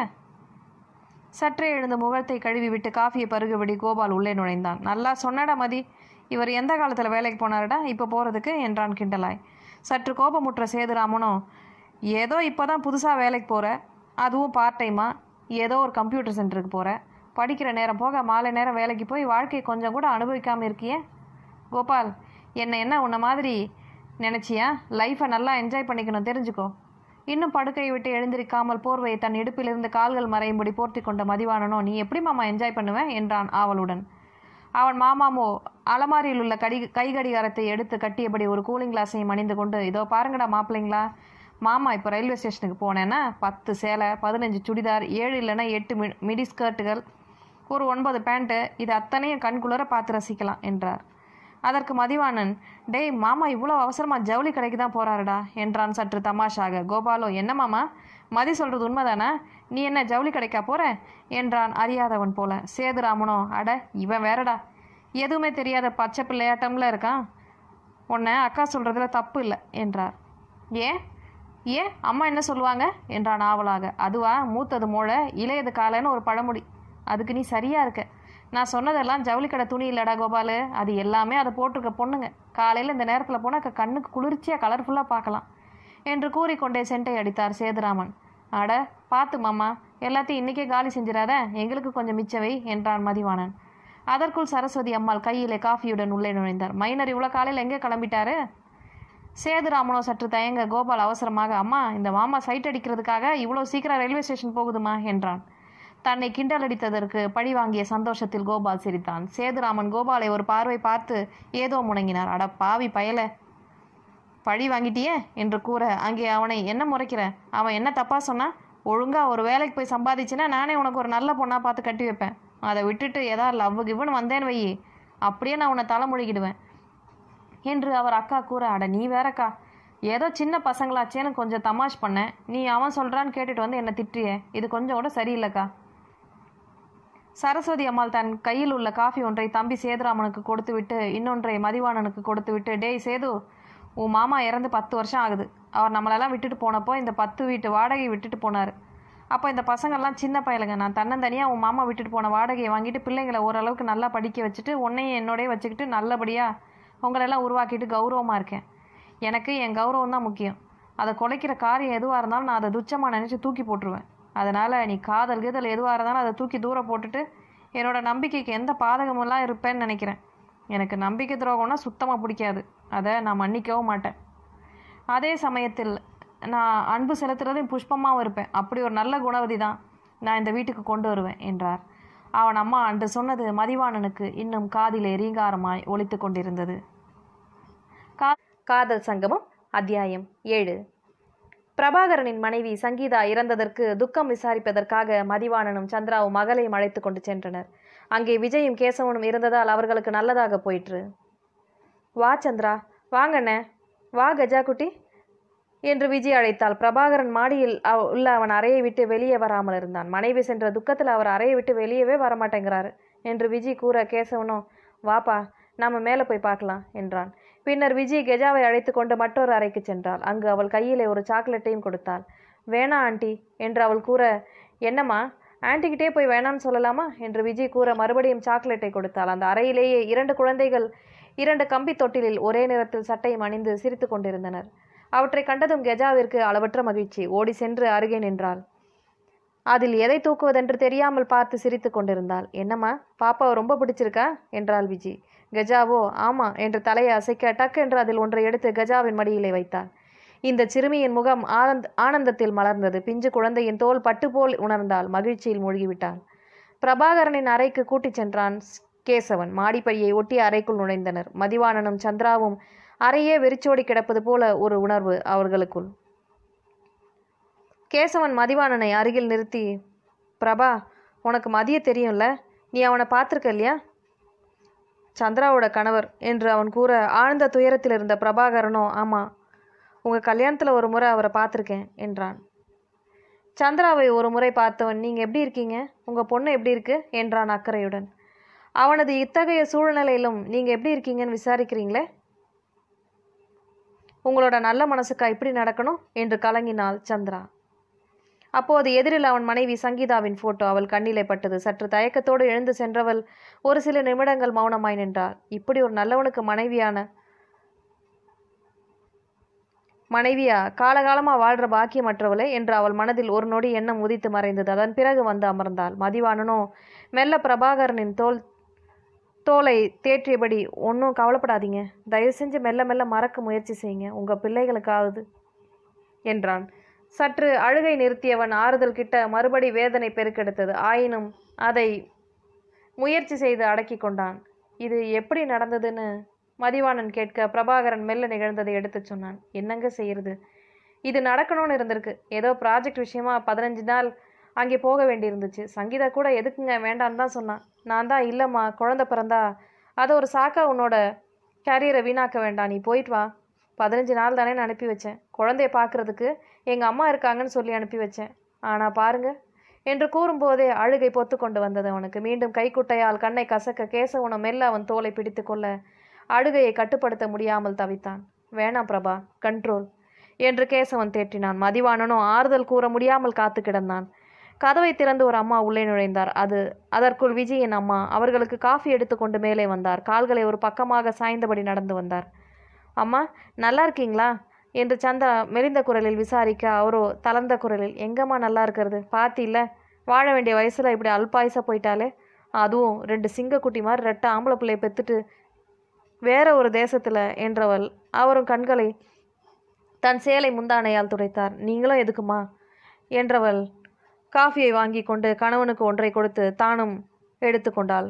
சற்றே எழுந்த முகத்தை கழுவி விட்டு காஃபியை பருகுபடி கோபால் உள்ளே நுழைந்தான் நல்லா சொன்னடா மதி இவர் எந்த காலத்தில் வேலைக்கு போனாருடா இப்போ போகிறதுக்கு என்றான் கிண்டலாய் சற்று கோபமுற்ற சேதுராமனும் ஏதோ இப்போ தான் புதுசாக வேலைக்கு போகிற அதுவும் பார்ட் டைமாக ஏதோ ஒரு கம்ப்யூட்டர் சென்டருக்கு போகிற படிக்கிற நேரம் போக மாலை நேரம் வேலைக்கு போய் வாழ்க்கையை கொஞ்சம் கூட அனுபவிக்காமல் இருக்கியே கோபால் என்னை என்ன உன்ன மாதிரி நினச்சியா லைஃப்பை நல்லா என்ஜாய் பண்ணிக்கணும் தெரிஞ்சுக்கோ இன்னும் படுக்கையை விட்டு எழுந்திருக்காமல் போர்வையை தன் இடுப்பிலிருந்து கால்கள் மறையும்படி போர்த்தி கொண்ட மதிவானனோ நீ எப்படி மாமா என்ஜாய் பண்ணுவேன் என்றான் ஆவலுடன் அவன் மாமாமோ அலமாரியில் உள்ள கடி கை கடிகாரத்தை எடுத்து கட்டியபடி ஒரு கூலிங் கிளாஸையும் அணிந்து கொண்டு இதோ பாருங்கடா மாப்பிள்ளைங்களா மாமா இப்போ ரயில்வே ஸ்டேஷனுக்கு போனேன்னா பத்து சேலை பதினஞ்சு சுடிதார் ஏழு இல்லைன்னா எட்டு மி மிடி ஸ்கர்ட்டுகள் ஒரு ஒன்பது பேண்ட்டு இது அத்தனையும் கண்குளிர பார்த்து ரசிக்கலாம் என்றார் அதற்கு மதிவாணன் டேய் மாமா இவ்வளோ அவசரமாக ஜவுளி கடைக்கு தான் போறாருடா என்றான் சற்று தமாஷாக கோபாலோ என்ன மாமா மதி சொல்கிறது உண்மைதானே நீ என்ன ஜவுளி கடைக்கா போற என்றான் அறியாதவன் போல சேதுராமனோ அட இவன் வேறடா எதுவுமே தெரியாத பச்சை பிள்ளையாட்டம்ல இருக்கான் உன்னை அக்கா சொல்கிறதுல தப்பு இல்லை என்றார் ஏன் ஏன் அம்மா என்ன சொல்லுவாங்க என்றான் ஆவலாக அதுவா மூத்தது மோளை இளையது காலைன்னு ஒரு பழமொழி அதுக்கு நீ சரியா இருக்க நான் சொன்னதெல்லாம் ஜவுளி கடை துணி இல்லடா கோபாலு அது எல்லாமே அதை போட்டிருக்க பொண்ணுங்க காலையில் இந்த நேரத்தில் போனால் க- கண்ணுக்கு குளிர்ச்சியாக கலர்ஃபுல்லாக பார்க்கலாம் என்று கூறிக்கொண்டே சென்டை அடித்தார் சேதுராமன் அட பார்த்து மாமா எல்லாத்தையும் இன்றைக்கே காலி செஞ்சிடாத எங்களுக்கு கொஞ்சம் மிச்சவை என்றான் மதிவாணன் அதற்குள் சரஸ்வதி அம்மாள் கையிலே காஃபியுடன் உள்ளே நுழைந்தார் மைனர் இவ்வளோ காலையில் எங்கே கிளம்பிட்டாரு சேதுராமனோ சற்று தயங்க கோபால் அவசரமாக அம்மா இந்த மாமா சைட் அடிக்கிறதுக்காக இவ்வளோ சீக்கிரம் ரயில்வே ஸ்டேஷன் போகுதுமா என்றான் தன்னை கிண்டல் அடித்ததற்கு பழி வாங்கிய சந்தோஷத்தில் கோபால் சிரித்தான் சேதுராமன் கோபாலை ஒரு பார்வை பார்த்து ஏதோ முணங்கினார் அட பாவி பயல பழி வாங்கிட்டியே என்று கூற அங்கே அவனை என்ன முறைக்கிற அவன் என்ன தப்பா சொன்னா ஒழுங்கா ஒரு வேலைக்கு போய் சம்பாதிச்சுன்னா நானே உனக்கு ஒரு நல்ல பொண்ணா பார்த்து கட்டி வைப்பேன் அதை விட்டுட்டு ஏதாவது லவ் கிவ்னு வந்தேன்னு வை அப்படியே நான் உன்னை தலைமொழிகிடுவேன் என்று அவர் அக்கா கூற அட நீ வேறக்கா ஏதோ சின்ன பசங்களாச்சேன்னு கொஞ்சம் தமாஷ் பண்ணேன் நீ அவன் சொல்கிறான்னு கேட்டுட்டு வந்து என்னை திட்டுறியே இது கொஞ்சம் கூட சரியில்லைக்கா சரஸ்வதி அம்மாள் தன் கையில் உள்ள காஃபி ஒன்றை தம்பி சேதுராமனுக்கு கொடுத்துவிட்டு இன்னொன்றை மதிவாணனுக்கு கொடுத்துவிட்டு டேய் சேது உன் மாமா இறந்து பத்து வருஷம் ஆகுது அவர் நம்மளெல்லாம் விட்டுட்டு போனப்போ இந்த பத்து வீட்டு வாடகை விட்டுட்டு போனார் அப்போ இந்த பசங்கள்லாம் சின்ன பயலுங்க நான் தன்னந்தனியாக உன் மாமா விட்டுட்டு போன வாடகையை வாங்கிட்டு பிள்ளைங்களை ஓரளவுக்கு நல்லா படிக்க வச்சுட்டு உன்னையும் என்னோடய வச்சுக்கிட்டு நல்லபடியாக உங்களெல்லாம் உருவாக்கிட்டு கௌரவமாக இருக்கேன் எனக்கு என் கௌரவம் தான் முக்கியம் அதை குலைக்கிற காரியம் எதுவாக இருந்தாலும் நான் அதை துச்சமாக நினச்சி தூக்கி போட்டுருவேன் அதனால் நீ காதல் கீதல் எதுவாக இருந்தாலும் அதை தூக்கி தூர போட்டுட்டு என்னோட நம்பிக்கைக்கு எந்த பாதகமெல்லாம் இருப்பேன்னு நினைக்கிறேன் எனக்கு நம்பிக்கை துரோகம்னா சுத்தமாக பிடிக்காது அதை நான் மன்னிக்கவும் மாட்டேன் அதே சமயத்தில் நான் அன்பு செலுத்துறதையும் புஷ்பமாகவும் இருப்பேன் அப்படி ஒரு நல்ல குணவதி தான் நான் இந்த வீட்டுக்கு கொண்டு வருவேன் என்றார் அவன் அம்மா அன்று சொன்னது மதிவாணனுக்கு இன்னும் காதிலே ரீங்காரமாய் ஒலித்து கொண்டிருந்தது கா காதல் சங்கமம் அத்தியாயம் ஏழு பிரபாகரனின் மனைவி சங்கீதா இறந்ததற்கு துக்கம் விசாரிப்பதற்காக மதிவாணனும் சந்திராவும் மகளையும் அழைத்து கொண்டு சென்றனர் அங்கே விஜயும் கேசவனும் இருந்ததால் அவர்களுக்கு நல்லதாக போயிற்று வா சந்திரா வாங்கண்ணே வா கஜா குட்டி என்று விஜய் அழைத்தாள் பிரபாகரன் மாடியில் அவ- உள்ள அவன் அறையை விட்டு வெளியே வராமல் இருந்தான் மனைவி சென்ற துக்கத்தில் அவர் அறையை விட்டு வெளியவே வரமாட்டேங்கிறாரு என்று விஜய் கூற கேசவனும் வாப்பா நாம மேலே போய் பார்க்கலாம் என்றான் பின்னர் விஜய் கெஜாவை அழைத்து கொண்டு மற்றொரு அறைக்கு சென்றாள் அங்கு அவள் கையிலே ஒரு சாக்லேட்டையும் கொடுத்தாள் வேணா ஆண்டி என்று அவள் கூற என்னம்மா ஆன்ட்டிக்கிட்டே போய் வேணான்னு சொல்லலாமா என்று விஜய் கூற மறுபடியும் சாக்லேட்டை கொடுத்தாள் அந்த அறையிலேயே இரண்டு குழந்தைகள் இரண்டு கம்பி தொட்டிலில் ஒரே நிறத்தில் சட்டையும் அணிந்து சிரித்து கொண்டிருந்தனர் அவற்றை கண்டதும் கெஜாவிற்கு அளவற்ற மகிழ்ச்சி ஓடி சென்று அருகே நின்றாள் அதில் எதை தூக்குவதென்று தெரியாமல் பார்த்து சிரித்து கொண்டிருந்தாள் என்னம்மா பாப்பாவை ரொம்ப பிடிச்சிருக்கா என்றாள் விஜி கஜாவோ ஆமா என்று தலையை அசைக்க டக் என்று அதில் ஒன்றை எடுத்து கஜாவின் மடியிலே வைத்தாள் இந்த சிறுமியின் முகம் ஆனந்த் ஆனந்தத்தில் மலர்ந்தது பிஞ்சு குழந்தையின் தோல் பட்டு போல் உணர்ந்தாள் மகிழ்ச்சியில் மூழ்கிவிட்டாள் பிரபாகரனின் அறைக்கு கூட்டிச் சென்றான் ஸ்- கேசவன் மாடிப்படியை ஒட்டி அறைக்குள் நுழைந்தனர் மதிவாணனும் சந்திராவும் அறையே வெறிச்சோடி கிடப்பது போல ஒரு உணர்வு அவர்களுக்குள் கேசவன் மதிவாணனை அருகில் நிறுத்தி பிரபா உனக்கு மதிய தெரியும்ல நீ அவனை பார்த்துருக்க இல்லையா சந்திராவோட கணவர் என்று அவன் கூற ஆழ்ந்த துயரத்தில் இருந்த பிரபாகரனோ ஆமாம் உங்கள் கல்யாணத்தில் ஒரு முறை அவரை பார்த்துருக்கேன் என்றான் சந்திராவை ஒரு முறை பார்த்தவன் நீங்கள் எப்படி இருக்கீங்க உங்கள் பொண்ணு எப்படி இருக்கு என்றான் அக்கறையுடன் அவனது இத்தகைய சூழ்நிலையிலும் நீங்கள் எப்படி இருக்கீங்கன்னு விசாரிக்கிறீங்களே உங்களோட நல்ல மனசுக்கா இப்படி நடக்கணும் என்று கலங்கினாள் சந்திரா அப்போது எதிரில் அவன் மனைவி சங்கீதாவின் போட்டோ அவள் கண்ணிலே பட்டது சற்று தயக்கத்தோடு எழுந்து சென்றவள் ஒரு சில நிமிடங்கள் மௌனமாய் நின்றாள் இப்படி ஒரு நல்லவனுக்கு மனைவியான மனைவியா காலகாலமா வாழ்ற பாக்கியமற்றவளே என்று அவள் மனதில் ஒரு நொடி எண்ணம் உதித்து மறைந்தது அதன் பிறகு வந்து அமர்ந்தாள் மதிவாணனோ மெல்ல பிரபாகரனின் தோல் தோலை தேற்றியபடி ஒன்றும் கவலைப்படாதீங்க தயவு செஞ்சு மெல்ல மெல்ல மறக்க முயற்சி செய்யுங்க உங்க பிள்ளைகளுக்காவது என்றான் சற்று அழுகை நிறுத்தியவன் ஆறுதல் கிட்ட மறுபடி வேதனை பெருக்கெடுத்தது ஆயினும் அதை முயற்சி செய்து அடக்கி கொண்டான் இது எப்படி நடந்ததுன்னு மதிவாணன் கேட்க பிரபாகரன் மெல்ல நிகழ்ந்ததை எடுத்துச் சொன்னான் என்னங்க செய்யறது இது நடக்கணும்னு இருந்திருக்கு ஏதோ ப்ராஜெக்ட் விஷயமா பதினஞ்சு நாள் அங்கே போக வேண்டியிருந்துச்சு சங்கீதா கூட எதுக்குங்க வேண்டான்னு தான் சொன்னான் நான் தான் இல்லைம்மா குழந்தை பிறந்தா அதை ஒரு சாக்கா உன்னோட கேரியரை வீணாக்க வேண்டாம் நீ போயிட்டு வா பதினஞ்சு நாள் தானே நான் அனுப்பி வச்சேன் குழந்தைய பார்க்கறதுக்கு எங்கள் அம்மா இருக்காங்கன்னு சொல்லி அனுப்பி வச்சேன் ஆனால் பாருங்க என்று கூறும்போதே அழுகை பொத்து கொண்டு வந்தது அவனுக்கு மீண்டும் கைக்குட்டையால் கண்ணை கசக்க கேசவனும் மெல்ல அவன் தோலை பிடித்து கொள்ள அழுகையை கட்டுப்படுத்த முடியாமல் தவித்தான் வேணாம் பிரபா கண்ட்ரோல் என்று கேசவன் தேற்றினான் மதிவாணனோ ஆறுதல் கூற முடியாமல் காத்து கிடந்தான் கதவை திறந்து ஒரு அம்மா உள்ளே நுழைந்தார் அது அதற்குள் விஜயின் அம்மா அவர்களுக்கு காஃபி எடுத்துக்கொண்டு மேலே வந்தார் கால்களை ஒரு பக்கமாக சாய்ந்தபடி நடந்து வந்தார் அம்மா நல்லா இருக்கீங்களா என்று சந்தா மெலிந்த குரலில் விசாரிக்க அவரோ தளர்ந்த குரலில் எங்கம்மா நல்லா இருக்கிறது பாத்தியில்ல வாழ வேண்டிய வயசுல இப்படி அல்பாயுசா போயிட்டாலே அதுவும் ரெண்டு சிங்கக்குட்டி மாதிரி ரெட்டை ஆம்பளை பிள்ளைய பெத்துட்டு வேற ஒரு தேசத்துல என்றவள் அவரும் கண்களை தன் சேலை முந்தானையால் துடைத்தார் நீங்களும் எதுக்குமா என்றவள் காஃபியை வாங்கி கொண்டு கணவனுக்கு ஒன்றை கொடுத்து தானும் எடுத்துக்கொண்டாள்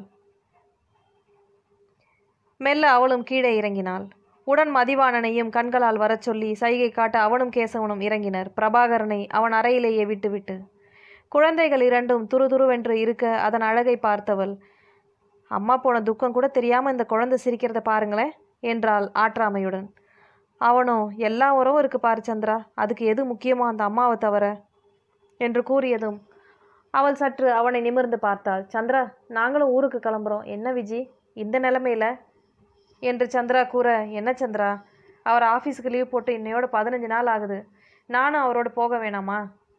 மெல்ல அவளும் கீழே இறங்கினாள் உடன் மதிவாணனையும் கண்களால் வரச் சொல்லி சைகை காட்ட அவனும் கேசவனும் இறங்கினர் பிரபாகரனை அவன் அறையிலேயே விட்டுவிட்டு குழந்தைகள் இரண்டும் துருதுருவென்று இருக்க அதன் அழகை பார்த்தவள் அம்மா போன துக்கம் கூட தெரியாம இந்த குழந்தை சிரிக்கிறத பாருங்களேன் என்றாள் ஆற்றாமையுடன் அவனோ எல்லா உறவும் இருக்கு பாரு சந்திரா அதுக்கு எது முக்கியமோ அந்த அம்மாவை தவிர என்று கூறியதும் அவள் சற்று அவனை நிமிர்ந்து பார்த்தாள் சந்திரா நாங்களும் ஊருக்கு கிளம்புறோம் என்ன விஜி இந்த நிலைமையில என்று சந்திரா கூற என்ன சந்திரா அவர் ஆஃபீஸுக்கு லீவ் போட்டு இன்னையோட பதினஞ்சு நாள் ஆகுது நானும் அவரோட போக வேணாமா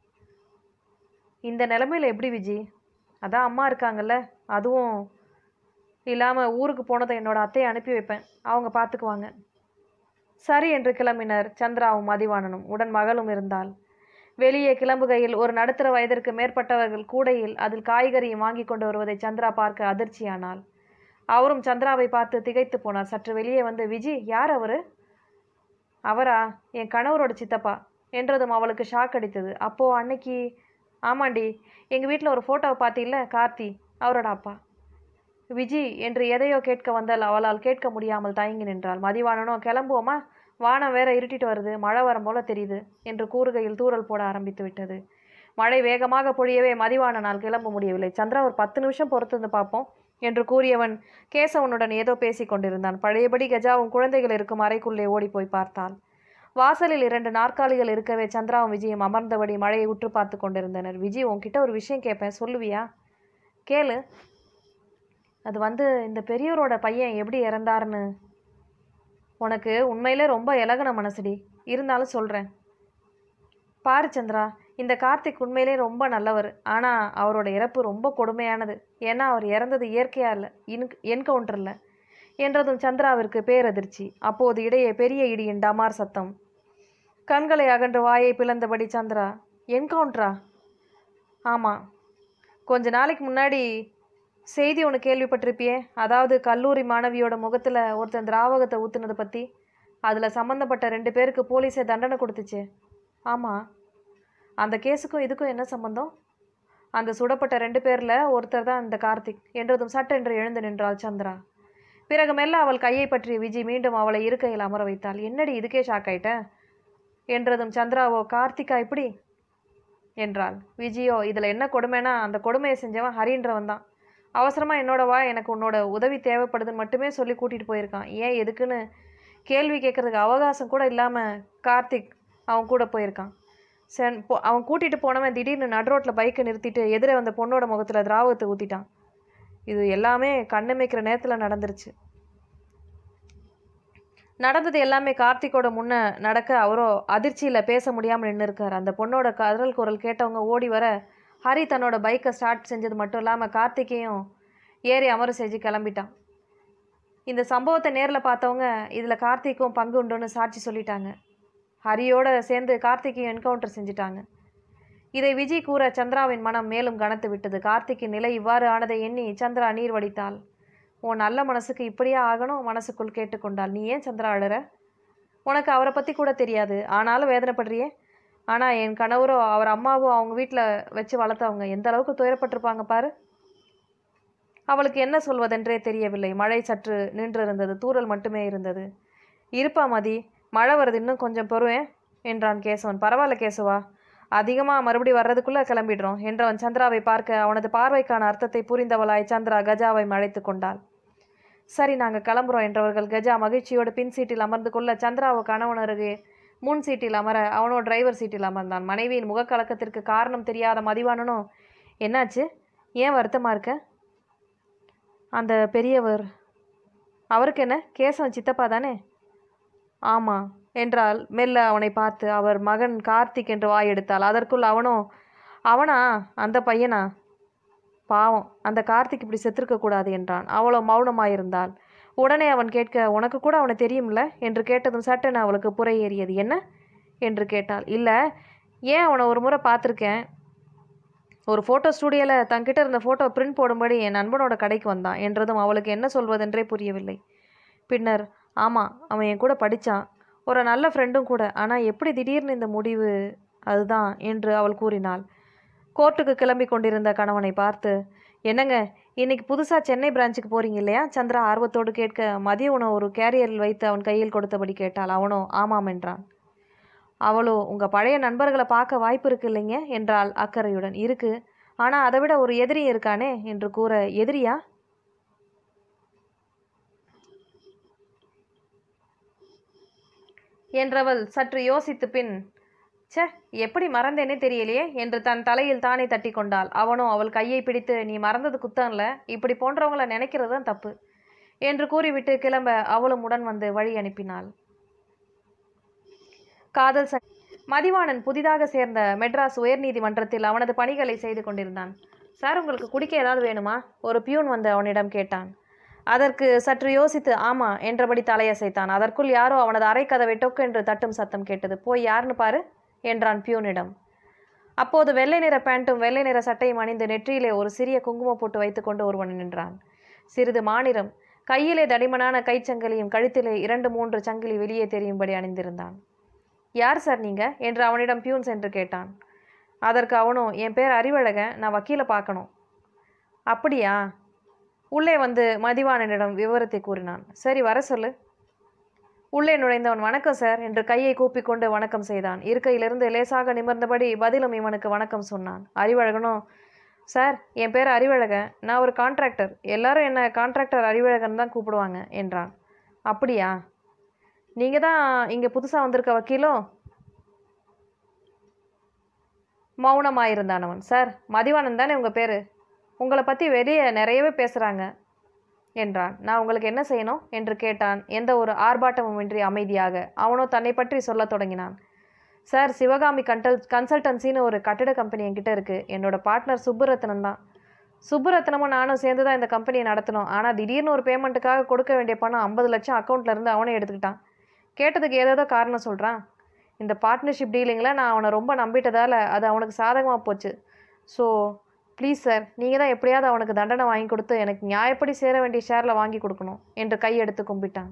இந்த நிலைமையில எப்படி விஜி அதான் அம்மா இருக்காங்கல்ல அதுவும் இல்லாமல் ஊருக்கு போனதை என்னோட அத்தையை அனுப்பி வைப்பேன் அவங்க பார்த்துக்குவாங்க சரி என்று கிளம்பினர் சந்திராவும் மதிவாணனும் உடன் மகளும் இருந்தாள் வெளியே கிளம்புகையில் ஒரு நடுத்தர வயதிற்கு மேற்பட்டவர்கள் கூடையில் அதில் காய்கறியும் வாங்கி கொண்டு வருவதை சந்திரா பார்க்க அதிர்ச்சியானாள் அவரும் சந்திராவை பார்த்து திகைத்து போனார் சற்று வெளியே வந்து விஜி யார் அவரு அவரா என் கணவரோட சித்தப்பா என்றதும் அவளுக்கு ஷாக் அடித்தது அப்போ அன்னைக்கு ஆமாண்டி எங்கள் வீட்டில் ஒரு ஃபோட்டோவை பார்த்தீல்ல கார்த்தி அவரோட அப்பா விஜி என்று எதையோ கேட்க வந்தால் அவளால் கேட்க முடியாமல் தயங்கி நின்றாள் மதிவாணனோ கிளம்புவோமா வானம் வேற இருட்டிட்டு வருது மழை வரும் போல தெரியுது என்று கூறுகையில் தூறல் போட ஆரம்பித்து விட்டது மழை வேகமாக பொழியவே மதிவாணனால் கிளம்ப முடியவில்லை சந்திரா ஒரு பத்து நிமிஷம் பொறுத்திருந்து பார்ப்போம் என்று கூறியவன் கேசவனுடன் ஏதோ பேசிக் கொண்டிருந்தான் பழையபடி கஜாவும் குழந்தைகள் இருக்கும் அறைக்குள்ளே ஓடிப்போய் பார்த்தாள் வாசலில் இரண்டு நாற்காலிகள் இருக்கவே சந்திராவும் விஜயும் அமர்ந்தபடி மழையை உற்று பார்த்து கொண்டிருந்தனர் விஜய் உன்கிட்ட ஒரு விஷயம் கேட்பேன் சொல்லுவியா கேளு அது வந்து இந்த பெரியவரோட பையன் எப்படி இறந்தாருன்னு உனக்கு உண்மையிலே ரொம்ப இலகுன மனசுடி இருந்தாலும் சொல்கிறேன் பாரு சந்திரா இந்த கார்த்திக் உண்மையிலே ரொம்ப நல்லவர் ஆனால் அவரோட இறப்பு ரொம்ப கொடுமையானது ஏன்னா அவர் இறந்தது இயற்கையாக இல்லை இன் என்கவுண்டரில் என்றதும் சந்திராவிற்கு பேரதிர்ச்சி அப்போது இடையே பெரிய இடியின் டமார் சத்தம் கண்களை அகன்று வாயை பிளந்தபடி சந்திரா என்கவுண்டரா ஆமாம் கொஞ்ச நாளைக்கு முன்னாடி செய்தி ஒன்று கேள்விப்பட்டிருப்பியே அதாவது கல்லூரி மாணவியோட முகத்தில் ஒருத்தன் திராவகத்தை ஊற்றுனதை பற்றி அதில் சம்மந்தப்பட்ட ரெண்டு பேருக்கு போலீஸே தண்டனை கொடுத்துச்சு ஆமாம் அந்த கேஸுக்கும் இதுக்கும் என்ன சம்பந்தம் அந்த சுடப்பட்ட ரெண்டு பேரில் ஒருத்தர் தான் இந்த கார்த்திக் என்றதும் சட்டென்று எழுந்து நின்றாள் சந்திரா பிறகு மெல்ல அவள் கையை பற்றி விஜி மீண்டும் அவளை இருக்கையில் அமர வைத்தாள் என்னடி இதுக்கே ஷாக் ஆயிட்ட என்றதும் சந்திராவோ கார்த்திகா இப்படி என்றாள் விஜயோ இதில் என்ன கொடுமைனா அந்த கொடுமையை செஞ்சவன் ஹரின்றவன் தான் அவசரமாக என்னோட வா எனக்கு உன்னோட உதவி தேவைப்படுதுன்னு மட்டுமே சொல்லி கூட்டிகிட்டு போயிருக்கான் ஏன் எதுக்குன்னு கேள்வி கேட்கறதுக்கு அவகாசம் கூட இல்லாமல் கார்த்திக் அவன் கூட போயிருக்கான் சென் போ அவன் கூட்டிகிட்டு போனவன் திடீர்னு நடுரோட்டில் பைக்கை நிறுத்திட்டு எதிரே வந்த பொண்ணோட முகத்தில் திராவகத்தை ஊற்றிட்டான் இது எல்லாமே கண்ணமைக்கிற நேரத்தில் நடந்துருச்சு நடந்தது எல்லாமே கார்த்திக்கோட முன்ன நடக்க அவரோ அதிர்ச்சியில் பேச முடியாமல் நின்று இருக்கார் அந்த பொண்ணோட கதறல் குரல் கேட்டவங்க ஓடி வர ஹரி தன்னோட பைக்கை ஸ்டார்ட் செஞ்சது மட்டும் இல்லாமல் கார்த்திகையும் ஏறி அமர செஞ்சு கிளம்பிட்டான் இந்த சம்பவத்தை நேரில் பார்த்தவங்க இதில் கார்த்திக்கும் பங்கு உண்டுன்னு சாட்சி சொல்லிட்டாங்க ஹரியோட சேர்ந்து கார்த்திகையும் என்கவுண்டர் செஞ்சிட்டாங்க இதை விஜய் கூற சந்திராவின் மனம் மேலும் கனத்து விட்டது கார்த்திக்கின் நிலை இவ்வாறு ஆனதை எண்ணி சந்திரா நீர் வடித்தாள் உன் நல்ல மனசுக்கு இப்படியே ஆகணும் மனசுக்குள் கேட்டுக்கொண்டாள் நீ ஏன் சந்திரா அழுற உனக்கு அவரை பற்றி கூட தெரியாது ஆனாலும் வேதனைப்படுறியே ஆனால் என் கணவரோ அவர் அம்மாவோ அவங்க வீட்டில் வச்சு வளர்த்தவங்க எந்த அளவுக்கு துயரப்பட்டிருப்பாங்க பாரு அவளுக்கு என்ன சொல்வதென்றே தெரியவில்லை மழை சற்று நின்றிருந்தது தூறல் மட்டுமே இருந்தது இருப்பா மதி மழை வருது இன்னும் கொஞ்சம் பொறுவேன் என்றான் கேசவன் பரவாயில்ல கேசவா அதிகமாக மறுபடி வர்றதுக்குள்ளே கிளம்பிடுறோம் என்றவன் சந்திராவை பார்க்க அவனது பார்வைக்கான அர்த்தத்தை புரிந்தவளாய் சந்திரா கஜாவை அழைத்து கொண்டாள் சரி நாங்கள் கிளம்புறோம் என்றவர்கள் கஜா மகிழ்ச்சியோடு பின் சீட்டில் அமர்ந்து கொள்ள சந்திராவை கணவன் அருகே முன் சீட்டில் அமர அவனோ டிரைவர் சீட்டில் அமர்ந்தான் மனைவியின் முகக்கலக்கத்திற்கு காரணம் தெரியாத மதிவானனும் என்னாச்சு ஏன் வருத்தமாக இருக்க அந்த பெரியவர் அவருக்கு என்ன கேசவன் சித்தப்பா தானே ஆமாம் என்றால் மெல்ல அவனை பார்த்து அவர் மகன் கார்த்திக் என்று வாய் எடுத்தாள் அதற்குள் அவனோ அவனா அந்த பையனா பாவம் அந்த கார்த்திக் இப்படி செத்துருக்க கூடாது என்றான் அவளோ மௌனமாயிருந்தாள் உடனே அவன் கேட்க உனக்கு கூட அவனை தெரியும்ல என்று கேட்டதும் சட்டென அவளுக்கு புறை ஏறியது என்ன என்று கேட்டாள் இல்லை ஏன் அவனை ஒரு முறை பார்த்துருக்கேன் ஒரு ஃபோட்டோ ஸ்டூடியோவில் தங்கிட்ட இருந்த ஃபோட்டோ பிரிண்ட் போடும்படி என் நண்பனோட கடைக்கு வந்தான் என்றதும் அவளுக்கு என்ன சொல்வதென்றே புரியவில்லை பின்னர் ஆமாம் அவன் என் கூட படித்தான் ஒரு நல்ல ஃப்ரெண்டும் கூட ஆனால் எப்படி திடீர்னு இந்த முடிவு அதுதான் என்று அவள் கூறினாள் கோர்ட்டுக்கு கிளம்பி கொண்டிருந்த கணவனை பார்த்து என்னங்க இன்னைக்கு புதுசாக சென்னை பிரான்ச்சுக்கு போறீங்க இல்லையா சந்திரா ஆர்வத்தோடு கேட்க மதிய உணவு ஒரு கேரியரில் வைத்து அவன் கையில் கொடுத்தபடி கேட்டாள் அவனோ ஆமாம் என்றான் அவளோ உங்கள் பழைய நண்பர்களை பார்க்க வாய்ப்பு இருக்கு இல்லைங்க என்றாள் அக்கறையுடன் இருக்கு ஆனால் அதை விட ஒரு எதிரி இருக்கானே என்று கூற எதிரியா என்றவள் சற்று யோசித்து பின் ச்சே எப்படி மறந்தேனே தெரியலையே என்று தன் தலையில் தானே தட்டி கொண்டாள் அவனோ அவள் கையை பிடித்து நீ மறந்தது குத்தம்ல இப்படி போன்றவங்கள நினைக்கிறது தான் தப்பு என்று கூறிவிட்டு கிளம்ப அவளும் உடன் வந்து வழி அனுப்பினாள் காதல் ச மதிவாணன் புதிதாக சேர்ந்த மெட்ராஸ் உயர்நீதிமன்றத்தில் அவனது பணிகளை செய்து கொண்டிருந்தான் சார் உங்களுக்கு குடிக்க ஏதாவது வேணுமா ஒரு பியூன் வந்து அவனிடம் கேட்டான் அதற்கு சற்று யோசித்து ஆமா என்றபடி தலையசைத்தான் அதற்குள் யாரோ அவனது அரைக்கதவை டொக்கு என்று தட்டும் சத்தம் கேட்டது போய் யாருன்னு பாரு என்றான் பியூனிடம் அப்போது வெள்ளை நிற பேண்ட்டும் வெள்ளை நிற சட்டையும் அணிந்து நெற்றியிலே ஒரு சிறிய குங்குமம் போட்டு வைத்துக்கொண்டு ஒருவன் நின்றான் சிறிது மாநிலம் கையிலே தடிமனான கைச்சங்கிலியும் கழுத்திலே இரண்டு மூன்று சங்கிலி வெளியே தெரியும்படி அணிந்திருந்தான் யார் சார் நீங்க என்று அவனிடம் பியூன் சென்று கேட்டான் அதற்கு அவனும் என் பேர் அறிவழகன் நான் வக்கீலை பார்க்கணும் அப்படியா உள்ளே வந்து மதிவாணனிடம் விவரத்தை கூறினான் சரி வர சொல்லு உள்ளே நுழைந்தவன் வணக்கம் சார் என்று கையை கூப்பிக்கொண்டு வணக்கம் செய்தான் இருக்கையிலிருந்து லேசாக நிமிர்ந்தபடி பதிலும் இவனுக்கு வணக்கம் சொன்னான் அறிவழகனும் சார் என் பேர் அறிவழகன் நான் ஒரு கான்ட்ராக்டர் எல்லாரும் என்ன கான்ட்ராக்டர் அறிவழகன் தான் கூப்பிடுவாங்க என்றான் அப்படியா நீங்கள் தான் இங்கே புதுசாக வந்திருக்க வக்கீலோ மௌனமாயிருந்தான் அவன் சார் மதிவானன் தானே உங்கள் பேர் உங்களை பற்றி வெளியே நிறையவே பேசுகிறாங்க என்றான் நான் உங்களுக்கு என்ன செய்யணும் என்று கேட்டான் எந்த ஒரு ஆர்ப்பாட்டமுமின்றி அமைதியாக அவனோ தன்னை பற்றி சொல்லத் தொடங்கினான் சார் சிவகாமி கண்டல் கன்சல்டன்சின்னு ஒரு கட்டிட கம்பெனி என்கிட்ட இருக்குது என்னோட பார்ட்னர் சுப்புரத்னம் தான் சுப்புரத்னமும் நானும் சேர்ந்து தான் இந்த கம்பெனியை நடத்தினோம் ஆனால் திடீர்னு ஒரு பேமெண்ட்டுக்காக கொடுக்க வேண்டிய பணம் ஐம்பது லட்சம் அக்கௌண்ட்ல இருந்து அவனே எடுத்துக்கிட்டான் கேட்டதுக்கு ஏதேதோ காரணம் சொல்கிறான் இந்த பார்ட்னர்ஷிப் டீலிங்கில் நான் அவனை ரொம்ப நம்பிட்டதால் அது அவனுக்கு சாதகமாக போச்சு ஸோ ப்ளீஸ் சார் நீங்கள் தான் எப்படியாவது அவனுக்கு தண்டனை வாங்கி கொடுத்து எனக்கு நியாயப்படி சேர வேண்டிய ஷேரில் வாங்கி கொடுக்கணும் என்று கையெடுத்து கும்பிட்டான்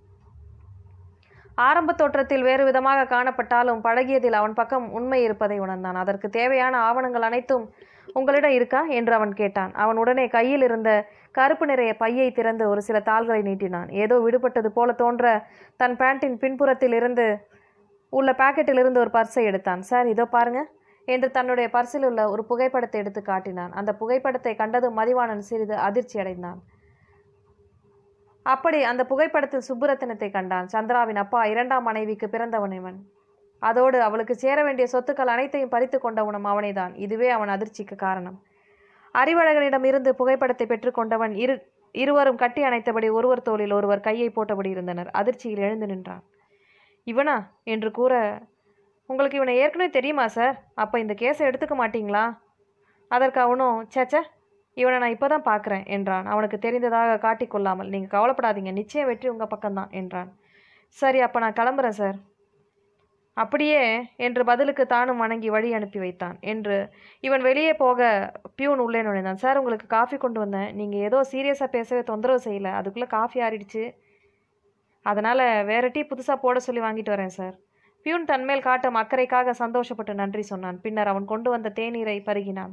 ஆரம்ப தோற்றத்தில் வேறு விதமாக காணப்பட்டாலும் பழகியதில் அவன் பக்கம் உண்மை இருப்பதை உணர்ந்தான் அதற்கு தேவையான ஆவணங்கள் அனைத்தும் உங்களிடம் இருக்கா என்று அவன் கேட்டான் அவன் உடனே கையில் இருந்த கருப்பு நிறைய பையை திறந்து ஒரு சில தாள்களை நீட்டினான் ஏதோ விடுபட்டது போல தோன்ற தன் பேண்டின் பின்புறத்தில் இருந்து உள்ள பாக்கெட்டில் இருந்து ஒரு பர்ஸை எடுத்தான் சார் இதோ பாருங்க என்று தன்னுடைய பர்சில் உள்ள ஒரு புகைப்படத்தை எடுத்து காட்டினான் அந்த புகைப்படத்தை கண்டதும் மதிவாணன் சிறிது அதிர்ச்சி அடைந்தான் அப்படி அந்த புகைப்படத்தில் சுப்புரத்தினத்தை கண்டான் சந்திராவின் அப்பா இரண்டாம் மனைவிக்கு பிறந்தவன் இவன் அதோடு அவளுக்கு சேர வேண்டிய சொத்துக்கள் அனைத்தையும் பறித்து கொண்டவனும் அவனைதான் இதுவே அவன் அதிர்ச்சிக்கு காரணம் அறிவழகனிடம் இருந்து புகைப்படத்தை பெற்றுக்கொண்டவன் இரு இருவரும் கட்டி அணைத்தபடி ஒருவர் தோளில் ஒருவர் கையை போட்டபடி இருந்தனர் அதிர்ச்சியில் எழுந்து நின்றான் இவனா என்று கூற உங்களுக்கு இவனை ஏற்கனவே தெரியுமா சார் அப்போ இந்த கேஸை எடுத்துக்க மாட்டீங்களா அதற்கு அவனும் சேச்சே இவனை நான் இப்போ தான் பார்க்குறேன் என்றான் அவனுக்கு தெரிந்ததாக காட்டிக்கொள்ளாமல் நீங்கள் கவலைப்படாதீங்க நிச்சயம் வெற்றி உங்கள் பக்கம்தான் என்றான் சரி அப்போ நான் கிளம்புறேன் சார் அப்படியே என்று பதிலுக்கு தானும் வணங்கி வழி அனுப்பி வைத்தான் என்று இவன் வெளியே போக பியூன் உள்ளே நுழைந்தான் சார் உங்களுக்கு காஃபி கொண்டு வந்தேன் நீங்கள் ஏதோ சீரியஸாக பேசவே தொந்தரவு செய்யலை அதுக்குள்ளே காஃபி ஆறிடுச்சு அதனால் வேற டீ புதுசாக போட சொல்லி வாங்கிட்டு வரேன் சார் பியூன் தன்மேல் காட்டும் அக்கறைக்காக சந்தோஷப்பட்டு நன்றி சொன்னான் பின்னர் அவன் கொண்டு வந்த தேநீரை பருகினான்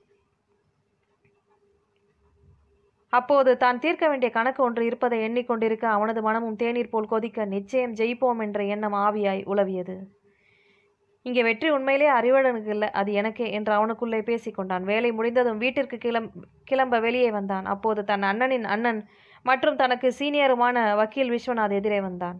அப்போது தான் தீர்க்க வேண்டிய கணக்கு ஒன்று இருப்பதை எண்ணிக்கொண்டிருக்க அவனது மனமும் தேநீர் போல் கொதிக்க நிச்சயம் ஜெயிப்போம் என்ற எண்ணம் ஆவியாய் உலவியது இங்கே வெற்றி உண்மையிலே அறிவழனுக்கு இல்லை அது எனக்கே என்று அவனுக்குள்ளே பேசிக்கொண்டான் வேலை முடிந்ததும் வீட்டிற்கு கிளம் கிளம்ப வெளியே வந்தான் அப்போது தன் அண்ணனின் அண்ணன் மற்றும் தனக்கு சீனியருமான வக்கீல் விஸ்வநாத் எதிரே வந்தான்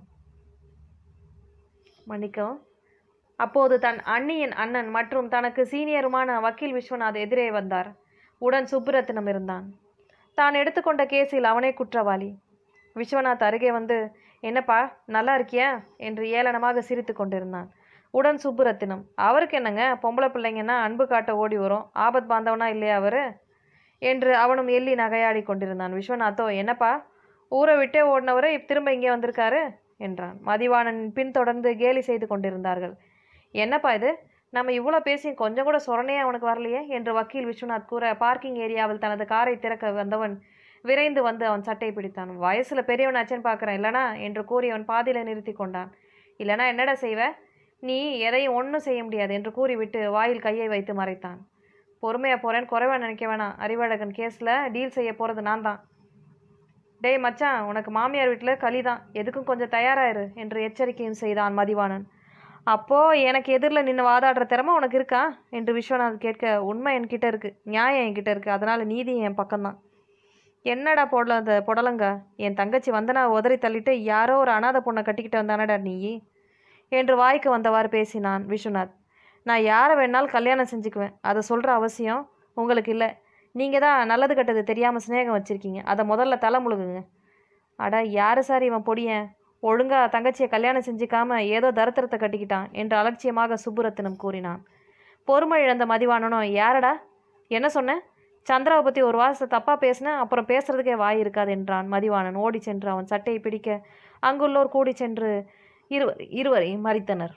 மன்னிக்கவும் அப்போது தன் அண்ணியின் அண்ணன் மற்றும் தனக்கு சீனியருமான வக்கீல் விஸ்வநாத் எதிரே வந்தார் உடன் சுப்புரத்தினம் இருந்தான் தான் எடுத்துக்கொண்ட கேஸில் அவனே குற்றவாளி விஸ்வநாத் அருகே வந்து என்னப்பா நல்லா இருக்கியா என்று ஏளனமாக சிரித்து கொண்டிருந்தான் உடன் சுப்புரத்தினம் அவருக்கு என்னங்க பொம்பளை பிள்ளைங்கன்னா அன்பு காட்ட ஓடி வரும் ஆபத் பாந்தவனா இல்லையா அவரு என்று அவனும் எள்ளி நகையாடி கொண்டிருந்தான் விஸ்வநாத்தோ என்னப்பா ஊரை விட்டே ஓடினவரை திரும்ப இங்கே வந்திருக்காரு என்றான் மதிவாணனின் பின்தொடர்ந்து கேலி செய்து கொண்டிருந்தார்கள் என்னப்பா இது நம்ம இவ்வளோ பேசி கொஞ்சம் கூட சொரணையே அவனுக்கு வரலையே என்று வக்கீல் விஸ்வநாத் கூற பார்க்கிங் ஏரியாவில் தனது காரை திறக்க வந்தவன் விரைந்து வந்து அவன் சட்டை பிடித்தான் வயசுல பெரியவனாச்சேன்னு பார்க்குறேன் இல்லனா என்று கூறி அவன் பாதியில நிறுத்தி கொண்டான் இல்லனா என்னடா செய்வ நீ எதையும் ஒன்றும் செய்ய முடியாது என்று கூறிவிட்டு வாயில் கையை வைத்து மறைத்தான் பொறுமையாக போகிறேன்னு குறைவா நினைக்க வேணாம் அறிவழகன் கேஸில் டீல் செய்ய போகிறது நான் தான் டேய் மச்சான் உனக்கு மாமியார் வீட்டில் களி தான் எதுக்கும் கொஞ்சம் தயாராயிரு என்று எச்சரிக்கையும் செய்தான் மதிவாணன் அப்போ எனக்கு எதிரில் நின்று வாதாடுற திறமை உனக்கு இருக்கா என்று விஸ்வநாத் கேட்க உண்மை என்கிட்ட இருக்கு நியாயம் என்கிட்ட இருக்கு அதனால நீதி என் பக்கம்தான் என்னடா போடல அந்த புடலங்க என் தங்கச்சி வந்தனா உதறி தள்ளிட்டு யாரோ ஒரு அனாதை பொண்ணை கட்டிக்கிட்டு வந்தானடா நீ என்று வாய்க்கு வந்தவாறு பேசினான் விஸ்வநாத் நான் யாரை வேணாலும் கல்யாணம் செஞ்சுக்குவேன் அதை சொல்கிற அவசியம் உங்களுக்கு இல்லை நீங்கள் தான் நல்லது கெட்டது தெரியாமல் சிநேகம் வச்சுருக்கீங்க அதை முதல்ல தலை முழுகுங்க அட யாரு சார் இவன் பொடியன் ஒழுங்கா தங்கச்சியை கல்யாணம் செஞ்சுக்காம ஏதோ தரித்திரத்தை கட்டிக்கிட்டான் என்று அலட்சியமாக சுப்புரத்தினம் கூறினான் பொறுமை இழந்த மதிவானனும் யாரடா என்ன சொன்ன சந்திராவை பற்றி ஒரு வாசத்தை தப்பாக பேசினேன் அப்புறம் பேசுறதுக்கே வாய் இருக்காது என்றான் மதிவாணன் ஓடி சென்று அவன் சட்டையை பிடிக்க அங்குள்ளோர் கூடி சென்று இருவர் இருவரையும் மறித்தனர்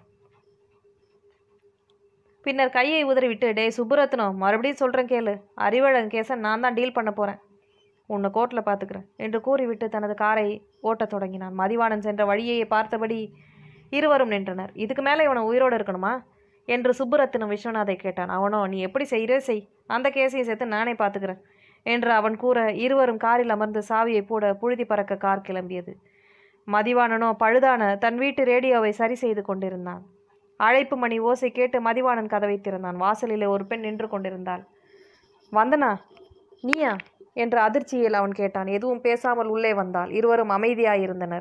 பின்னர் கையை உதறிவிட்டு டேய் சுப்புரத்னம் மறுபடியும் சொல்கிறேன் கேளு அறிவழகன் கேஸை நான் தான் டீல் பண்ண போகிறேன் உன்னை கோர்ட்டில் பார்த்துக்கிறேன் என்று கூறிவிட்டு தனது காரை ஓட்டத் தொடங்கினான் மதிவாணன் சென்ற வழியையே பார்த்தபடி இருவரும் நின்றனர் இதுக்கு மேலே இவனை உயிரோடு இருக்கணுமா என்று சுப்புரத்தினம் விஸ்வநாதை கேட்டான் அவனோ நீ எப்படி செய்கிறே செய் அந்த கேஸையும் சேர்த்து நானே பார்த்துக்கிறேன் என்று அவன் கூற இருவரும் காரில் அமர்ந்து சாவியை போட புழுதி பறக்க கார் கிளம்பியது மதிவாணனோ பழுதான தன் வீட்டு ரேடியோவை சரி செய்து கொண்டிருந்தான் அழைப்பு மணி ஓசை கேட்டு மதிவாணன் கதவை திறந்தான் வாசலிலே ஒரு பெண் நின்று கொண்டிருந்தாள் வந்தனா நீயா என்ற அதிர்ச்சியில் அவன் கேட்டான் எதுவும் பேசாமல் உள்ளே வந்தாள் இருவரும் அமைதியாயிருந்தனர்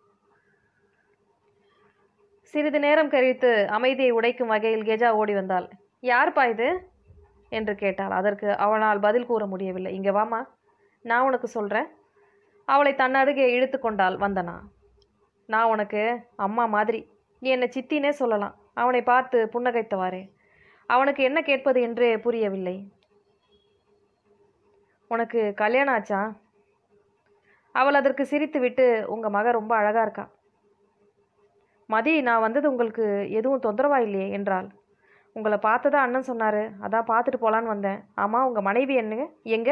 சிறிது நேரம் கழித்து அமைதியை உடைக்கும் வகையில் கெஜா ஓடி வந்தாள் யார்ப்பா இது என்று கேட்டாள் அதற்கு அவனால் பதில் கூற முடியவில்லை இங்கே வாமா நான் உனக்கு சொல்கிறேன் அவளை தன்னருகே இழுத்து கொண்டாள் வந்தனா நான் உனக்கு அம்மா மாதிரி நீ என்னை சித்தினே சொல்லலாம் அவனை பார்த்து புன்னகைத்தவாறே அவனுக்கு என்ன கேட்பது என்றே புரியவில்லை உனக்கு கல்யாணம் ஆச்சா அவள் அதற்கு சிரித்துவிட்டு உங்கள் மக ரொம்ப அழகாக இருக்கா மதி நான் வந்தது உங்களுக்கு எதுவும் தொந்தரவா இல்லையே என்றாள் உங்களை பார்த்ததா அண்ணன் சொன்னார் அதான் பார்த்துட்டு போகலான்னு வந்தேன் ஆமாம் உங்கள் மனைவி என்னங்க எங்க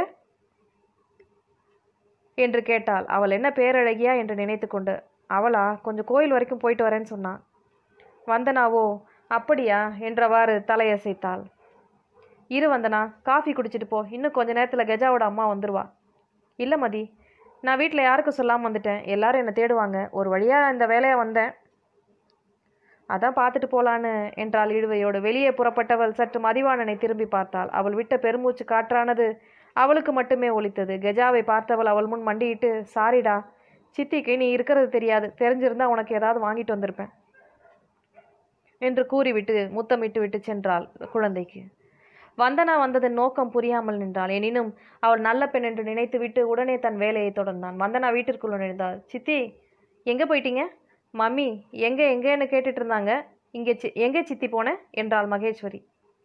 என்று கேட்டாள் அவள் என்ன பேரழகியா என்று நினைத்து கொண்டு அவளா கொஞ்சம் கோயில் வரைக்கும் போயிட்டு வரேன்னு சொன்னான் வந்தனாவோ அப்படியா என்றவாறு தலையசைத்தாள் இரு வந்தனா காஃபி குடிச்சிட்டு போ இன்னும் கொஞ்ச நேரத்தில் கெஜாவோட அம்மா வந்துடுவா இல்லை மதி நான் வீட்டில் யாருக்கும் சொல்லாமல் வந்துட்டேன் எல்லாரும் என்னை தேடுவாங்க ஒரு வழியாக இந்த வேலையாக வந்தேன் அதான் பார்த்துட்டு போலான்னு என்றாள் இழுவையோடு வெளியே புறப்பட்டவள் சற்று மதிவாணனை திரும்பி பார்த்தாள் அவள் விட்ட பெருமூச்சு காற்றானது அவளுக்கு மட்டுமே ஒலித்தது கெஜாவை பார்த்தவள் அவள் முன் மண்டியிட்டு சாரிடா சித்திக்கு நீ இருக்கிறது தெரியாது தெரிஞ்சிருந்தா உனக்கு ஏதாவது வாங்கிட்டு வந்திருப்பேன் என்று கூறிவிட்டு முத்தமிட்டு விட்டு சென்றாள் குழந்தைக்கு வந்தனா வந்ததன் நோக்கம் புரியாமல் நின்றாள் எனினும் அவள் நல்ல பெண் என்று நினைத்துவிட்டு உடனே தன் வேலையை தொடர்ந்தான் வந்தனா வீட்டிற்குள் நுழைந்தாள் சித்தி எங்கே போயிட்டீங்க மம்மி எங்கே எங்கேன்னு கேட்டுட்டு இருந்தாங்க இங்கே சி எங்கே சித்தி போனேன் என்றாள் மகேஸ்வரி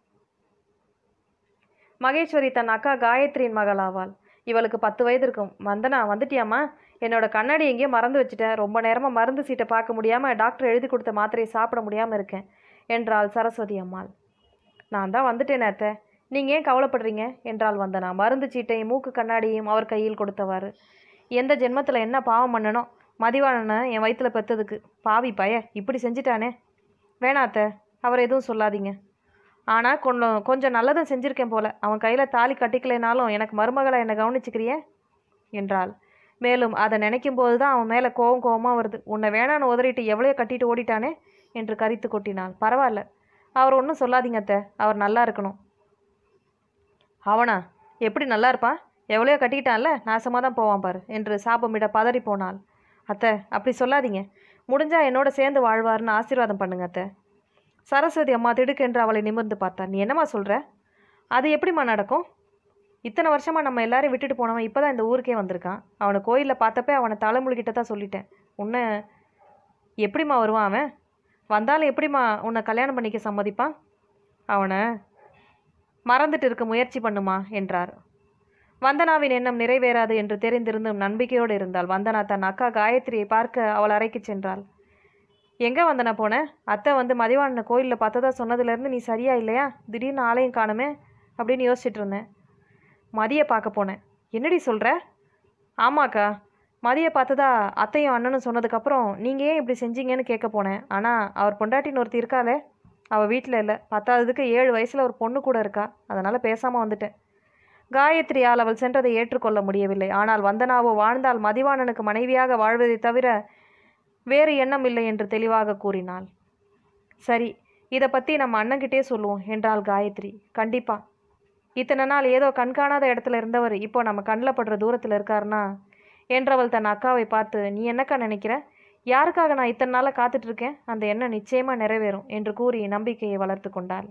மகேஸ்வரி தன் அக்கா காயத்ரியின் மகள் ஆவாள் இவளுக்கு பத்து வயது இருக்கும் வந்தனா வந்துட்டியாம்மா என்னோட கண்ணாடி எங்கேயோ மறந்து வச்சுட்டேன் ரொம்ப நேரமாக மருந்து சீட்டை பார்க்க முடியாமல் டாக்டர் எழுதி கொடுத்த மாத்திரையை சாப்பிட முடியாமல் இருக்கேன் என்றாள் சரஸ்வதி அம்மாள் நான் தான் வந்துட்டேன் அத்தை நீங்கள் ஏன் கவலைப்படுறீங்க என்றாள் வந்தனா மருந்து சீட்டையும் மூக்கு கண்ணாடியும் அவர் கையில் கொடுத்தவாறு எந்த ஜென்மத்தில் என்ன பாவம் பண்ணனோ மதிவாணனை என் வயிற்றுல பெற்றதுக்கு பாவி பய இப்படி செஞ்சிட்டானே வேணா அத்தை அவர் எதுவும் சொல்லாதீங்க ஆனால் கொஞ்சம் கொஞ்சம் நல்லதும் செஞ்சுருக்கேன் போல அவன் கையில் தாலி கட்டிக்கலைனாலும் எனக்கு மருமகளை என்னை கவனிச்சுக்கிறியே என்றாள் மேலும் அதை நினைக்கும் போது தான் அவன் மேலே கோவம் கோவமாக வருது உன்னை வேணான்னு உதறிட்டு எவ்வளோ கட்டிட்டு ஓடிட்டானே என்று கரித்து கொட்டினாள் பரவாயில்ல அவர் ஒன்றும் சொல்லாதீங்க அத்தை அவர் நல்லா இருக்கணும் அவனா எப்படி நல்லா இருப்பான் எவ்வளோ கட்டிக்கிட்டான்ல நாசமாக தான் போவான் பாரு என்று சாபமிட பதறி போனாள் அத்தை அப்படி சொல்லாதீங்க முடிஞ்சா என்னோட சேர்ந்து வாழ்வார்னு ஆசீர்வாதம் பண்ணுங்க அத்தை சரஸ்வதி அம்மா திடுக்கென்று அவளை நிமிர்ந்து பார்த்தா நீ என்னம்மா சொல்கிற அது எப்படிம்மா நடக்கும் இத்தனை வருஷமாக நம்ம எல்லாரையும் விட்டுட்டு போனவன் இப்போ தான் இந்த ஊருக்கே வந்திருக்கான் அவனை கோயிலில் பார்த்தப்ப அவனை தலைமுழுகிட்ட தான் சொல்லிட்டேன் உன்னை எப்படிம்மா வருவான் அவன் வந்தாலும் எப்படிம்மா உன்னை கல்யாணம் பண்ணிக்க சம்மதிப்பான் அவனை மறந்துட்டு இருக்க முயற்சி பண்ணுமா என்றார் வந்தனாவின் எண்ணம் நிறைவேறாது என்று தெரிந்திருந்தும் நம்பிக்கையோடு இருந்தாள் வந்தனா தன் அக்கா காயத்ரியை பார்க்க அவள் அறைக்கு சென்றாள் எங்கே வந்தனா போன அத்தை வந்து மதிவாணனை கோயிலில் பார்த்ததா சொன்னதுலேருந்து நீ சரியா இல்லையா திடீர்னு ஆலயம் காணுமே அப்படின்னு யோசிச்சுட்டு இருந்தேன் மதியை பார்க்க போனேன் என்னடி சொல்கிற ஆமாக்கா மதியை பார்த்ததா அத்தையும் அண்ணனும் சொன்னதுக்கப்புறம் நீங்கள் ஏன் இப்படி செஞ்சீங்கன்னு கேட்க போனேன் ஆனால் அவர் பொண்டாட்டின்னு ஒருத்தி இருக்காளே அவள் வீட்டில் இல்லை பத்தாததுக்கு ஏழு வயசில் ஒரு பொண்ணு கூட இருக்கா அதனால் பேசாமல் வந்துட்டேன் காயத்ரியால் அவள் சென்றதை ஏற்றுக்கொள்ள முடியவில்லை ஆனால் வந்தனாவோ வாழ்ந்தால் மதிவாணனுக்கு மனைவியாக வாழ்வதை தவிர வேறு எண்ணம் இல்லை என்று தெளிவாக கூறினாள் சரி இதை பற்றி நம்ம அண்ணன்கிட்டே சொல்லுவோம் என்றாள் காயத்ரி கண்டிப்பா இத்தனை நாள் ஏதோ கண்காணாத இடத்துல இருந்தவர் இப்போ நம்ம கண்ணில் படுற தூரத்தில் இருக்காருனா என்றவள் தன் அக்காவை பார்த்து நீ என்னக்கா நினைக்கிற யாருக்காக நான் இத்தனை நாளாக காத்துட்டு இருக்கேன் அந்த எண்ணம் நிச்சயமாக நிறைவேறும் என்று கூறி நம்பிக்கையை வளர்த்து கொண்டாள்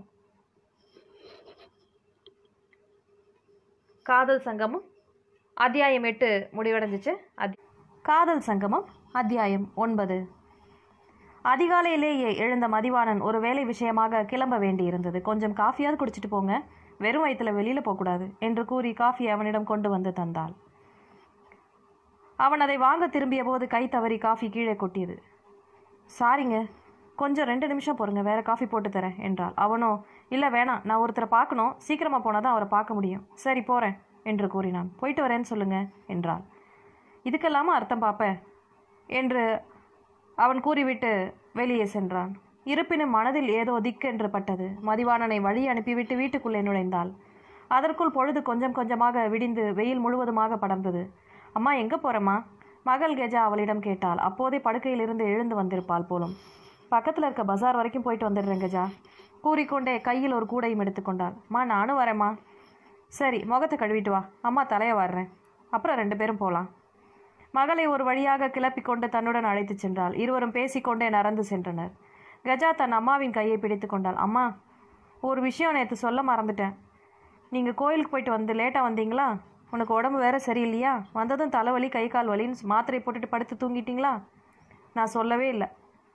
காதல் சங்கமம் அத்தியாயம் எட்டு முடிவடைஞ்சிச்சு அத் காதல் சங்கமம் அத்தியாயம் ஒன்பது அதிகாலையிலேயே எழுந்த மதிவாணன் ஒரு வேலை விஷயமாக கிளம்ப வேண்டியிருந்தது கொஞ்சம் காஃபியாவது குடிச்சிட்டு போங்க வெறும் வயிற்றுல வெளியில் போகக்கூடாது என்று கூறி காஃபி அவனிடம் கொண்டு வந்து தந்தாள் அவன் அதை வாங்க திரும்பிய போது கை தவறி காஃபி கீழே கொட்டியது சாரிங்க கொஞ்சம் ரெண்டு நிமிஷம் பொறுங்க வேற காஃபி போட்டு தரேன் என்றாள் அவனோ இல்லை வேணாம் நான் ஒருத்தரை பார்க்கணும் சீக்கிரமாக போனால் தான் அவரை பார்க்க முடியும் சரி போகிறேன் என்று கூறினான் போயிட்டு வரேன்னு சொல்லுங்க என்றாள் இதுக்கெல்லாமா அர்த்தம் பார்ப்பேன் என்று அவன் கூறிவிட்டு வெளியே சென்றான் இருப்பினும் மனதில் ஏதோ திக்கென்று பட்டது மதிவாணனை வழி அனுப்பிவிட்டு வீட்டுக்குள்ளே நுழைந்தாள் அதற்குள் பொழுது கொஞ்சம் கொஞ்சமாக விடிந்து வெயில் முழுவதுமாக படர்ந்தது அம்மா எங்கே போகிறம்மா மகள் கெஜா அவளிடம் கேட்டாள் அப்போதே படுக்கையிலிருந்து எழுந்து வந்திருப்பாள் போலும் பக்கத்தில் இருக்க பஜார் வரைக்கும் போயிட்டு வந்துடுறேன் கெஜா கூறிக்கொண்டே கையில் ஒரு கூடையும் எடுத்துக்கொண்டாள் அம்மா நானும் வரேம்மா சரி முகத்தை கழுவிட்டு வா அம்மா தலையை வர்றேன் அப்புறம் ரெண்டு பேரும் போகலாம் மகளை ஒரு வழியாக கிளப்பிக் கொண்டு தன்னுடன் அழைத்துச் சென்றாள் இருவரும் பேசிக்கொண்டே நடந்து சென்றனர் கஜா தன் அம்மாவின் கையை பிடித்து கொண்டாள் அம்மா ஒரு விஷயம் நேற்று சொல்ல மறந்துட்டேன் நீங்கள் கோயிலுக்கு போயிட்டு வந்து லேட்டாக வந்தீங்களா உனக்கு உடம்பு வேற சரியில்லையா வந்ததும் தலைவலி கை கால் வலின்னு மாத்திரை போட்டுட்டு படுத்து தூங்கிட்டீங்களா நான் சொல்லவே இல்லை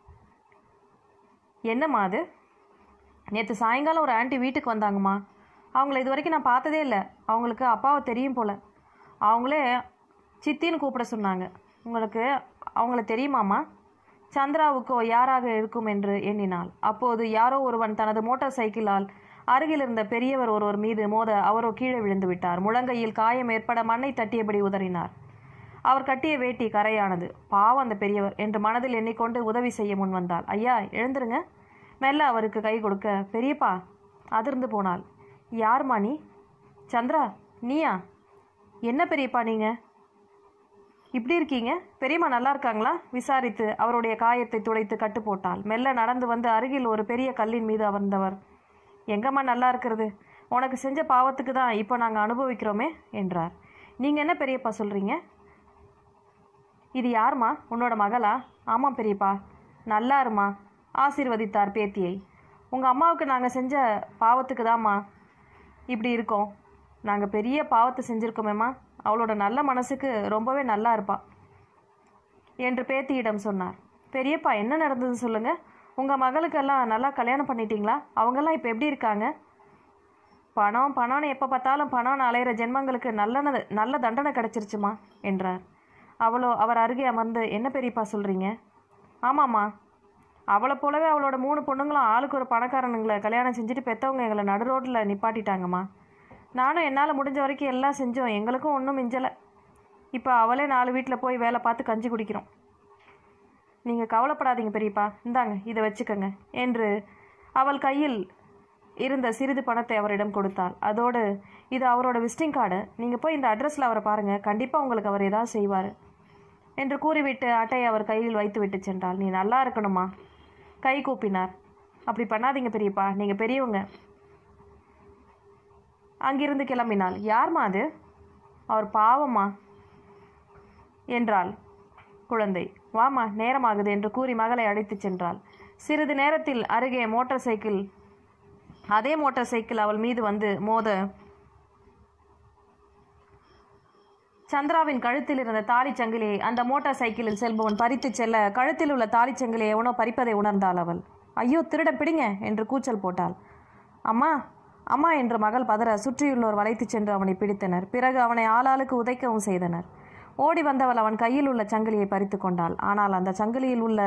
என்னம்மா அது நேற்று சாயங்காலம் ஒரு ஆண்டி வீட்டுக்கு வந்தாங்கம்மா அவங்கள இது வரைக்கும் நான் பார்த்ததே இல்லை அவங்களுக்கு அப்பாவை தெரியும் போல் அவங்களே சித்தின்னு கூப்பிட சொன்னாங்க உங்களுக்கு அவங்கள தெரியுமாம்மா சந்திராவுக்கோ யாராக இருக்கும் என்று எண்ணினாள் அப்போது யாரோ ஒருவன் தனது மோட்டார் சைக்கிளால் அருகில் இருந்த பெரியவர் ஒருவர் மீது மோத அவரோ கீழே விழுந்து விட்டார் முழங்கையில் காயம் ஏற்பட மண்ணை தட்டியபடி உதறினார் அவர் கட்டிய வேட்டி கரையானது பாவம் அந்த பெரியவர் என்று மனதில் எண்ணிக்கொண்டு உதவி செய்ய முன் வந்தாள் ஐயா எழுந்துருங்க மெல்ல அவருக்கு கை கொடுக்க பெரியப்பா அதிர்ந்து போனாள் யார்மா நீ சந்திரா நீயா என்ன பெரியப்பா நீங்க இப்படி இருக்கீங்க பெரியம்மா நல்லா இருக்காங்களா விசாரித்து அவருடைய காயத்தை துடைத்து கட்டு போட்டாள் மெல்ல நடந்து வந்து அருகில் ஒரு பெரிய கல்லின் மீது அமர்ந்தவர் எங்கம்மா நல்லா இருக்கிறது உனக்கு செஞ்ச பாவத்துக்கு தான் இப்போ நாங்கள் அனுபவிக்கிறோமே என்றார் நீங்கள் என்ன பெரியப்பா சொல்கிறீங்க இது யாரும்மா உன்னோட மகளா ஆமாம் பெரியப்பா நல்லா இருமா ஆசீர்வதித்தார் பேத்தியை உங்கள் அம்மாவுக்கு நாங்கள் செஞ்ச பாவத்துக்கு தாம்மா இப்படி இருக்கோம் நாங்கள் பெரிய பாவத்தை செஞ்சுருக்கோமேம்மா அவளோட நல்ல மனசுக்கு ரொம்பவே நல்லா இருப்பா என்று பேத்தியிடம் சொன்னார் பெரியப்பா என்ன நடந்தது சொல்லுங்க உங்கள் மகளுக்கெல்லாம் நல்லா கல்யாணம் பண்ணிட்டீங்களா அவங்கெல்லாம் இப்போ எப்படி இருக்காங்க பணம் பணம்னு எப்போ பார்த்தாலும் பணம்னு அலையிற ஜென்மங்களுக்கு நல்ல நல்ல தண்டனை கிடச்சிருச்சுமா என்றார் அவளோ அவர் அருகே அமர்ந்து என்ன பெரியப்பா சொல்கிறீங்க ஆமாம்மா அவளை போலவே அவளோட மூணு பொண்ணுங்களும் ஆளுக்கு ஒரு பணக்காரனுங்களை கல்யாணம் செஞ்சுட்டு பெற்றவங்க எங்களை நடு ரோட்டில் நிப்பாட்டிட்டாங்கம்மா நானும் என்னால் முடிஞ்ச வரைக்கும் எல்லாம் செஞ்சோம் எங்களுக்கும் ஒன்றும் மிஞ்சலை இப்போ அவளே நாலு வீட்டில் போய் வேலை பார்த்து கஞ்சி குடிக்கிறோம் நீங்கள் கவலைப்படாதீங்க பெரியப்பா இந்தாங்க இதை வச்சுக்கோங்க என்று அவள் கையில் இருந்த சிறிது பணத்தை அவரிடம் கொடுத்தாள் அதோடு இது அவரோட விசிட்டிங் கார்டு நீங்கள் போய் இந்த அட்ரஸில் அவரை பாருங்கள் கண்டிப்பாக உங்களுக்கு அவர் ஏதாவது செய்வார் என்று கூறிவிட்டு அட்டையை அவர் கையில் வைத்து விட்டு சென்றாள் நீ நல்லா இருக்கணுமா கை கூப்பினார் அப்படி பண்ணாதீங்க பெரியப்பா நீங்கள் பெரியவங்க அங்கிருந்து கிளம்பினாள் யார்மா அது அவர் பாவம்மா என்றாள் குழந்தை வாமா நேரமாகுது என்று கூறி மகளை அழைத்துச் சென்றாள் சிறிது நேரத்தில் அருகே மோட்டார் சைக்கிள் அதே மோட்டார் சைக்கிள் அவள் மீது வந்து மோத சந்திராவின் கழுத்தில் இருந்த தாலிச் சங்கிலியை அந்த மோட்டார் சைக்கிளில் செல்பவன் பறித்துச் செல்ல கழுத்தில் உள்ள தாலிச் சங்கிலியை எவனோ பறிப்பதை உணர்ந்தாள் அவள் ஐயோ திருட பிடிங்க என்று கூச்சல் போட்டாள் அம்மா அம்மா என்று மகள் பதற சுற்றியுள்ளோர் வளைத்துச் சென்று அவனை பிடித்தனர் பிறகு அவனை ஆளாளுக்கு உதைக்கவும் செய்தனர் ஓடி வந்தவள் அவன் கையில் உள்ள சங்கிலியை பறித்து கொண்டாள் ஆனால் அந்த சங்கிலியில் உள்ள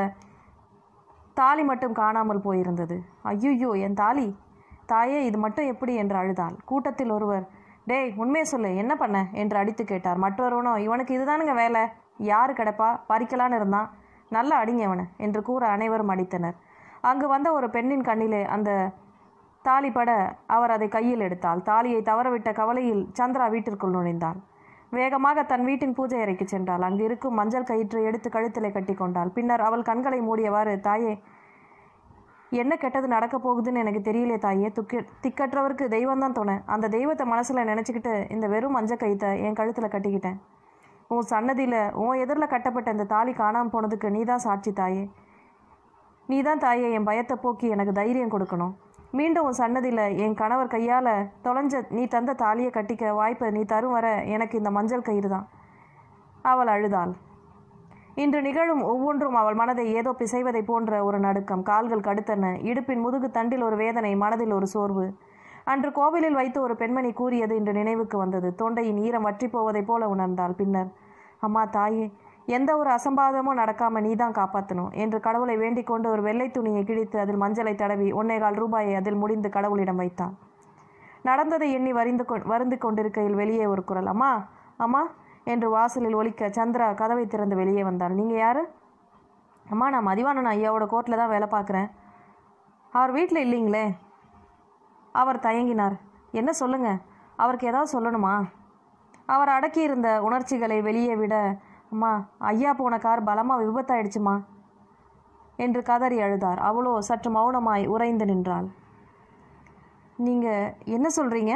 தாலி மட்டும் காணாமல் போயிருந்தது ஐயோ என் தாலி தாயே இது மட்டும் எப்படி என்று அழுதாள் கூட்டத்தில் ஒருவர் டேய் உண்மையை சொல்லு என்ன பண்ண என்று அடித்து கேட்டார் மற்றொருவனோ இவனுக்கு இதுதானுங்க வேலை யாரு கிடப்பா பறிக்கலான்னு இருந்தான் நல்லா அடிங்க இவனை என்று கூற அனைவரும் அடித்தனர் அங்கு வந்த ஒரு பெண்ணின் கண்ணிலே அந்த தாலி பட அவர் அதை கையில் எடுத்தாள் தாலியை தவறவிட்ட கவலையில் சந்திரா வீட்டிற்குள் நுழைந்தாள் வேகமாக தன் வீட்டின் பூஜை அறைக்கு சென்றாள் அங்கு இருக்கும் மஞ்சள் கயிற்றை எடுத்து கழுத்திலே கட்டி கொண்டாள் பின்னர் அவள் கண்களை மூடியவாறு தாயே என்ன கெட்டது நடக்க போகுதுன்னு எனக்கு தெரியலையே தாயே துக்கி திக்கற்றவருக்கு தெய்வம் தான் துணை அந்த தெய்வத்தை மனசில் நினச்சிக்கிட்டு இந்த வெறும் மஞ்சள் கயித்தை என் கழுத்தில் கட்டிக்கிட்டேன் உன் சன்னதியில் உன் எதிரில் கட்டப்பட்ட இந்த தாலி காணாமல் போனதுக்கு நீ தான் சாட்சி தாயே நீ தான் தாயே என் பயத்தை போக்கி எனக்கு தைரியம் கொடுக்கணும் மீண்டும் உன் சன்னதியில் என் கணவர் கையால் தொலைஞ்ச நீ தந்த தாலியை கட்டிக்க வாய்ப்பை நீ தரும் வர எனக்கு இந்த மஞ்சள் கயிறு தான் அவள் அழுதாள் இன்று நிகழும் ஒவ்வொன்றும் அவள் மனதை ஏதோ பிசைவதை போன்ற ஒரு நடுக்கம் கால்கள் கடுத்தன இடுப்பின் முதுகு தண்டில் ஒரு வேதனை மனதில் ஒரு சோர்வு அன்று கோவிலில் வைத்து ஒரு பெண்மணி கூறியது இன்று நினைவுக்கு வந்தது தொண்டையின் ஈரம் வற்றி போவதைப் போல உணர்ந்தாள் பின்னர் அம்மா தாயே எந்த ஒரு அசம்பாதமும் நடக்காம நீதான் காப்பாற்றணும் என்று கடவுளை வேண்டிக் கொண்டு ஒரு வெள்ளை துணியை கிழித்து அதில் மஞ்சளை தடவி ஒன்னேகால் ரூபாயை அதில் முடிந்து கடவுளிடம் வைத்தாள் நடந்ததை எண்ணி வரிந்து கொ வருந்து கொண்டிருக்கையில் வெளியே ஒரு குரல் அம்மா அம்மா என்று வாசலில் ஒலிக்க சந்திரா கதவை திறந்து வெளியே வந்தாள் நீங்கள் யாரு அம்மா நான் மதிவாணன் ஐயாவோட கோர்ட்டில் தான் வேலை பார்க்குறேன் அவர் வீட்டில் இல்லைங்களே அவர் தயங்கினார் என்ன சொல்லுங்க அவருக்கு ஏதாவது சொல்லணுமா அவர் அடக்கியிருந்த உணர்ச்சிகளை வெளியே விட அம்மா ஐயா போன கார் பலமாக விபத்தாயிடுச்சுமா என்று கதறி அழுதார் அவளோ சற்று மௌனமாய் உறைந்து நின்றாள் நீங்கள் என்ன சொல்கிறீங்க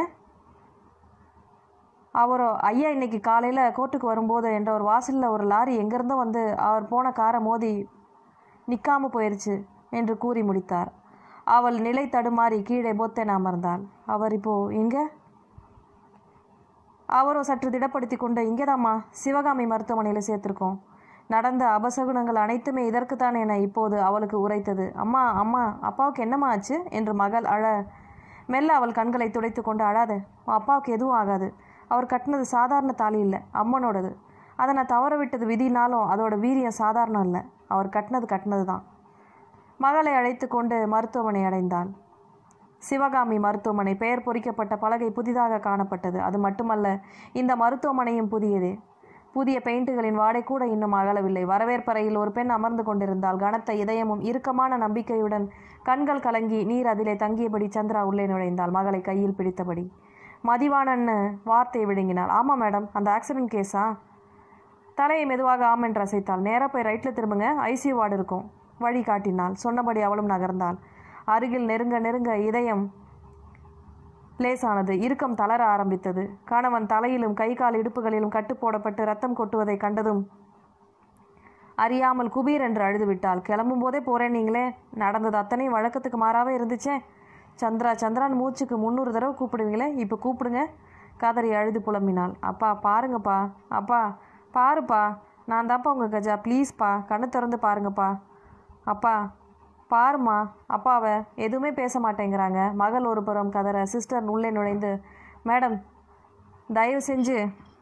அவரோ ஐயா இன்னைக்கு காலையில் கோர்ட்டுக்கு வரும்போது என்ற ஒரு வாசலில் ஒரு லாரி எங்கேருந்தோ வந்து அவர் போன காரை மோதி நிற்காம போயிருச்சு என்று கூறி முடித்தார் அவள் நிலை தடுமாறி கீழே பொத்தென அமர்ந்தாள் அவர் இப்போ எங்கே
அவரோ சற்று திடப்படுத்தி கொண்டு இங்கேதாம்மா சிவகாமி மருத்துவமனையில் சேர்த்திருக்கோம் நடந்த அபசகுனங்கள் அனைத்துமே இதற்குத்தான் என இப்போது அவளுக்கு உரைத்தது அம்மா அம்மா அப்பாவுக்கு என்னம்மா ஆச்சு என்று மகள் அழ மெல்ல அவள் கண்களை துடைத்து கொண்டு அழாத உன் அப்பாவுக்கு எதுவும் ஆகாது அவர் கட்டினது சாதாரண தாலி இல்லை அம்மனோடது அதை நான் தவற விட்டது விதினாலும் அதோட வீரியம் சாதாரணம் இல்லை அவர் கட்டினது கட்டினது தான் மகளை அழைத்து கொண்டு மருத்துவமனை அடைந்தாள் சிவகாமி மருத்துவமனை பெயர் பொறிக்கப்பட்ட பலகை புதிதாக காணப்பட்டது அது மட்டுமல்ல இந்த மருத்துவமனையும் புதியதே புதிய பெயிண்டுகளின் வாடை கூட இன்னும் அகலவில்லை வரவேற்பறையில் ஒரு பெண் அமர்ந்து கொண்டிருந்தால் கனத்த இதயமும் இறுக்கமான நம்பிக்கையுடன் கண்கள் கலங்கி நீர் அதிலே தங்கியபடி சந்திரா உள்ளே நுழைந்தாள் மகளை கையில் பிடித்தபடி மதிவாணன்னு வார்த்தையை விழுங்கினாள் ஆமாம் மேடம் அந்த ஆக்சிடென்ட் கேஸா தலையை மெதுவாக ஆம் என்று அசைத்தாள் நேராக போய் ரைட்டில் திரும்புங்க ஐசியூ வார்டு இருக்கும் வழி காட்டினாள் சொன்னபடி அவளும் நகர்ந்தாள் அருகில் நெருங்க நெருங்க இதயம் லேசானது இறுக்கம் தளர ஆரம்பித்தது கணவன் தலையிலும் கை கால் இடுப்புகளிலும் கட்டு போடப்பட்டு ரத்தம் கொட்டுவதை கண்டதும் அறியாமல் குபீர் என்று அழுது விட்டாள் கிளம்பும் போதே போறேன் நீங்களே நடந்தது அத்தனையும் வழக்கத்துக்கு மாறாவே இருந்துச்சே சந்திரா சந்திரான் மூச்சுக்கு முந்நூறு தடவை கூப்பிடுவீங்களே இப்போ கூப்பிடுங்க கதறி அழுது புலம்பினாள் அப்பா பாருங்கப்பா அப்பா பாருப்பா நான் தான்ப்பா உங்கள் கஜா ப்ளீஸ்ப்பா கண்ணு திறந்து பாருங்கப்பா அப்பா பாருமா அப்பாவை எதுவுமே பேச மாட்டேங்கிறாங்க மகள் ஒரு புறம் கதற சிஸ்டர் உள்ளே நுழைந்து மேடம் தயவு செஞ்சு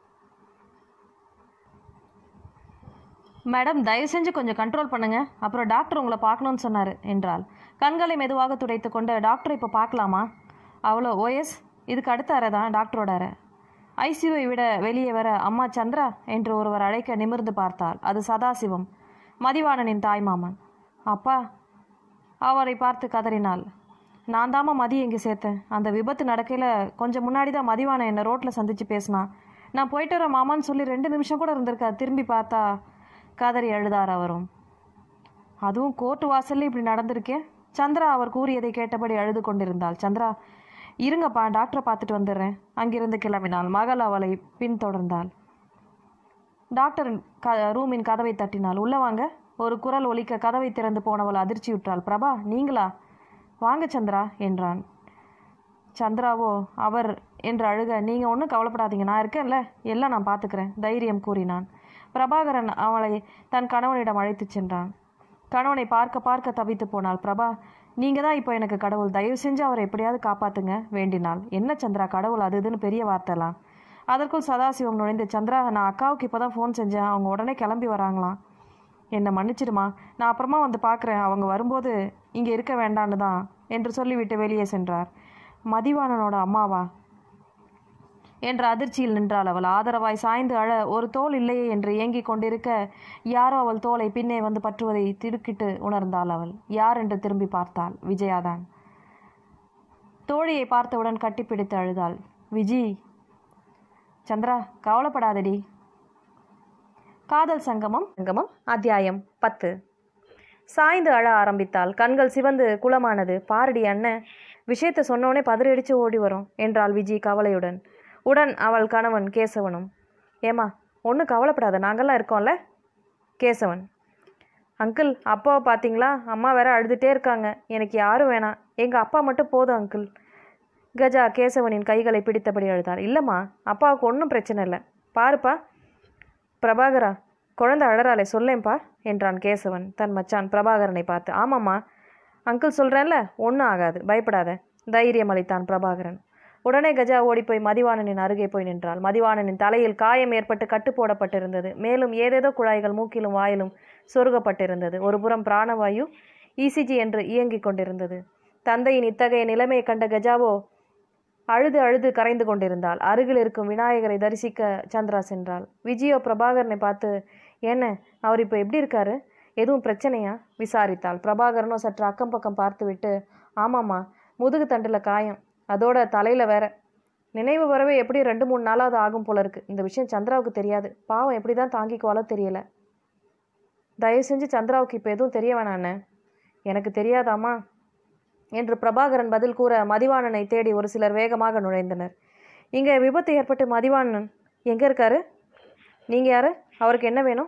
மேடம் தயவு செஞ்சு கொஞ்சம் கண்ட்ரோல் பண்ணுங்க அப்புறம் டாக்டர் உங்களை பார்க்கணும்னு சொன்னார் என்றாள் கண்களை மெதுவாக துடைத்து கொண்டு டாக்டர் இப்போ பார்க்கலாமா அவ்வளோ ஓஎஸ் இதுக்கு அடுத்த அறை தான் டாக்டரோட அறை ஐசியூவை விட வெளியே வர அம்மா சந்திரா என்று ஒருவர் அழைக்க நிமிர்ந்து பார்த்தாள் அது சதாசிவம் மதிவாணனின் தாய்மாமன் அப்பா அவரை பார்த்து கதறினாள் நான் தாம்மா மதி எங்கே சேர்த்தேன் அந்த விபத்து நடக்கையில் கொஞ்சம் முன்னாடி தான் மதிவான என்னை ரோட்டில் சந்தித்து பேசினான் நான் போயிட்டு வர மாமான்னு சொல்லி ரெண்டு நிமிஷம் கூட இருந்திருக்கா திரும்பி பார்த்தா கதறி அழுதார் அவரும் அதுவும் கோர்ட்டு வாசல்ல இப்படி நடந்திருக்கே சந்திரா அவர் கூறியதை கேட்டபடி அழுது கொண்டிருந்தாள் சந்திரா இருங்கப்பா டாக்டரை பார்த்துட்டு வந்துடுறேன் அங்கிருந்து கிளம்பினாள் மகள் அவளை பின்தொடர்ந்தாள் டாக்டர் க ரூமின் கதவை தட்டினாள் உள்ள வாங்க ஒரு குரல் ஒலிக்க கதவை திறந்து போனவள் அதிர்ச்சியுற்றாள் பிரபா நீங்களா வாங்க சந்திரா என்றான் சந்திராவோ அவர் என்று அழுக நீங்கள் ஒன்றும் கவலைப்படாதீங்க நான் இருக்கேன்ல எல்லாம் நான் பார்த்துக்கிறேன் தைரியம் கூறினான் பிரபாகரன் அவளை தன் கணவனிடம் அழைத்துச் சென்றான் கணவனை பார்க்க பார்க்க தவித்து போனாள் பிரபா நீங்கள் தான் இப்போ எனக்கு கடவுள் தயவு செஞ்சு அவரை எப்படியாவது காப்பாத்துங்க வேண்டினாள் என்ன சந்திரா கடவுள் அது இதுன்னு பெரிய வார்த்தைலாம் அதற்குள் சதாசிவம் நுழைந்து சந்திரா நான் அக்காவுக்கு இப்போ தான் ஃபோன் செஞ்சேன் அவங்க உடனே கிளம்பி வராங்களாம் என்னை மன்னிச்சிடுமா நான் அப்புறமா வந்து பார்க்குறேன் அவங்க வரும்போது இங்கே இருக்க வேண்டான்னு தான் என்று சொல்லிவிட்டு வெளியே சென்றார் மதிவாணனோட அம்மாவா என்ற அதிர்ச்சியில் நின்றாள் அவள் ஆதரவாய் சாய்ந்து அழ ஒரு தோல் இல்லையே என்று ஏங்கிக் கொண்டிருக்க யாரோ அவள் தோலை பின்னே வந்து பற்றுவதை திடுக்கிட்டு உணர்ந்தாள் அவள் யார் என்று திரும்பி பார்த்தாள் விஜயாதான் தோழியை பார்த்தவுடன் கட்டிப்பிடித்து அழுதாள் விஜி சந்திரா கவலைப்படாதடி காதல் சங்கமம் சங்கமம் அத்தியாயம் பத்து சாய்ந்து அழ ஆரம்பித்தாள் கண்கள் சிவந்து குளமானது பாரடி அண்ணன் விஷயத்தை சொன்னோனே பதறடிச்சு ஓடி வரும் என்றாள் விஜி கவலையுடன் உடன் அவள் கணவன் கேசவனும் ஏமா ஒன்றும் கவலைப்படாத நாங்கள்லாம் இருக்கோம்ல கேசவன் அங்கிள் அப்பாவை பார்த்தீங்களா அம்மா வேற அழுதுகிட்டே இருக்காங்க எனக்கு யாரும் வேணாம் எங்கள் அப்பா மட்டும் போதும் அங்கிள் கஜா கேசவனின் கைகளை பிடித்தபடி அழுதார் இல்லைம்மா அப்பாவுக்கு ஒன்றும் பிரச்சனை இல்லை பாருப்பா பிரபாகரா குழந்தை அழறாளே சொல்லேன்ப்பா என்றான் கேசவன் தன் மச்சான் பிரபாகரனை பார்த்து ஆமாம்மா அங்கிள் சொல்கிறேன்ல ஒன்றும் ஆகாது பயப்படாத தைரியம் அளித்தான் பிரபாகரன் உடனே கஜா ஓடிப்போய் மதிவாணனின் அருகே போய் நின்றாள் மதிவாணனின் தலையில் காயம் ஏற்பட்டு கட்டு போடப்பட்டிருந்தது மேலும் ஏதேதோ குழாய்கள் மூக்கிலும் வாயிலும் சொருகப்பட்டிருந்தது ஒரு புறம் பிராணவாயு இசிஜி என்று இயங்கிக் கொண்டிருந்தது தந்தையின் இத்தகைய நிலைமையை கண்ட கஜாவோ அழுது அழுது கரைந்து கொண்டிருந்தாள் அருகில் இருக்கும் விநாயகரை தரிசிக்க சந்திரா சென்றாள் விஜயோ பிரபாகரனை பார்த்து என்ன அவர் இப்போ எப்படி இருக்காரு எதுவும் பிரச்சனையா விசாரித்தாள் பிரபாகரனோ சற்று அக்கம் பக்கம் பார்த்துவிட்டு ஆமாம்மா முதுகு தண்டில் காயம் அதோட தலையில் வேற நினைவு வரவே எப்படி ரெண்டு மூணு நாளாவது ஆகும் போல இருக்கு இந்த விஷயம் சந்திராவுக்கு தெரியாது பாவம் எப்படி தான் தாங்கிக்குவாலோ தெரியல தயவு செஞ்சு சந்திராவுக்கு இப்போ எதுவும் தெரிய வேணாண்ணே எனக்கு தெரியாதாம்மா என்று பிரபாகரன் பதில் கூற மதிவாணனை தேடி ஒரு சிலர் வேகமாக நுழைந்தனர் இங்கே விபத்து ஏற்பட்டு மதிவாணன் எங்கே இருக்காரு நீங்கள் யாரு அவருக்கு என்ன வேணும்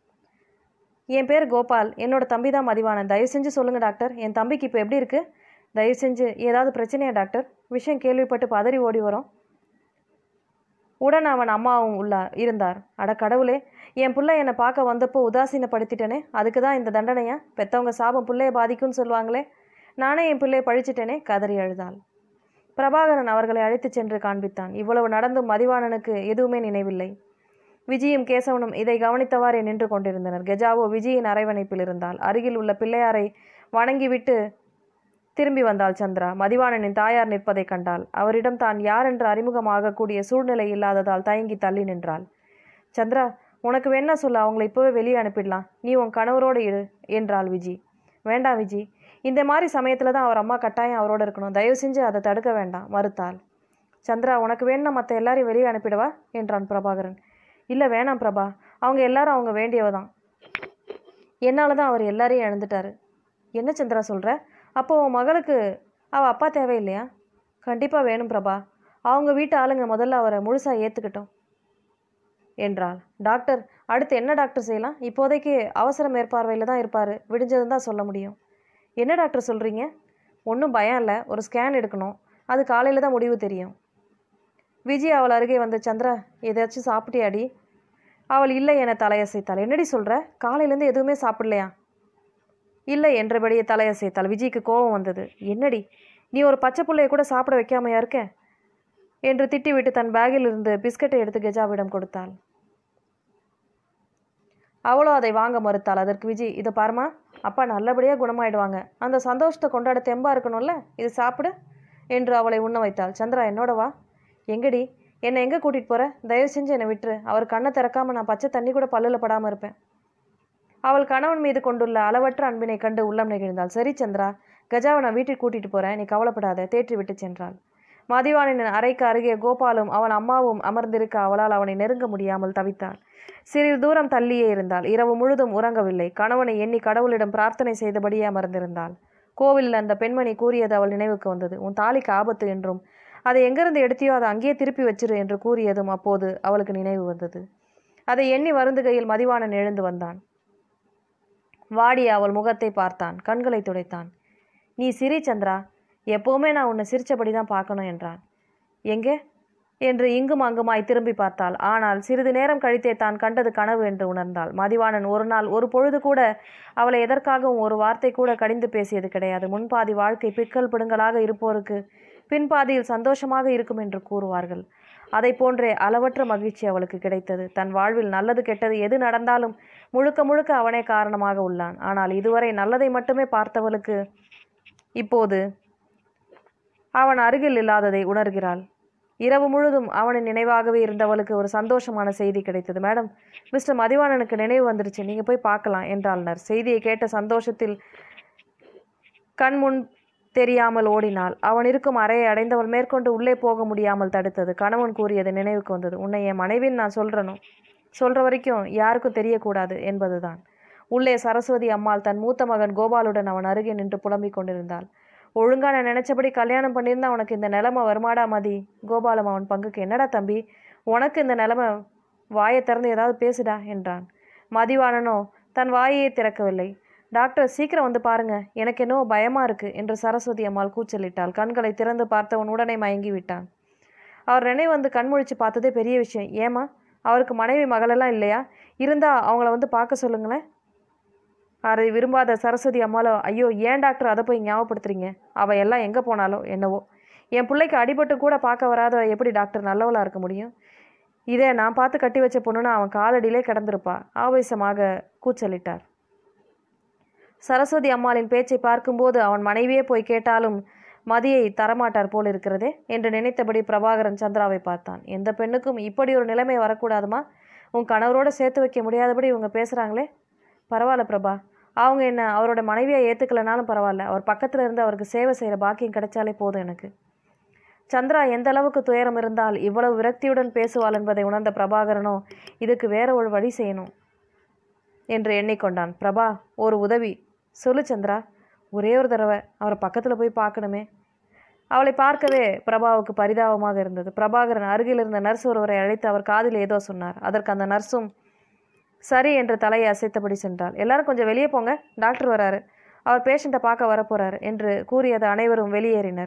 என் பேர் கோபால் என்னோட தம்பி தான் மதிவாணன் தயவு செஞ்சு சொல்லுங்கள் டாக்டர் என் தம்பிக்கு இப்போ எப்படி இருக்குது தயவு செஞ்சு ஏதாவது பிரச்சனையா டாக்டர் விஷயம் கேள்விப்பட்டு பதறி ஓடி வரோம் உடன் அவன் அம்மாவும் உள்ளார் இருந்தார் அட கடவுளே என் புள்ள என்னை பார்க்க வந்தப்போ உதாசீனப்படுத்திட்டேனே அதுக்கு தான் இந்த தண்டனையா பெத்தவங்க சாபம் பிள்ளைய பாதிக்கும்னு சொல்லுவாங்களே நானே என் பிள்ளையை பழிச்சிட்டேனே கதறி அழுதாள் பிரபாகரன் அவர்களை அழைத்துச் சென்று காண்பித்தான் இவ்வளவு நடந்தும் மதிவாணனுக்கு எதுவுமே நினைவில்லை விஜயும் கேசவனும் இதை கவனித்தவாறே நின்று கொண்டிருந்தனர் கெஜாவோ விஜயின் அரவணைப்பில் இருந்தால் அருகில் உள்ள பிள்ளையாரை வணங்கிவிட்டு திரும்பி வந்தாள் சந்திரா மதிவாணனின் தாயார் நிற்பதைக் கண்டாள் அவரிடம் தான் யார் என்று அறிமுகமாகக்கூடிய சூழ்நிலை இல்லாததால் தயங்கி தள்ளி நின்றாள் சந்திரா உனக்கு வேணா சொல்ல அவங்கள இப்போவே வெளியே அனுப்பிடலாம் நீ உன் கணவரோடு இரு என்றாள் விஜி வேண்டாம் விஜி இந்த மாதிரி சமயத்தில் தான் அவர் அம்மா கட்டாயம் அவரோட இருக்கணும் தயவு செஞ்சு அதை தடுக்க வேண்டாம் மறுத்தாள் சந்திரா உனக்கு வேணும்னா மற்ற எல்லாரையும் வெளியே அனுப்பிடவா என்றான் பிரபாகரன் இல்லை வேணாம் பிரபா அவங்க எல்லாரும் அவங்க வேண்டியவ தான் என்னால் தான் அவர் எல்லாரையும் இழந்துட்டாரு என்ன சந்திரா சொல்கிற அப்போ உன் மகளுக்கு அவள் அப்பா தேவையில்லையா கண்டிப்பாக வேணும் பிரபா அவங்க வீட்டு ஆளுங்க முதல்ல அவரை முழுசாக ஏற்றுக்கிட்டோம் என்றாள் டாக்டர் அடுத்து என்ன டாக்டர் செய்யலாம் இப்போதைக்கு அவசர மேற்பார்வையில் தான் இருப்பார் விடிஞ்சதுன்னு தான் சொல்ல முடியும் என்ன டாக்டர் சொல்கிறீங்க ஒன்றும் பயம் இல்லை ஒரு ஸ்கேன் எடுக்கணும் அது காலையில் தான் முடிவு தெரியும் விஜய் அவள் அருகே வந்து சந்திரா எதாச்சும் சாப்பிட்டியாடி அவள் இல்லை என தலையசைத்தாள் என்னடி சொல்கிற காலையிலேருந்து எதுவுமே சாப்பிடலையா இல்லை என்றபடியே தலையசைத்தாள் விஜய்க்கு கோபம் வந்தது என்னடி நீ ஒரு பச்சை புள்ளைய கூட சாப்பிட வைக்காமையா இருக்க என்று திட்டிவிட்டு தன் பேக்கில் இருந்து பிஸ்கட்டை எடுத்து கெஜாவிடம் கொடுத்தாள் அவளோ அதை வாங்க மறுத்தாள் அதற்கு விஜய் இதை பாருமா அப்பா நல்லபடியாக குணமாயிடுவாங்க அந்த சந்தோஷத்தை கொண்டாட தெம்பா இருக்கணும்ல இது சாப்பிடு என்று அவளை உண்ண வைத்தாள் சந்திரா என்னோட வா எங்கடி என்னை எங்கே கூட்டிகிட்டு போற தயவு செஞ்சு என்னை விட்டுரு அவர் கண்ணை திறக்காம நான் பச்சை தண்ணி கூட பல்லில் படாமல் இருப்பேன் அவள் கணவன் மீது கொண்டுள்ள அளவற்ற அன்பினை கண்டு உள்ளம் நெகிழ்ந்தாள் சரி சந்திரா கஜாவை நான் வீட்டுக்கு கூட்டிட்டு போறேன் நீ கவலைப்படாத தேற்றி விட்டு சென்றாள் மதிவாணனின் அறைக்கு அருகே கோபாலும் அவன் அம்மாவும் அமர்ந்திருக்க அவளால் அவனை நெருங்க முடியாமல் தவித்தாள் சிறிது தூரம் தள்ளியே இருந்தாள் இரவு முழுதும் உறங்கவில்லை கணவனை எண்ணி கடவுளிடம் பிரார்த்தனை செய்தபடியே அமர்ந்திருந்தாள் கோவிலில் அந்த பெண்மணி கூறியது அவள் நினைவுக்கு வந்தது உன் தாலிக்கு ஆபத்து என்றும் அதை எங்கிருந்து எடுத்தியோ அதை அங்கேயே திருப்பி வச்சிரு என்று கூறியதும் அப்போது அவளுக்கு நினைவு வந்தது அதை எண்ணி வருந்துகையில் மதிவாணன் எழுந்து வந்தான் வாடிய அவள் முகத்தை பார்த்தான் கண்களை துடைத்தான் நீ சிரி சந்திரா எப்போவுமே நான் உன்னை சிரிச்சபடி தான் பார்க்கணும் என்றான் எங்கே என்று இங்கும் அங்குமாய் திரும்பி பார்த்தாள் ஆனால் சிறிது நேரம் கழித்தே தான் கண்டது கனவு என்று உணர்ந்தாள் மதிவாணன் ஒரு நாள் ஒரு பொழுது கூட அவளை எதற்காகவும் ஒரு வார்த்தை கூட கடிந்து பேசியது கிடையாது முன்பாதி வாழ்க்கை பிக்கல் பிடுங்கலாக இருப்போருக்கு பின்பாதியில் சந்தோஷமாக இருக்கும் என்று கூறுவார்கள் அதை போன்றே அளவற்ற மகிழ்ச்சி அவளுக்கு கிடைத்தது தன் வாழ்வில் நல்லது கெட்டது எது நடந்தாலும் முழுக்க முழுக்க அவனே காரணமாக உள்ளான் ஆனால் இதுவரை நல்லதை மட்டுமே பார்த்தவளுக்கு இப்போது அவன் அருகில் இல்லாததை உணர்கிறாள் இரவு முழுதும் அவனின் நினைவாகவே இருந்தவளுக்கு ஒரு சந்தோஷமான செய்தி கிடைத்தது மேடம் மிஸ்டர் மதிவாணனுக்கு நினைவு வந்துருச்சு நீங்கள் போய் பார்க்கலாம் என்றாள் நர்ஸ் செய்தியை கேட்ட சந்தோஷத்தில் கண் முன் தெரியாமல் ஓடினாள் அவன் இருக்கும் அறையை அடைந்தவள் மேற்கொண்டு உள்ளே போக முடியாமல் தடுத்தது கணவன் கூறியது நினைவுக்கு வந்தது உன்னை என் மனைவின்னு நான் சொல்கிறனும் சொல்கிற வரைக்கும் யாருக்கும் தெரியக்கூடாது என்பதுதான் உள்ளே சரஸ்வதி அம்மாள் தன் மூத்த மகன் கோபாலுடன் அவன் அருகே நின்று புலம்பிக் கொண்டிருந்தாள் ஒழுங்கா நான் நினச்சபடி கல்யாணம் பண்ணியிருந்தா உனக்கு இந்த நிலமை வருமாடா மதி கோபாலம் அவன் பங்குக்கு என்னடா தம்பி உனக்கு இந்த நிலமை வாயை திறந்து ஏதாவது பேசுடா என்றான் மதிவாணனோ தன் வாயையே திறக்கவில்லை டாக்டர் சீக்கிரம் வந்து பாருங்க எனக்கு என்னவோ பயமா இருக்கு என்று சரஸ்வதி அம்மாள் கூச்சலிட்டாள் கண்களை திறந்து பார்த்தவன் உடனே மயங்கி விட்டான் அவர் நினைவு வந்து கண்முழிச்சு பார்த்ததே பெரிய விஷயம் ஏமா அவருக்கு மனைவி மகளெல்லாம் இல்லையா இருந்தா அவங்கள வந்து பார்க்க சொல்லுங்களேன் அதை விரும்பாத சரஸ்வதி அம்மாளோ ஐயோ ஏன் டாக்டர் அதை போய் ஞாபகப்படுத்துறீங்க அவள் எல்லாம் எங்கே போனாலோ என்னவோ என் பிள்ளைக்கு அடிபட்டு கூட பார்க்க வராத எப்படி டாக்டர் நல்லவளா இருக்க முடியும் இதே நான் பார்த்து கட்டி வச்ச பொண்ணுன்னா அவன் காலடியிலே கிடந்திருப்பா ஆவேசமாக கூச்சலிட்டார் சரஸ்வதி அம்மாளின் பேச்சை பார்க்கும்போது அவன் மனைவியே போய் கேட்டாலும் மதியை தரமாட்டார் போல் இருக்கிறதே என்று நினைத்தபடி பிரபாகரன் சந்திராவை பார்த்தான் எந்த பெண்ணுக்கும் இப்படி ஒரு நிலைமை வரக்கூடாதுமா உன் கணவரோட சேர்த்து வைக்க முடியாதபடி இவங்க பேசுகிறாங்களே பரவாயில்ல பிரபா அவங்க என்ன அவரோட மனைவியை ஏற்றுக்கலனாலும் பரவாயில்ல அவர் பக்கத்தில் இருந்து அவருக்கு சேவை செய்கிற பாக்கியம் கிடைச்சாலே போதும் எனக்கு சந்திரா எந்த அளவுக்கு துயரம் இருந்தால் இவ்வளவு விரக்தியுடன் பேசுவாள் என்பதை உணர்ந்த பிரபாகரனோ இதுக்கு வேற ஒரு வழி செய்யணும் என்று எண்ணிக்கொண்டான் பிரபா ஒரு உதவி சொல்லு சந்திரா ஒரே ஒரு தடவை அவரை பக்கத்தில் போய் பார்க்கணுமே அவளை பார்க்கவே பிரபாவுக்கு பரிதாபமாக இருந்தது பிரபாகரன் அருகில் இருந்த நர்ஸ் ஒருவரை அழைத்து அவர் காதில் ஏதோ சொன்னார் அதற்கு அந்த நர்ஸும் சரி என்று தலையை அசைத்தபடி சென்றாள் எல்லாரும் கொஞ்சம் வெளியே போங்க டாக்டர் வராரு அவர் பேஷண்ட்டை பார்க்க வரப்போறாரு என்று கூறியது அனைவரும் வெளியேறினர்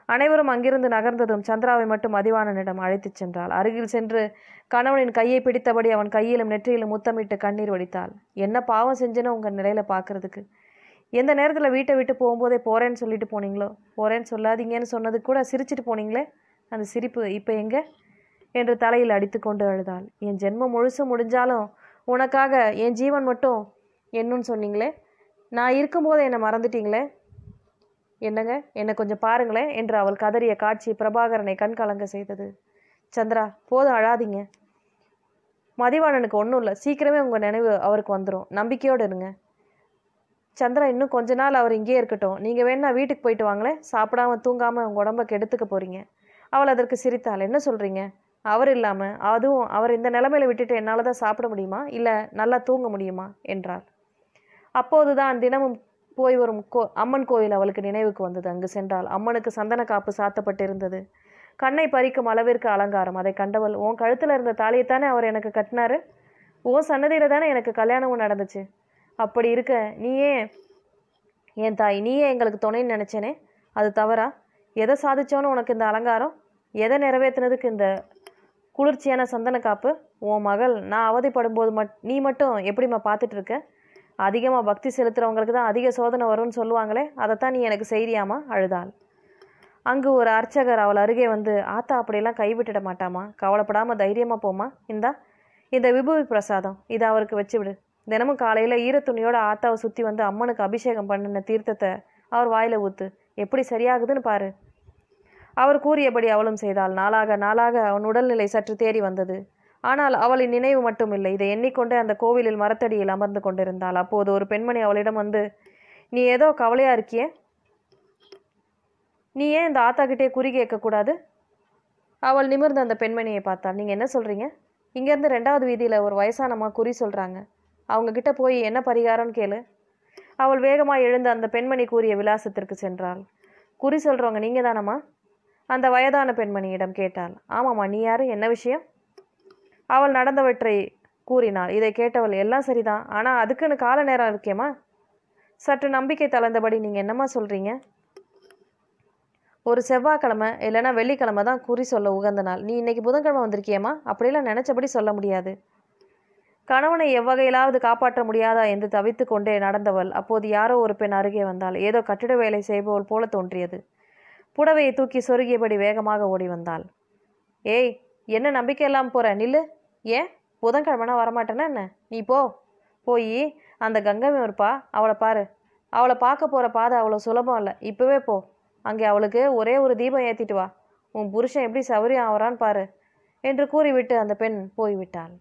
அனைவரும் அங்கிருந்து நகர்ந்ததும் சந்திராவை மட்டும் மதிவாணனிடம் அழைத்துச் சென்றாள் அருகில் சென்று கணவனின் கையை பிடித்தபடி அவன் கையிலும் நெற்றியிலும் முத்தமிட்டு கண்ணீர் வடித்தாள் என்ன பாவம் செஞ்சேன்னு உங்கள் நிலையில பார்க்கறதுக்கு எந்த நேரத்தில் வீட்டை விட்டு போகும்போதே போகிறேன்னு சொல்லிட்டு போனீங்களோ போகிறேன்னு சொல்லாதீங்கன்னு சொன்னது கூட சிரிச்சிட்டு போனீங்களே அந்த சிரிப்பு இப்போ எங்கே என்று தலையில் அடித்துக்கொண்டு அழுதாள் என் ஜென்மம் முழுசும் முடிஞ்சாலும் உனக்காக என் ஜீவன் மட்டும் என்னன்னு சொன்னீங்களே நான் இருக்கும்போது என்னை மறந்துட்டீங்களே என்னங்க என்னை கொஞ்சம் பாருங்களேன் என்று அவள் கதறிய காட்சி பிரபாகரனை கண் கலங்க செய்தது சந்திரா போதும் அழாதீங்க மதிவாணனுக்கு ஒன்றும் இல்லை சீக்கிரமே உங்கள் நினைவு அவருக்கு வந்துடும் நம்பிக்கையோடு இருங்க சந்திரா இன்னும் கொஞ்ச நாள் அவர் இங்கேயே இருக்கட்டும் நீங்கள் வேணா வீட்டுக்கு போயிட்டு வாங்களேன் சாப்பிடாம தூங்காமல் உங்கள் உடம்ப கெடுத்துக்க போகிறீங்க அவள் அதற்கு சிரித்தாள் என்ன சொல்கிறீங்க அவர் இல்லாமல் அதுவும் அவர் இந்த நிலமையில விட்டுட்டு என்னால் தான் சாப்பிட முடியுமா இல்லை நல்லா தூங்க முடியுமா என்றாள் அப்போதுதான் தினமும் போய் வரும் கோ அம்மன் கோயில் அவளுக்கு நினைவுக்கு வந்தது அங்கு சென்றாள் அம்மனுக்கு சந்தன காப்பு சாத்தப்பட்டிருந்தது கண்ணை பறிக்கும் அளவிற்கு அலங்காரம் அதை கண்டவள் உன் கழுத்தில் இருந்த தாலியைத்தானே அவர் எனக்கு கட்டினாரு உன் சன்னதியில் தானே எனக்கு கல்யாணமும் நடந்துச்சு அப்படி இருக்க நீயே என் தாய் நீயே எங்களுக்கு துணைன்னு நினச்சேனே அது தவறா எதை சாதிச்சோன்னு உனக்கு இந்த அலங்காரம் எதை நிறைவேற்றினதுக்கு இந்த குளிர்ச்சியான சந்தன காப்பு உன் மகள் நான் அவதிப்படும் போது மட் நீ மட்டும் எப்படிம்மா பார்த்துட்டு இருக்க அதிகமாக பக்தி செலுத்துறவங்களுக்கு தான் அதிக சோதனை வரும்னு சொல்லுவாங்களே அதைத்தான் நீ எனக்கு செய்தியாமா அழுதாள் அங்கு ஒரு அர்ச்சகர் அவள் அருகே வந்து ஆத்தா அப்படியெல்லாம் கைவிட்டுட மாட்டாமா கவலைப்படாமல் தைரியமாக போமா இந்தா இந்த விபூதி பிரசாதம் இதை அவருக்கு வச்சு விடு தினமும் காலையில் ஈரத்துணியோட ஆத்தாவை சுற்றி வந்து அம்மனுக்கு அபிஷேகம் பண்ணின தீர்த்தத்தை அவர் வாயில ஊத்து எப்படி சரியாகுதுன்னு பாரு அவர் கூறியபடி அவளும் செய்தாள் நாளாக நாளாக அவன் உடல்நிலை சற்று தேறி வந்தது ஆனால் அவளின் நினைவு மட்டும் இல்லை இதை எண்ணிக்கொண்டே அந்த கோவிலில் மரத்தடியில் அமர்ந்து கொண்டிருந்தாள் அப்போது ஒரு பெண்மணி அவளிடம் வந்து நீ ஏதோ கவலையா இருக்கியே நீ ஏன் இந்த ஆத்தா கிட்டே குறி கேட்கக்கூடாது அவள் நிமிர்ந்து அந்த பெண்மணியை பார்த்தாள் நீங்கள் என்ன சொல்கிறீங்க இங்கேருந்து ரெண்டாவது வீதியில் ஒரு வயசானம்மா குறி சொல்கிறாங்க அவங்க கிட்ட போய் என்ன பரிகாரம்னு கேளு அவள் வேகமாக எழுந்து அந்த பெண்மணி கூறிய விலாசத்திற்கு சென்றாள் குறி சொல்கிறவங்க நீங்கள் தானம்மா அந்த வயதான பெண்மணியிடம் கேட்டாள் ஆமாம்மா நீ யாரு என்ன விஷயம் அவள் நடந்தவற்றை கூறினாள் இதை கேட்டவள் எல்லாம் சரிதான் ஆனால் அதுக்குன்னு கால நேரம் இருக்கேம்மா சற்று நம்பிக்கை தளர்ந்தபடி நீங்கள் என்னம்மா சொல்கிறீங்க ஒரு செவ்வாய்க்கிழமை இல்லைன்னா வெள்ளிக்கிழமை தான் குறி சொல்ல உகந்த நாள் நீ இன்னைக்கு புதன்கிழமை வந்திருக்கியேம்மா அப்படியெல்லாம் நினச்சபடி சொல்ல முடியாது கணவனை எவ்வகையிலாவது காப்பாற்ற முடியாதா என்று தவித்து கொண்டே நடந்தவள் அப்போது யாரோ ஒரு பெண் அருகே வந்தாள் ஏதோ கட்டிட வேலை செய்பவள் போல தோன்றியது புடவையை தூக்கி சொருகியபடி வேகமாக ஓடி வந்தாள் ஏய் என்ன நம்பிக்கை இல்லாமல் போற நில்லு ஏன் புதன்கிழமைனா வரமாட்டேனா என்ன நீ போ போய் அந்த கங்கை இருப்பா அவளை பாரு அவளை பார்க்க போகிற பாதை அவ்வளோ சுலபம் இல்லை இப்போவே போ அங்கே அவளுக்கு ஒரே ஒரு தீபம் ஏற்றிட்டு வா உன் புருஷன் எப்படி சௌரியம் ஆவறான்னு பாரு என்று கூறிவிட்டு அந்த பெண் போய்விட்டாள்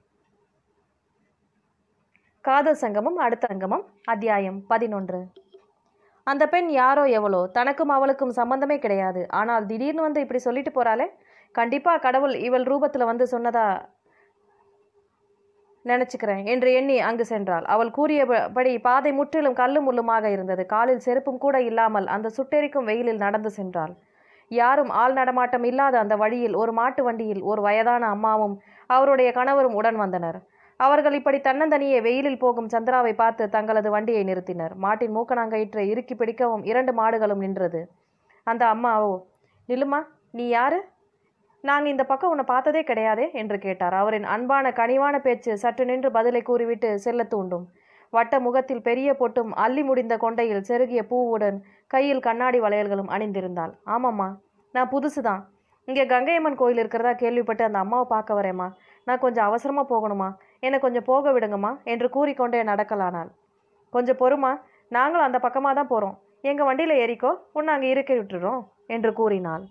காதல் சங்கமம் அடுத்த சங்கமம் அத்தியாயம் பதினொன்று அந்த பெண் யாரோ எவளோ தனக்கும் அவளுக்கும் சம்பந்தமே கிடையாது ஆனால் திடீர்னு வந்து இப்படி சொல்லிட்டு போறாளே கண்டிப்பா கடவுள் இவள் ரூபத்துல வந்து சொன்னதா நினைச்சுக்கிறேன் என்று எண்ணி அங்கு சென்றாள் அவள் கூறியபடி பாதை முற்றிலும் கல்லும் முள்ளுமாக இருந்தது காலில் செருப்பும் கூட இல்லாமல் அந்த சுட்டெரிக்கும் வெயிலில் நடந்து சென்றாள் யாரும் ஆள் நடமாட்டம் இல்லாத அந்த வழியில் ஒரு மாட்டு வண்டியில் ஒரு வயதான அம்மாவும் அவருடைய கணவரும் உடன் வந்தனர் அவர்கள் இப்படி தன்னந்தனியே வெயிலில் போகும் சந்திராவை பார்த்து தங்களது வண்டியை நிறுத்தினர் மாட்டின் மூக்கணாங்கயிற்றை இறுக்கி பிடிக்கவும் இரண்டு மாடுகளும் நின்றது அந்த அம்மாவோ நில்லுமா நீ யாரு நாங்கள் இந்த பக்கம் உன்னை பார்த்ததே கிடையாதே என்று கேட்டார் அவரின் அன்பான கனிவான பேச்சு சற்று நின்று பதிலை கூறிவிட்டு செல்ல தூண்டும் வட்ட முகத்தில் பெரிய பொட்டும் அள்ளி முடிந்த கொண்டையில் செருகிய பூவுடன் கையில் கண்ணாடி வளையல்களும் அணிந்திருந்தாள் ஆமாம்மா நான் புதுசு தான் இங்கே கங்கையம்மன் கோயில் இருக்கிறதா கேள்விப்பட்டு அந்த அம்மாவை பார்க்க வரேம்மா நான் கொஞ்சம் அவசரமாக போகணுமா என்னை கொஞ்சம் போக விடுங்கம்மா என்று கூறிக்கொண்டே நடக்கலானாள் கொஞ்சம் பொறுமா நாங்களும் அந்த பக்கமாக தான் போகிறோம் எங்கள் வண்டியில் ஏறிக்கோ உன்னை அங்கே இருக்க விட்டுறோம் என்று கூறினாள்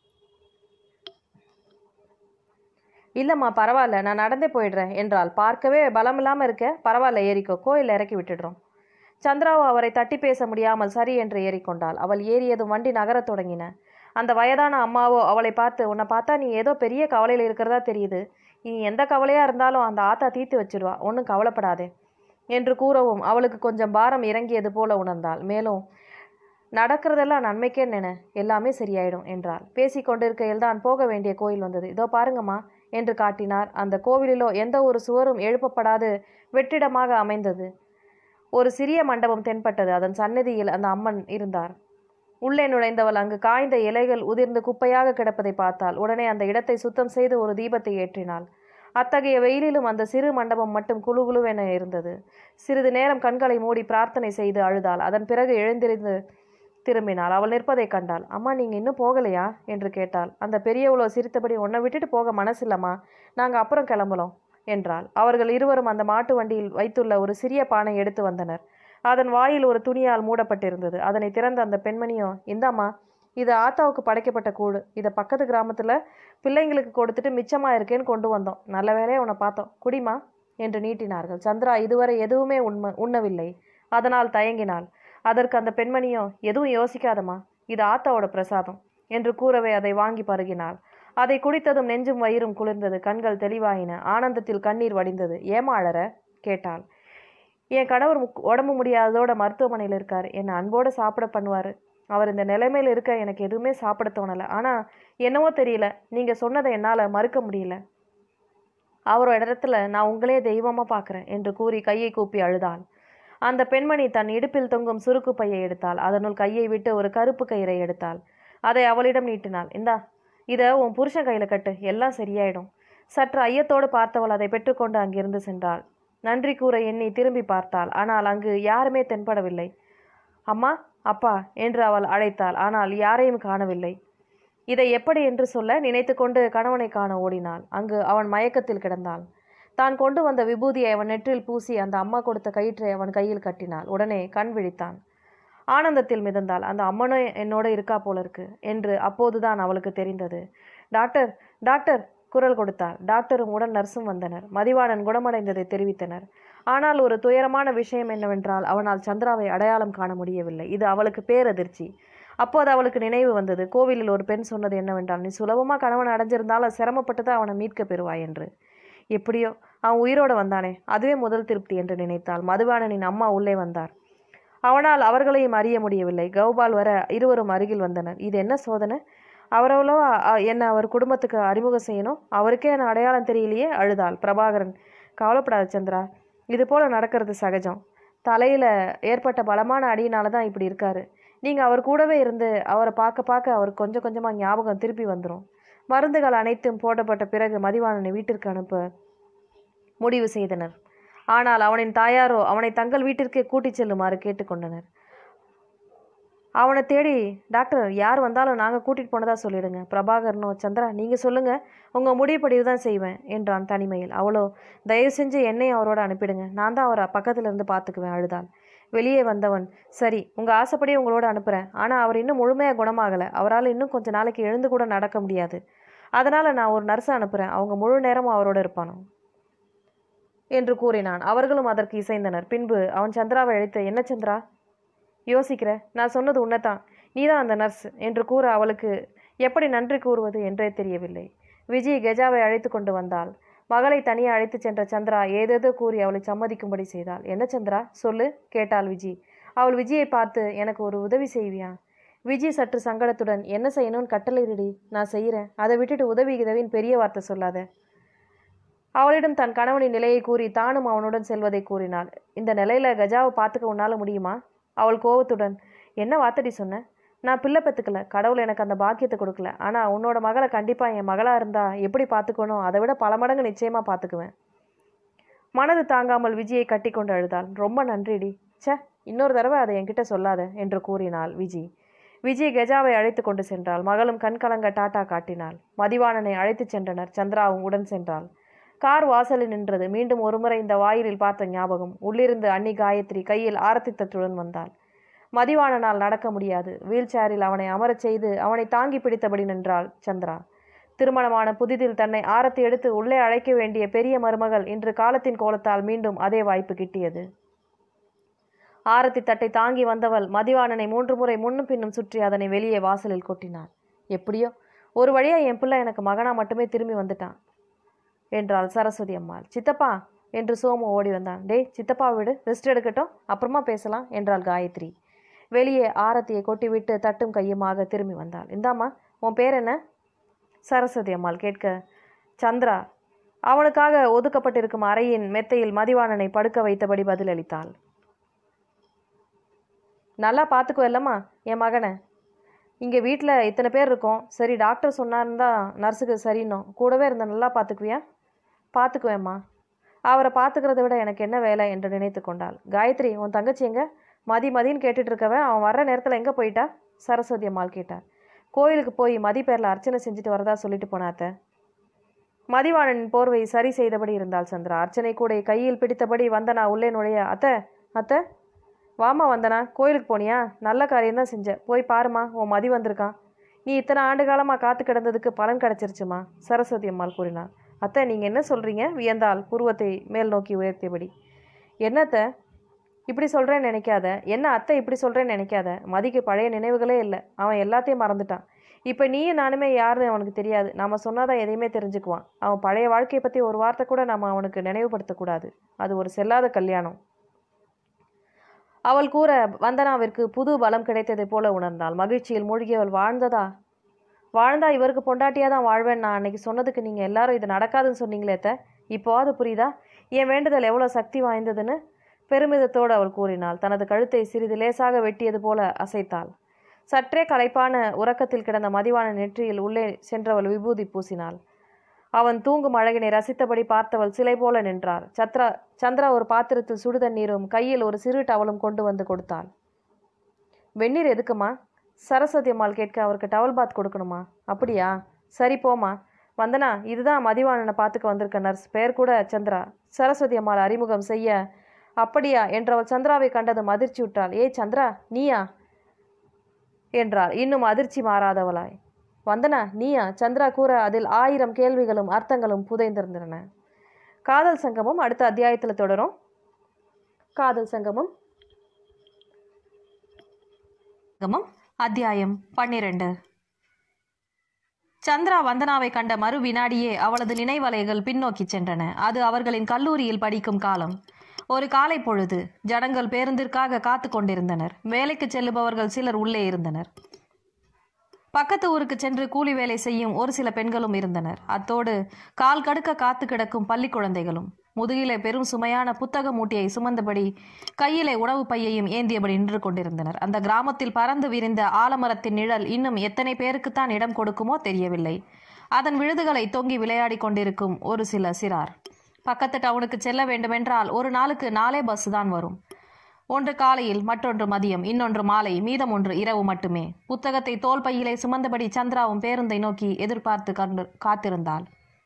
இல்லைம்மா பரவாயில்ல நான் நடந்தே போயிடுறேன் என்றாள் பார்க்கவே பலமில்லாமல் இருக்க பரவாயில்ல ஏறிக்கோ கோயில் இறக்கி விட்டுடுறோம் சந்திராவோ அவரை தட்டி பேச முடியாமல் சரி என்று ஏறிக்கொண்டாள் அவள் ஏறியதும் வண்டி நகரத் தொடங்கின அந்த வயதான அம்மாவோ அவளை பார்த்து உன்னை பார்த்தா நீ ஏதோ பெரிய கவலையில் இருக்கிறதா தெரியுது இனி எந்த கவலையாக இருந்தாலும் அந்த ஆத்தா தீர்த்து வச்சிடுவா ஒன்றும் கவலைப்படாதே என்று கூறவும் அவளுக்கு கொஞ்சம் பாரம் இறங்கியது போல உணர்ந்தாள் மேலும் நடக்கிறதெல்லாம் நன்மைக்கே நினை எல்லாமே சரியாயிடும் என்றாள் பேசி கொண்டிருக்கையில் தான் போக வேண்டிய கோயில் வந்தது இதோ பாருங்கம்மா என்று காட்டினார் அந்த கோவிலிலோ எந்த ஒரு சுவரும் எழுப்பப்படாது வெற்றிடமாக அமைந்தது ஒரு சிறிய மண்டபம் தென்பட்டது அதன் சந்நிதியில் அந்த அம்மன் இருந்தார் உள்ளே நுழைந்தவள் அங்கு காய்ந்த இலைகள் உதிர்ந்து குப்பையாக கிடப்பதை பார்த்தாள் உடனே அந்த இடத்தை சுத்தம் செய்து ஒரு தீபத்தை ஏற்றினாள் அத்தகைய வெயிலிலும் அந்த சிறு மண்டபம் மட்டும் குளுகுளுவென இருந்தது சிறிது நேரம் கண்களை மூடி பிரார்த்தனை செய்து அழுதாள் அதன் பிறகு எழுந்திருந்து திரும்பினாள் அவள் நிற்பதைக் கண்டாள் அம்மா நீங்க இன்னும் போகலையா என்று கேட்டாள் அந்த பெரியவளோ சிரித்தபடி உன்னை விட்டுட்டு போக மனசில்லம்மா நாங்க அப்புறம் கிளம்பலாம் என்றாள் அவர்கள் இருவரும் அந்த மாட்டு வண்டியில் வைத்துள்ள ஒரு சிறிய பானை எடுத்து வந்தனர் அதன் வாயில் ஒரு துணியால் மூடப்பட்டிருந்தது அதனை திறந்த அந்த பெண்மணியோ இந்தாம்மா இது ஆத்தாவுக்கு படைக்கப்பட்ட கூடு இதை பக்கத்து கிராமத்துல பிள்ளைங்களுக்கு கொடுத்துட்டு மிச்சமா இருக்கேன்னு கொண்டு வந்தோம் நல்ல வேலையை உன்னை பார்த்தோம் குடிமா என்று நீட்டினார்கள் சந்திரா இதுவரை எதுவுமே உண்ம உண்ணவில்லை அதனால் தயங்கினாள் அதற்கு அந்த பெண்மணியோ எதுவும் யோசிக்காதம்மா இது ஆத்தாவோட பிரசாதம் என்று கூறவே அதை வாங்கி பருகினாள் அதை குடித்ததும் நெஞ்சும் வயிறும் குளிர்ந்தது கண்கள் தெளிவாயின ஆனந்தத்தில் கண்ணீர் வடிந்தது ஏமா அழற கேட்டாள் என் கணவர் முக்- உடம்பு முடியாததோட மருத்துவமனையில் இருக்கார் என்னை அன்போடு சாப்பிட பண்ணுவார் அவர் இந்த நிலைமையில் இருக்க எனக்கு எதுவுமே சாப்பிட தோணலை ஆனால் என்னவோ தெரியல நீங்கள் சொன்னதை என்னால் மறுக்க முடியல அவரோட இடத்துல நான் உங்களே தெய்வமாக பார்க்குறேன் என்று கூறி கையை கூப்பி அழுதாள் அந்த பெண்மணி தன் இடுப்பில் தொங்கும் சுருக்கு பையை எடுத்தாள் அதனுள் கையை விட்டு ஒரு கருப்பு கயிறை எடுத்தாள் அதை அவளிடம் நீட்டினாள் இந்தா இதை உன் புருஷன் கையில் கட்டு எல்லாம் சரியாயிடும் சற்று ஐயத்தோடு பார்த்தவள் அதை பெற்றுக்கொண்டு அங்கிருந்து சென்றாள் நன்றி கூற எண்ணி திரும்பி பார்த்தாள் ஆனால் அங்கு யாருமே தென்படவில்லை அம்மா அப்பா என்று அவள் அழைத்தாள் ஆனால் யாரையும் காணவில்லை இதை எப்படி என்று சொல்ல நினைத்துக்கொண்டு கணவனை காண ஓடினாள் அங்கு அவன் மயக்கத்தில் கிடந்தான் தான் கொண்டு வந்த விபூதியை அவன் நெற்றில் பூசி அந்த அம்மா கொடுத்த கயிற்றை அவன் கையில் கட்டினாள் உடனே கண் விழித்தான் ஆனந்தத்தில் மிதந்தாள் அந்த அம்மனும் என்னோட இருக்கா போல இருக்கு என்று அப்போதுதான் அவளுக்கு தெரிந்தது டாக்டர் டாக்டர் குரல் கொடுத்தார் டாக்டரும் உடன் நர்ஸும் வந்தனர் மதிவாணன் குணமடைந்ததை தெரிவித்தனர் ஆனால் ஒரு துயரமான விஷயம் என்னவென்றால் அவனால் சந்திராவை அடையாளம் காண முடியவில்லை இது அவளுக்கு பேரதிர்ச்சி அப்போது அவளுக்கு நினைவு வந்தது கோவிலில் ஒரு பெண் சொன்னது என்னவென்றால் நீ சுலபமாக கணவன் அடைஞ்சிருந்தாலும் சிரமப்பட்டு தான் அவனை மீட்க பெறுவாய் என்று எப்படியோ அவன் உயிரோடு வந்தானே அதுவே முதல் திருப்தி என்று நினைத்தாள் மதுபானனின் அம்மா உள்ளே வந்தார் அவனால் அவர்களையும் அறிய முடியவில்லை கௌபால் வர இருவரும் அருகில் வந்தனர் இது என்ன சோதனை அவரவளோ என்ன அவர் குடும்பத்துக்கு அறிமுகம் செய்யணும் அவருக்கே என்ன அடையாளம் தெரியலையே அழுதாள் பிரபாகரன் கவலைப்படாத சந்திரா இது போல நடக்கிறது சகஜம் தலையில் ஏற்பட்ட பலமான அடியினால தான் இப்படி இருக்காரு நீங்கள் அவர் கூடவே இருந்து அவரை பார்க்க பார்க்க அவருக்கு கொஞ்சம் கொஞ்சமாக ஞாபகம் திருப்பி வந்துடும் மருந்துகள் அனைத்தும் போடப்பட்ட பிறகு மதிவாணனை வீட்டிற்கு அனுப்ப முடிவு செய்தனர் ஆனால் அவனின் தாயாரோ அவனை தங்கள் வீட்டிற்கே கூட்டிச் செல்லுமாறு கேட்டுக்கொண்டனர் அவனை தேடி டாக்டர் யார் வந்தாலும் நாங்கள் கூட்டிகிட்டு போனதா சொல்லிடுங்க பிரபாகரனோ சந்திரா நீங்கள் சொல்லுங்கள் உங்கள் முடிவுப்படி தான் செய்வேன் என்றான் தனிமையில் அவளோ தயவு செஞ்சு என்னையும் அவரோட அனுப்பிடுங்க நான் தான் அவரை பக்கத்துல இருந்து பார்த்துக்குவேன் அழுதாள் வெளியே வந்தவன் சரி உங்கள் ஆசைப்படி உங்களோட அனுப்புகிறேன் ஆனால் அவர் இன்னும் முழுமையாக குணமாகலை அவரால் இன்னும் கொஞ்ச நாளைக்கு எழுந்து கூட நடக்க முடியாது அதனால் நான் ஒரு நர்ஸை அனுப்புகிறேன் அவங்க முழு நேரமும் அவரோட இருப்பானோ என்று கூறினான் அவர்களும் அதற்கு இசைந்தனர் பின்பு அவன் சந்திராவை அழைத்து என்ன சந்திரா யோசிக்கிற நான் சொன்னது உன்னைத்தான் நீதான் அந்த நர்ஸ் என்று கூற அவளுக்கு எப்படி நன்றி கூறுவது என்றே தெரியவில்லை விஜய் கெஜாவை அழைத்து கொண்டு வந்தாள் மகளை தனியே அழைத்துச் சென்ற சந்திரா ஏதேதோ கூறி அவளை சம்மதிக்கும்படி செய்தாள் என்ன சந்திரா சொல்லு கேட்டாள் விஜி அவள் விஜயை பார்த்து எனக்கு ஒரு உதவி செய்வியா விஜய் சற்று சங்கடத்துடன் என்ன செய்யணும்னு கட்டளையிடுடி நான் செய்கிறேன் அதை விட்டுட்டு உதவி உதவின்னு பெரிய வார்த்தை சொல்லாத அவளிடம் தன் கணவனின் நிலையை கூறி தானும் அவனுடன் செல்வதை கூறினாள் இந்த நிலையில கஜாவை பார்த்துக்க உன்னால முடியுமா அவள் கோவத்துடன் என்ன வார்த்தடி சொன்ன நான் பிள்ளை பெற்றுக்கல கடவுள் எனக்கு அந்த பாக்கியத்தை கொடுக்கல ஆனால் உன்னோட மகளை கண்டிப்பாக என் மகளாக இருந்தா எப்படி பார்த்துக்கணும் அதை விட பல மடங்கு நிச்சயமாக பார்த்துக்குவேன் மனது தாங்காமல் விஜயை கட்டி கொண்டு அழுதாள் ரொம்ப நன்றிடி ச்சே இன்னொரு தடவை அதை என்கிட்ட சொல்லாத என்று கூறினாள் விஜி விஜய் கஜாவை அழைத்து கொண்டு சென்றாள் மகளும் கண்கலங்க டாட்டா காட்டினாள் மதிவாணனை அழைத்துச் சென்றனர் சந்திராவும் உடன் சென்றாள் கார் வாசலில் நின்றது மீண்டும் ஒருமுறை இந்த வாயிலில் பார்த்த ஞாபகம் உள்ளிருந்து அன்னி காயத்ரி கையில் ஆரத்தி தட்டுடன் வந்தாள் மதிவாணனால் நடக்க முடியாது வீல் சேரில் அவனை அமரச் செய்து அவனை தாங்கி பிடித்தபடி நின்றாள் சந்திரா திருமணமான புதிதில் தன்னை ஆரத்தி எடுத்து உள்ளே அழைக்க வேண்டிய பெரிய மருமகள் இன்று காலத்தின் கோலத்தால் மீண்டும் அதே வாய்ப்பு கிட்டியது ஆரத்தி தட்டை தாங்கி வந்தவள் மதிவாணனை மூன்று முறை முன்னும் பின்னும் சுற்றி அதனை வெளியே வாசலில் கொட்டினாள் எப்படியோ ஒரு வழியா என் பிள்ளை எனக்கு மகனா மட்டுமே திரும்பி வந்துட்டான் என்றாள் சரஸ்வதி அம்மாள் சித்தப்பா என்று சோமு ஓடி வந்தான் டேய் சித்தப்பா விடு ரெஸ்ட் எடுக்கட்டும் அப்புறமா பேசலாம் என்றாள் காயத்ரி வெளியே ஆரத்தியை கொட்டிவிட்டு தட்டும் கையுமாக திரும்பி வந்தாள் இந்தாம்மா உன் பேர் என்ன சரஸ்வதி அம்மாள் கேட்க சந்திரா அவனுக்காக ஒதுக்கப்பட்டிருக்கும் அறையின் மெத்தையில் மதிவாணனை படுக்க வைத்தபடி பதிலளித்தாள் நல்லா பார்த்துக்கோ இல்லம்மா என் மகனை இங்கே வீட்டில் இத்தனை பேர் இருக்கோம் சரி டாக்டர் சொன்னாருந்தா நர்ஸுக்கு சரின்னும் கூடவே இருந்த நல்லா பார்த்துக்குவியா பார்த்துக்குவேம்மா அவரை பார்த்துக்கிறத விட எனக்கு என்ன வேலை என்று நினைத்து கொண்டாள் காயத்ரி உன் தங்கச்சி எங்க மதி மதின்னு கேட்டுட்டு இருக்கவன் அவன் வர்ற நேரத்தில் எங்கே போயிட்டா சரஸ்வதி அம்மாள் கேட்டார் கோயிலுக்கு போய் மதி பேரில் அர்ச்சனை செஞ்சுட்டு வரதா சொல்லிட்டு போனாத்த மதிவாணனின் போர்வை சரி செய்தபடி இருந்தாள் சந்திரா அர்ச்சனை கூடை கையில் பிடித்தபடி வந்தனா உள்ளே நுழைய அத்தை அத்தை வாமா வந்தனா கோயிலுக்கு போனியா நல்ல காரியம்தான் செஞ்ச போய் பாருமா உன் மதி வந்திருக்கான் நீ இத்தனை ஆண்டு காலமாக காத்து கிடந்ததுக்கு பலன் கிடச்சிருச்சுமா சரஸ்வதி அம்மாள் கூறினார் அத்தை நீங்கள் என்ன சொல்கிறீங்க வியந்தாள் புருவத்தை மேல் நோக்கி உயர்த்தியபடி என்னத்த இப்படி சொல்கிறேன்னு நினைக்காத என்ன அத்தை இப்படி சொல்கிறேன்னு நினைக்காத மதிக்கு பழைய நினைவுகளே இல்லை அவன் எல்லாத்தையும் மறந்துட்டான் இப்போ நீயும் நானுமே யாருன்னு அவனுக்கு தெரியாது நாம் சொன்னாதான் எதையுமே தெரிஞ்சுக்குவான் அவன் பழைய வாழ்க்கையை பற்றி ஒரு வார்த்தை கூட நம்ம அவனுக்கு நினைவுபடுத்தக்கூடாது அது ஒரு செல்லாத கல்யாணம் அவள் கூற வந்தனாவிற்கு புது பலம் கிடைத்ததைப் போல உணர்ந்தாள் மகிழ்ச்சியில் மூழ்கியவள் வாழ்ந்ததா வாழ்ந்தா இவருக்கு பொண்டாட்டியாக தான் வாழ்வேன் நான் அன்னைக்கு சொன்னதுக்கு நீங்கள் எல்லாரும் இது நடக்காதுன்னு சொன்னீங்களே அத்தை இப்போவாது புரியுதா என் வேண்டுதல் எவ்வளோ சக்தி வாய்ந்ததுன்னு பெருமிதத்தோடு அவள் கூறினாள் தனது கழுத்தை சிறிது லேசாக வெட்டியது போல அசைத்தாள் சற்றே களைப்பான உறக்கத்தில் கிடந்த மதிவான நெற்றியில் உள்ளே சென்றவள் விபூதி பூசினாள் அவன் தூங்கும் அழகினை ரசித்தபடி பார்த்தவள் சிலை போல நின்றார் சத்ரா சந்திரா ஒரு பாத்திரத்தில் சுடுதண்ணீரும் கையில் ஒரு சிறு டவலும் கொண்டு வந்து கொடுத்தாள் வெந்நீர் எதுக்குமா சரஸ்வதி அம்மாள் கேட்க அவருக்கு டவல் பாத் கொடுக்கணுமா அப்படியா சரி போமா வந்தனா இதுதான் மதிவாணனை பார்த்துக்க வந்திருக்க நர்ஸ் பெயர் கூட சந்திரா சரஸ்வதி அம்மாள் அறிமுகம் செய்ய அப்படியா என்றவள் சந்திராவை கண்டதும் அதிர்ச்சி விட்டாள் ஏய் சந்திரா நீயா என்றாள் இன்னும் அதிர்ச்சி மாறாதவளாய் வந்தனா நீயா சந்திரா கூற அதில் ஆயிரம் கேள்விகளும் அர்த்தங்களும் புதைந்திருந்தன காதல் சங்கமும் அடுத்த அத்தியாயத்தில் தொடரும் காதல் சங்கமும்
சங்கமம் அத்தியாயம் பன்னிரண்டு சந்திரா வந்தனாவை கண்ட மறு வினாடியே அவளது நினைவலைகள் பின்னோக்கி சென்றன அது அவர்களின் கல்லூரியில் படிக்கும் காலம் ஒரு காலை பொழுது ஜனங்கள் பேருந்திற்காக காத்து கொண்டிருந்தனர் வேலைக்கு செல்லுபவர்கள் சிலர் உள்ளே இருந்தனர் பக்கத்து ஊருக்கு சென்று கூலி வேலை செய்யும் ஒரு சில பெண்களும் இருந்தனர் அத்தோடு கால் கடுக்க காத்து கிடக்கும் பள்ளி குழந்தைகளும் முதுகிலே பெரும் சுமையான புத்தக மூட்டையை சுமந்தபடி கையிலே உணவு பையையும் ஏந்தியபடி நின்று கொண்டிருந்தனர் அந்த கிராமத்தில் பறந்து விரிந்த ஆலமரத்தின் நிழல் இன்னும் எத்தனை பேருக்குத்தான் இடம் கொடுக்குமோ தெரியவில்லை அதன் விழுதுகளை தொங்கி விளையாடி கொண்டிருக்கும் ஒரு சில சிறார் பக்கத்து டவுனுக்கு செல்ல வேண்டுமென்றால் ஒரு நாளுக்கு நாலே பஸ் தான் வரும் ஒன்று காலையில் மற்றொன்று மதியம் இன்னொன்று மாலை மீதம் ஒன்று இரவு மட்டுமே புத்தகத்தை தோல் பையிலே சுமந்தபடி சந்திராவும் பேருந்தை நோக்கி எதிர்பார்த்து கண்டு காத்திருந்தாள்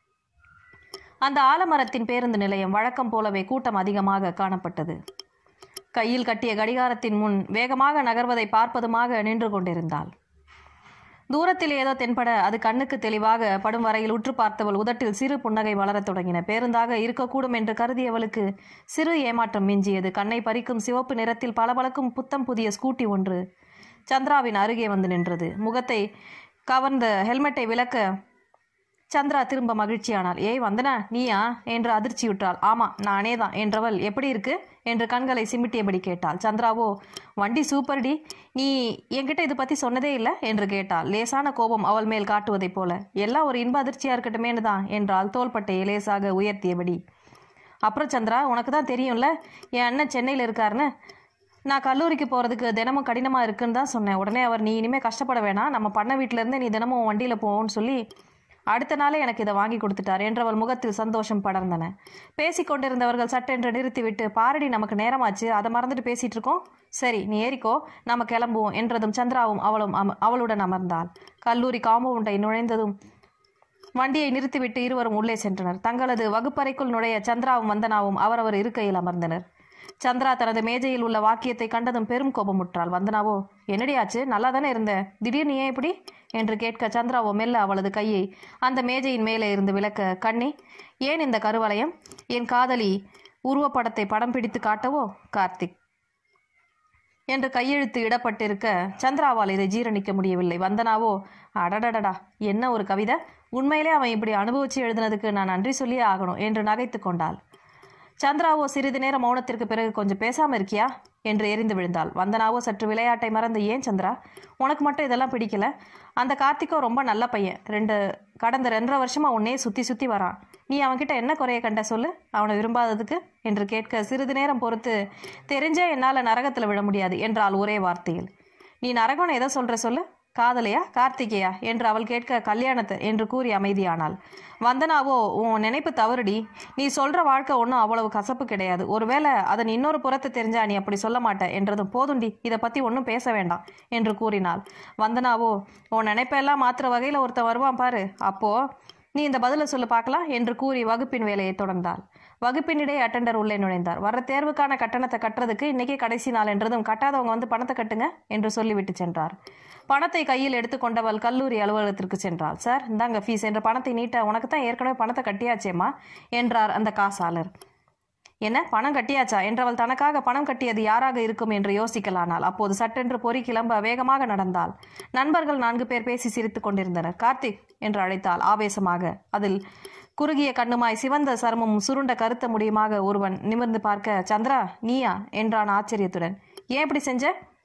அந்த ஆலமரத்தின் பேருந்து நிலையம் வழக்கம் போலவே கூட்டம் அதிகமாக காணப்பட்டது கையில் கட்டிய கடிகாரத்தின் முன் வேகமாக நகர்வதை பார்ப்பதுமாக நின்று கொண்டிருந்தாள் தூரத்தில் ஏதோ தென்பட அது கண்ணுக்கு தெளிவாக படும் வரையில் உற்று பார்த்தவள் உதட்டில் சிறு புன்னகை வளரத் தொடங்கின பேருந்தாக இருக்கக்கூடும் என்று கருதியவளுக்கு சிறு ஏமாற்றம் மிஞ்சியது கண்ணை பறிக்கும் சிவப்பு நிறத்தில் பளபளக்கும் புத்தம் புதிய ஸ்கூட்டி ஒன்று சந்திராவின் அருகே வந்து நின்றது முகத்தை கவர்ந்த ஹெல்மெட்டை விலக்க சந்திரா திரும்ப மகிழ்ச்சியானாள் ஏய் வந்தனா நீயா என்று அதிர்ச்சியுற்றாள் ஆமா நானே தான் என்றவள் எப்படி இருக்கு என்று கண்களை சிமிட்டியபடி கேட்டாள் சந்திராவோ வண்டி சூப்பர்டி நீ என்கிட்ட இது பத்தி சொன்னதே இல்லை என்று கேட்டாள் லேசான கோபம் அவள் மேல் காட்டுவதைப் போல எல்லாம் ஒரு இன்ப அதிர்ச்சியா இருக்கட்டுமேனு தான் என்றாள் தோள்பட்டையை லேசாக உயர்த்தியபடி அப்புறம் சந்திரா உனக்கு தான் தெரியும்ல என் அண்ணன் சென்னையில் இருக்காருன்னு நான் கல்லூரிக்கு போகிறதுக்கு தினமும் கடினமாக இருக்குன்னு தான் சொன்னேன் உடனே அவர் நீ இனிமேல் கஷ்டப்பட வேணாம் நம்ம பண்ண வீட்டிலேருந்து நீ தினமும் வண்டியில் போவோன்னு சொல்லி அடுத்த நாளே எனக்கு இதை வாங்கி கொடுத்துட்டார் என்றவள் முகத்தில் சந்தோஷம் படர்ந்தன பேசிக் கொண்டிருந்தவர்கள் சட்டென்று நிறுத்திவிட்டு பாரடி நமக்கு நேரமாச்சு அதை மறந்துட்டு பேசிட்டு இருக்கோம் சரி நீ ஏறிக்கோ நம்ம கிளம்புவோம் என்றதும் சந்திராவும் அவளும் அம அவளுடன் அமர்ந்தாள் கல்லூரி காம்பவுண்டை நுழைந்ததும் வண்டியை நிறுத்திவிட்டு இருவரும் உள்ளே சென்றனர் தங்களது வகுப்பறைக்குள் நுழைய சந்திராவும் வந்தனாவும் அவரவர் இருக்கையில் அமர்ந்தனர் சந்திரா தனது மேஜையில் உள்ள வாக்கியத்தை கண்டதும் பெரும் கோபமுற்றாள் வந்தனாவோ என்னடியாச்சு நல்லா தானே இருந்த திடீர்னு ஏன் இப்படி என்று கேட்க சந்திராவோ மெல்ல அவளது கையை அந்த மேஜையின் மேலே இருந்து விளக்க கண்ணி ஏன் இந்த கருவளையம் என் காதலி உருவப்படத்தை படம் பிடித்து காட்டவோ கார்த்திக் என்று கையெழுத்து இடப்பட்டிருக்க சந்திராவால் இதை ஜீரணிக்க முடியவில்லை வந்தனாவோ அடடடடா என்ன ஒரு கவிதை உண்மையிலே அவன் இப்படி அனுபவிச்சு எழுதினதுக்கு நான் நன்றி சொல்லியே ஆகணும் என்று நகைத்து கொண்டாள் சந்திராவோ சிறிது நேரம் மௌனத்திற்கு பிறகு கொஞ்சம் பேசாம இருக்கியா என்று எரிந்து விழுந்தாள் வந்தனாவோ சற்று விளையாட்டை மறந்து ஏன் சந்திரா உனக்கு மட்டும் இதெல்லாம் பிடிக்கல அந்த கார்த்திகோ ரொம்ப நல்ல பையன் ரெண்டு கடந்த ரெண்டரை வருஷமா உன்னையே சுத்தி சுத்தி வரான் நீ அவன்கிட்ட என்ன குறைய கண்ட சொல்லு அவனை விரும்பாததுக்கு என்று கேட்க சிறிது நேரம் பொறுத்து தெரிஞ்சே என்னால் நரகத்தில் விழ முடியாது என்றாள் ஒரே வார்த்தையில் நீ நரகம்னு எதை சொல்ற சொல்லு
காதலையா கார்த்திகேயா என்று அவள் கேட்க கல்யாணத்தை என்று கூறி அமைதியானாள் வந்தனாவோ உன் நினைப்பு தவறுடி நீ சொல்ற வாழ்க்கை ஒன்றும் அவ்வளவு கசப்பு கிடையாது ஒருவேளை அதன் இன்னொரு புறத்தை தெரிஞ்சா நீ அப்படி சொல்ல மாட்ட என்றதும் போதுண்டி இதை பத்தி ஒன்றும் பேச வேண்டாம் என்று கூறினாள் வந்தனாவோ உன் நினைப்பெல்லாம் மாற்றுற வகையில் ஒருத்தன் வருவான் பாரு அப்போ நீ இந்த பதிலை சொல்லு பார்க்கலாம் என்று கூறி வகுப்பின் வேலையை தொடர்ந்தாள் வகுப்பினிடையே அட்டெண்டர் உள்ளே நுழைந்தார் வர தேர்வுக்கான கட்டணத்தை கட்டுறதுக்கு இன்னைக்கே கடைசி நாள் என்றதும் கட்டாதவங்க வந்து பணத்தை கட்டுங்க என்று சொல்லிவிட்டு சென்றார் பணத்தை கையில் எடுத்துக்கொண்டவள் கல்லூரி அலுவலகத்திற்கு சென்றாள் சார் இந்தாங்க ஃபீஸ் என்ற பணத்தை நீட்ட உனக்கு தான் ஏற்கனவே பணத்தை கட்டியாச்சேம்மா என்றார் அந்த காசாளர் என்ன பணம் கட்டியாச்சா என்றவள் தனக்காக பணம் கட்டியது யாராக இருக்கும் என்று யோசிக்கலானாள் அப்போது சட்டென்று பொறி கிளம்ப வேகமாக நடந்தாள் நண்பர்கள் நான்கு பேர் பேசி சிரித்துக் கொண்டிருந்தனர் கார்த்திக் என்று அழைத்தாள் ஆவேசமாக அதில் குறுகிய கண்ணுமாய் சிவந்த சருமமும் சுருண்ட கருத்த முடியுமாக ஒருவன் நிமிர்ந்து பார்க்க சந்திரா நீயா என்றான் ஆச்சரியத்துடன் ஏன் இப்படி செஞ்ச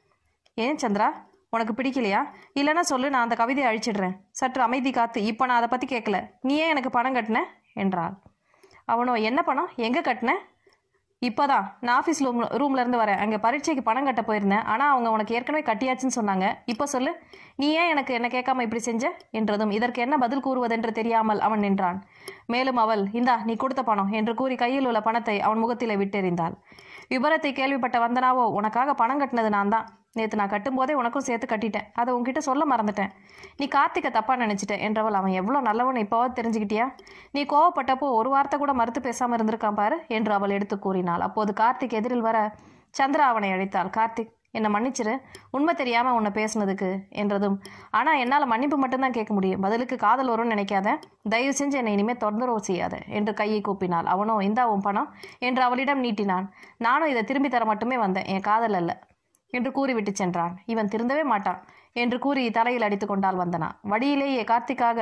ஏன் சந்திரா உனக்கு பிடிக்கலையா இல்லைன்னா சொல்லு நான் அந்த கவிதையை அழிச்சிடுறேன் சற்று அமைதி காத்து இப்போ நான் அதை பற்றி கேட்கல நீ ஏன் எனக்கு பணம் கட்டின என்றாள் அவனோ என்ன பணம் எங்கே கட்டின இப்போதான் நான் ஆஃபீஸ் ரூம் ரூம்ல இருந்து வரேன் அங்கே பரீட்சைக்கு பணம் கட்ட போயிருந்தேன் ஆனால் அவங்க உனக்கு ஏற்கனவே கட்டியாச்சுன்னு சொன்னாங்க இப்போ சொல்லு நீ ஏன் எனக்கு என்ன கேட்காம இப்படி செஞ்ச என்றதும் இதற்கு என்ன பதில் கூறுவதென்று தெரியாமல் அவன் நின்றான் மேலும் அவள் இந்தா நீ கொடுத்த பணம் என்று கூறி கையில் உள்ள பணத்தை அவன் முகத்திலே விட்டெறிந்தாள் விபரத்தை கேள்விப்பட்ட வந்தனாவோ உனக்காக பணம் கட்டினது நான் தான் நேற்று நான் கட்டும்போதே உனக்கும் சேர்த்து கட்டிட்டேன் அதை உன்கிட்ட சொல்ல மறந்துட்டேன் நீ கார்த்திகை தப்பாக நினச்சிட்ட என்றவள் அவன் எவ்வளோ நல்லவன் இப்போவாது தெரிஞ்சுக்கிட்டியா நீ கோவப்பட்டப்போ ஒரு வார்த்தை கூட மறுத்து பேசாமல் இருந்திருக்கான் பாரு என்று அவள் எடுத்து கூறினாள் அப்போது கார்த்திக் எதிரில் வர சந்திரா அவனை அழைத்தாள் கார்த்திக் என்னை மன்னிச்சிரு உண்மை தெரியாமல் உன்னை பேசுனதுக்கு என்றதும் ஆனால் என்னால் மன்னிப்பு மட்டும்தான் கேட்க முடியும் பதிலுக்கு காதல் வரும்னு நினைக்காத தயவு செஞ்சு என்னை இனிமேல் தொந்தரவு செய்யாத என்று கையை கூப்பினாள் அவனோ இந்தா உன் பணம் என்று அவளிடம் நீட்டினான் நானும் இதை திரும்பி தர மட்டுமே வந்தேன் என் காதல் அல்ல என்று கூறிவிட்டு சென்றான் இவன் திருந்தவே மாட்டான் என்று கூறி தலையில் அடித்து கொண்டாள் வந்தனா வழியிலேயே கார்த்திக்காக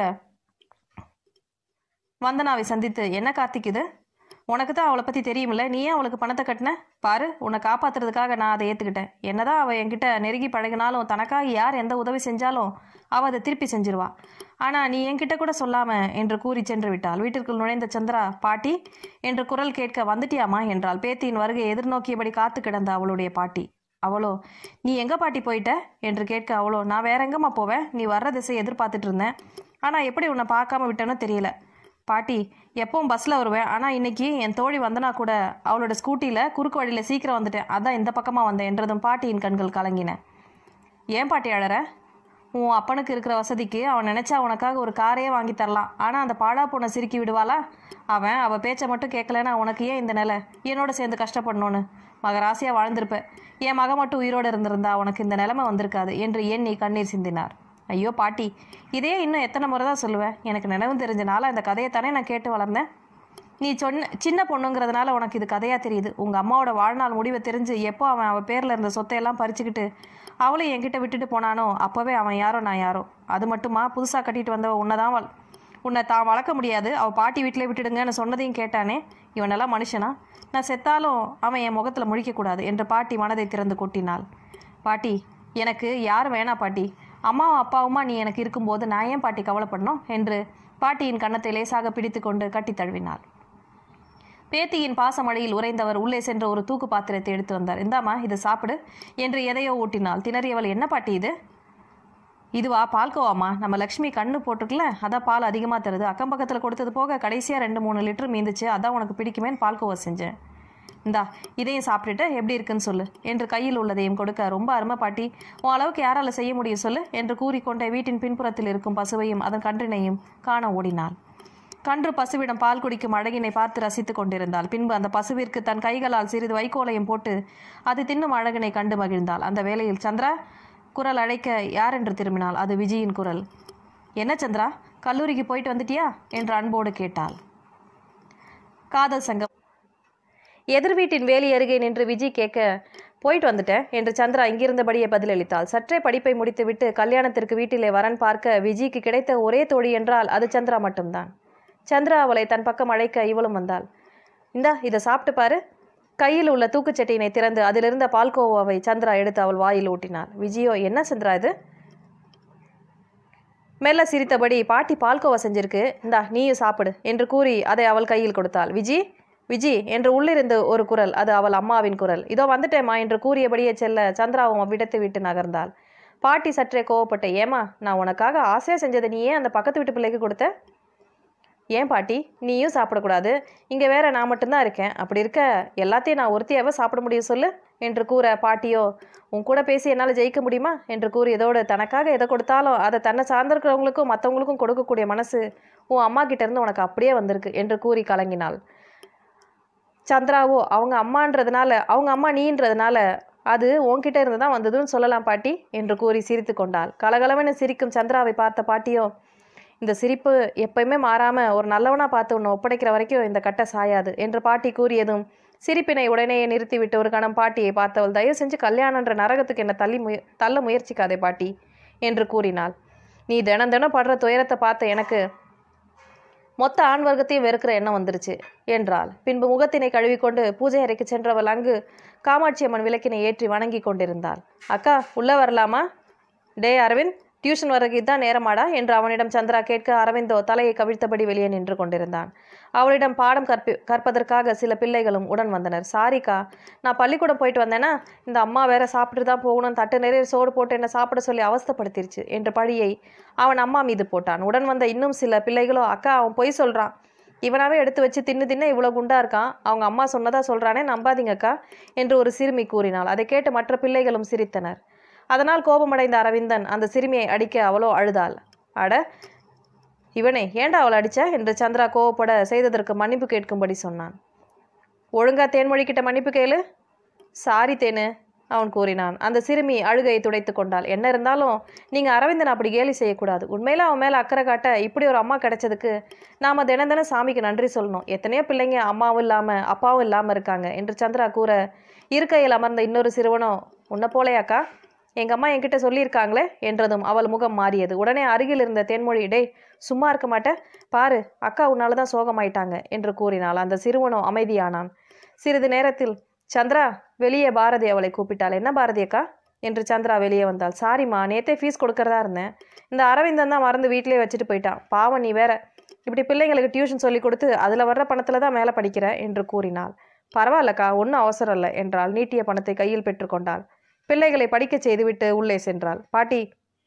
வந்தனாவை சந்தித்து என்ன கார்த்திக் இது உனக்கு தான் அவளை பற்றி தெரியுமில்ல நீ ஏன் அவளுக்கு பணத்தை கட்டின பாரு உன்னை காப்பாத்துறதுக்காக நான் அதை ஏற்றுக்கிட்டேன் என்னதான் அவள் என்கிட்ட நெருங்கி பழகினாலும் தனக்காக யார் எந்த உதவி செஞ்சாலும் அவள் அதை திருப்பி செஞ்சிருவா ஆனால் நீ என்கிட்ட கூட சொல்லாம என்று கூறி சென்று விட்டாள் வீட்டிற்குள் நுழைந்த சந்திரா பாட்டி என்று குரல் கேட்க வந்துட்டியாமா என்றாள் பேத்தியின் வருகையை எதிர்நோக்கியபடி காத்து கிடந்த அவளுடைய பாட்டி அவளோ நீ எங்க பாட்டி போயிட்ட என்று கேட்க அவளோ நான் வேற எங்கம்மா போவேன் நீ வர்ற திசை எதிர்பார்த்துட்டு இருந்தேன் ஆனால் எப்படி உன்னை பார்க்காம விட்டேனோ தெரியல பாட்டி எப்பவும் பஸ்ஸில் வருவேன் ஆனால் இன்னைக்கு என் தோழி வந்தனா கூட அவளோட ஸ்கூட்டியில் குறுக்கு வழியில் சீக்கிரம் வந்துட்டேன் அதான் இந்த பக்கமாக வந்தேன் என்றதும் பாட்டியின் கண்கள் கலங்கின ஏன் பாட்டி அழற உன் அப்பனுக்கு இருக்கிற வசதிக்கு அவன் நினைச்சா உனக்காக ஒரு காரையே வாங்கி தரலாம் ஆனால் அந்த பாழா பொண்ணை சிரிக்கி விடுவாளா அவன் அவள் பேச்சை மட்டும் கேட்கலன்னா உனக்கு ஏன் இந்த நிலை என்னோட சேர்ந்து கஷ்டப்படணும்னு மகராசியாக வாழ்ந்திருப்ப என் மக மட்டும் உயிரோடு இருந்திருந்தா உனக்கு இந்த நிலைமை வந்திருக்காது என்று எண்ணி கண்ணீர் சிந்தினார் ஐயோ பாட்டி இதே இன்னும் எத்தனை முறை தான் சொல்லுவேன் எனக்கு நினைவும் தெரிஞ்சனால இந்த கதையை தானே நான் கேட்டு வளர்ந்தேன் நீ சொன்ன சின்ன பொண்ணுங்கிறதுனால உனக்கு இது கதையாக தெரியுது உங்கள் அம்மாவோட வாழ்நாள் முடிவை தெரிஞ்சு எப்போ அவன் அவள் பேரில் இருந்த சொத்தையெல்லாம் பறிச்சுக்கிட்டு அவளையும் என்கிட்ட விட்டுட்டு போனானோ அப்போவே அவன் யாரோ நான் யாரோ அது மட்டுமா புதுசாக கட்டிட்டு வந்தவ உன்னை தான் வள் உன்னை தான் வளர்க்க முடியாது அவள் பாட்டி வீட்டிலே விட்டுடுங்கன்னு சொன்னதையும் கேட்டானே இவனெல்லாம் மனுஷனா நான் செத்தாலும் அவன் என் முகத்தில் முழிக்கக்கூடாது என்று பாட்டி மனதை திறந்து கொட்டினாள் பாட்டி எனக்கு யாரும் வேணா பாட்டி அம்மாவும் அப்பாவுமா நீ எனக்கு இருக்கும்போது நான் ஏன் பாட்டி கவலைப்படணும் என்று பாட்டியின் கன்னத்தை லேசாக பிடித்து கொண்டு கட்டித் தழுவினாள் பேத்தியின் பாசமழையில் உறைந்தவர் உள்ளே சென்ற ஒரு தூக்கு பாத்திரத்தை எடுத்து வந்தார் இந்தாம்மா இதை சாப்பிடு என்று எதையோ ஊட்டினாள் திணறியவள் என்ன பாட்டி இது இதுவா பால்கோவாம்மா நம்ம லக்ஷ்மி கண்ணு போட்டிருக்கல அதான் பால் அதிகமாக தருது அக்கம் பக்கத்தில் கொடுத்தது போக கடைசியாக ரெண்டு மூணு லிட்டர் மீந்துச்சு அதான் உனக்கு பிடிக்குமேன்னு பால்கோவா செஞ்சேன் இந்தா இதையும் சாப்பிட்டுட்டு எப்படி இருக்குன்னு சொல்லு என்று கையில் உள்ளதையும் கொடுக்க ரொம்ப அருமை பாட்டி உன் அளவுக்கு யாரால செய்ய முடியும் சொல்லு என்று கூறிக்கொண்டே வீட்டின் பின்புறத்தில் இருக்கும் பசுவையும் அதன் கன்றினையும் காண ஓடினாள் கன்று பசுவிடம் பால் குடிக்கும் அழகினை பார்த்து ரசித்துக் கொண்டிருந்தாள் பின்பு அந்த பசுவிற்கு தன் கைகளால் சிறிது வைக்கோலையும் போட்டு அது தின்னும் அழகினை கண்டு மகிழ்ந்தாள் அந்த வேளையில் சந்திரா குரல் அழைக்க யார் என்று திரும்பினாள் அது விஜயின் குரல் என்ன சந்திரா கல்லூரிக்கு போயிட்டு வந்துட்டியா என்று அன்போடு கேட்டாள் காதல் சங்கம்
எதிர் வீட்டின் வேலி அருகே நின்று விஜய் கேட்க போயிட்டு வந்துட்டேன் என்று சந்திரா இங்கிருந்தபடியே பதிலளித்தாள் சற்றே படிப்பை முடித்துவிட்டு கல்யாணத்திற்கு வீட்டிலே வரன் பார்க்க விஜய்க்கு கிடைத்த ஒரே தோழி என்றால் அது சந்திரா மட்டும்தான் சந்திரா அவளை தன் பக்கம் அழைக்க இவளும் வந்தாள் இந்தா இதை சாப்பிட்டு பாரு கையில் உள்ள தூக்குச்சட்டியினை திறந்து அதிலிருந்த பால்கோவாவை சந்திரா எடுத்து அவள் வாயில் ஊட்டினாள் விஜயோ என்ன சந்திரா இது மெல்ல சிரித்தபடி பாட்டி பால்கோவா செஞ்சிருக்கு இந்தா நீயும் சாப்பிடு என்று கூறி அதை அவள் கையில் கொடுத்தாள் விஜி விஜி என்று உள்ளிருந்து ஒரு குரல் அது அவள் அம்மாவின் குரல் இதோ வந்துட்டேம்மா என்று கூறியபடியே செல்ல சந்திராவும் அவ்விடத்தை விட்டு நகர்ந்தாள் பாட்டி சற்றே கோவப்பட்ட ஏமா நான் உனக்காக ஆசையாக செஞ்சதை நீ ஏன் அந்த பக்கத்து வீட்டு பிள்ளைக்கு கொடுத்த ஏன் பாட்டி நீயும் சாப்பிடக்கூடாது இங்கே வேற நான் மட்டும்தான் இருக்கேன் அப்படி இருக்க எல்லாத்தையும் நான் ஒருத்தியாவே சாப்பிட முடியும் சொல்லு என்று கூற பாட்டியோ உன் கூட பேசி என்னால் ஜெயிக்க முடியுமா என்று கூறியதோடு தனக்காக எதை கொடுத்தாலும் அதை தன்னை சார்ந்திருக்கிறவங்களுக்கும் மற்றவங்களுக்கும் கொடுக்கக்கூடிய மனசு உன் அம்மா கிட்ட இருந்து உனக்கு அப்படியே வந்திருக்கு என்று கூறி கலங்கினாள் சந்திராவோ அவங்க அம்மான்றதுனால அவங்க அம்மா நீன்றதுனால அது உன்கிட்ட இருந்து தான் வந்ததுன்னு சொல்லலாம் பாட்டி என்று கூறி சிரித்து கொண்டாள் கலகலவென சிரிக்கும் சந்திராவை பார்த்த பாட்டியோ இந்த சிரிப்பு எப்பயுமே மாறாம ஒரு நல்லவனா பார்த்து உன்னை ஒப்படைக்கிற வரைக்கும் இந்த கட்டை சாயாது என்று பாட்டி கூறியதும் சிரிப்பினை உடனேயே நிறுத்திவிட்டு ஒரு கணம் பாட்டியை பார்த்தவள் தயவு செஞ்சு கல்யாணன்ற நரகத்துக்கு என்னை தள்ளி முய தள்ள முயற்சிக்காதே பாட்டி என்று கூறினாள் நீ தினம் தினம் படுற துயரத்தை பார்த்த எனக்கு மொத்த ஆண் வர்க்கத்தையும் வெறுக்கிற எண்ணம் வந்துருச்சு என்றாள் பின்பு முகத்தினை கழுவிக்கொண்டு பூஜை அறைக்கு சென்றவள் அங்கு காமாட்சி அம்மன் விளக்கினை ஏற்றி வணங்கி கொண்டிருந்தாள் அக்கா உள்ளே வரலாமா டே அரவிந்த் டியூஷன் வர்றதுக்கு இதான் நேரமாடா என்று அவனிடம் சந்திரா கேட்க அரவிந்தோ தலையை கவிழ்த்தபடி வெளியே நின்று கொண்டிருந்தான் அவளிடம் பாடம் கற்பி கற்பதற்காக சில பிள்ளைகளும் உடன் வந்தனர் சாரிக்கா நான் பள்ளிக்கூடம் போயிட்டு வந்தேன்னா இந்த அம்மா வேற சாப்பிட்டு தான் போகணும் தட்டு நிறைய சோறு போட்டு என்ன சாப்பிட சொல்லி அவஸ்தைப்படுத்திருச்சு என்ற பழியை அவன் அம்மா மீது போட்டான் உடன் வந்த இன்னும் சில பிள்ளைகளோ அக்கா அவன் பொய் சொல்கிறான் இவனாவே எடுத்து வச்சு தின்னு தின்ன இவ்வளோ குண்டா இருக்கான் அவங்க அம்மா சொன்னதா சொல்கிறானே நம்பாதீங்கக்கா என்று ஒரு சிறுமி கூறினாள் அதை கேட்டு மற்ற பிள்ளைகளும் சிரித்தனர் அதனால் கோபமடைந்த அரவிந்தன் அந்த சிறுமியை அடிக்க அவளோ அழுதாள் அட இவனே ஏன்டா அவளை அடிச்ச என்று சந்திரா கோவப்பட செய்ததற்கு மன்னிப்பு கேட்கும்படி சொன்னான் ஒழுங்கா தேன்மொழி கிட்ட மன்னிப்பு கேளு சாரி தேனு அவன் கூறினான் அந்த சிறுமி அழுகையை துடைத்து கொண்டாள் என்ன இருந்தாலும் நீங்கள் அரவிந்தன் அப்படி கேலி செய்யக்கூடாது உண்மையில அவன் மேலே அக்கறை காட்ட இப்படி ஒரு அம்மா கிடைச்சதுக்கு நாம் தினம் தினம் சாமிக்கு நன்றி சொல்லணும் எத்தனையோ பிள்ளைங்க அம்மாவும் இல்லாமல் அப்பாவும் இல்லாமல் இருக்காங்க என்று சந்திரா கூற இருக்கையில் அமர்ந்த இன்னொரு சிறுவனோ உன்னை போலையாக்கா எங்கள் அம்மா என்கிட்ட சொல்லியிருக்காங்களே என்றதும் அவள் முகம் மாறியது உடனே அருகில் இருந்த தென்மொழி டேய் சும்மா இருக்க மாட்டே பாரு அக்கா உன்னால தான் சோகமாயிட்டாங்க என்று கூறினாள் அந்த சிறுவனோ அமைதியானான் சிறிது நேரத்தில் சந்திரா வெளியே பாரதி அவளை கூப்பிட்டாள் என்ன பாரதி அக்கா என்று சந்திரா வெளியே வந்தாள் சாரிம்மா நேத்தே ஃபீஸ் கொடுக்கறதா இருந்தேன் இந்த அரவிந்தன் தான் மறந்து வீட்டிலே வச்சுட்டு போயிட்டான் பாவம் நீ வேற இப்படி பிள்ளைங்களுக்கு டியூஷன் சொல்லி கொடுத்து அதில் வர்ற பணத்தில் தான் மேலே படிக்கிற என்று கூறினாள் பரவாயில்லக்கா ஒன்றும் அவசரம் இல்லை என்றாள் நீட்டிய பணத்தை கையில் பெற்றுக்கொண்டாள் பிள்ளைகளை படிக்கச் செய்துவிட்டு உள்ளே சென்றாள் பாட்டி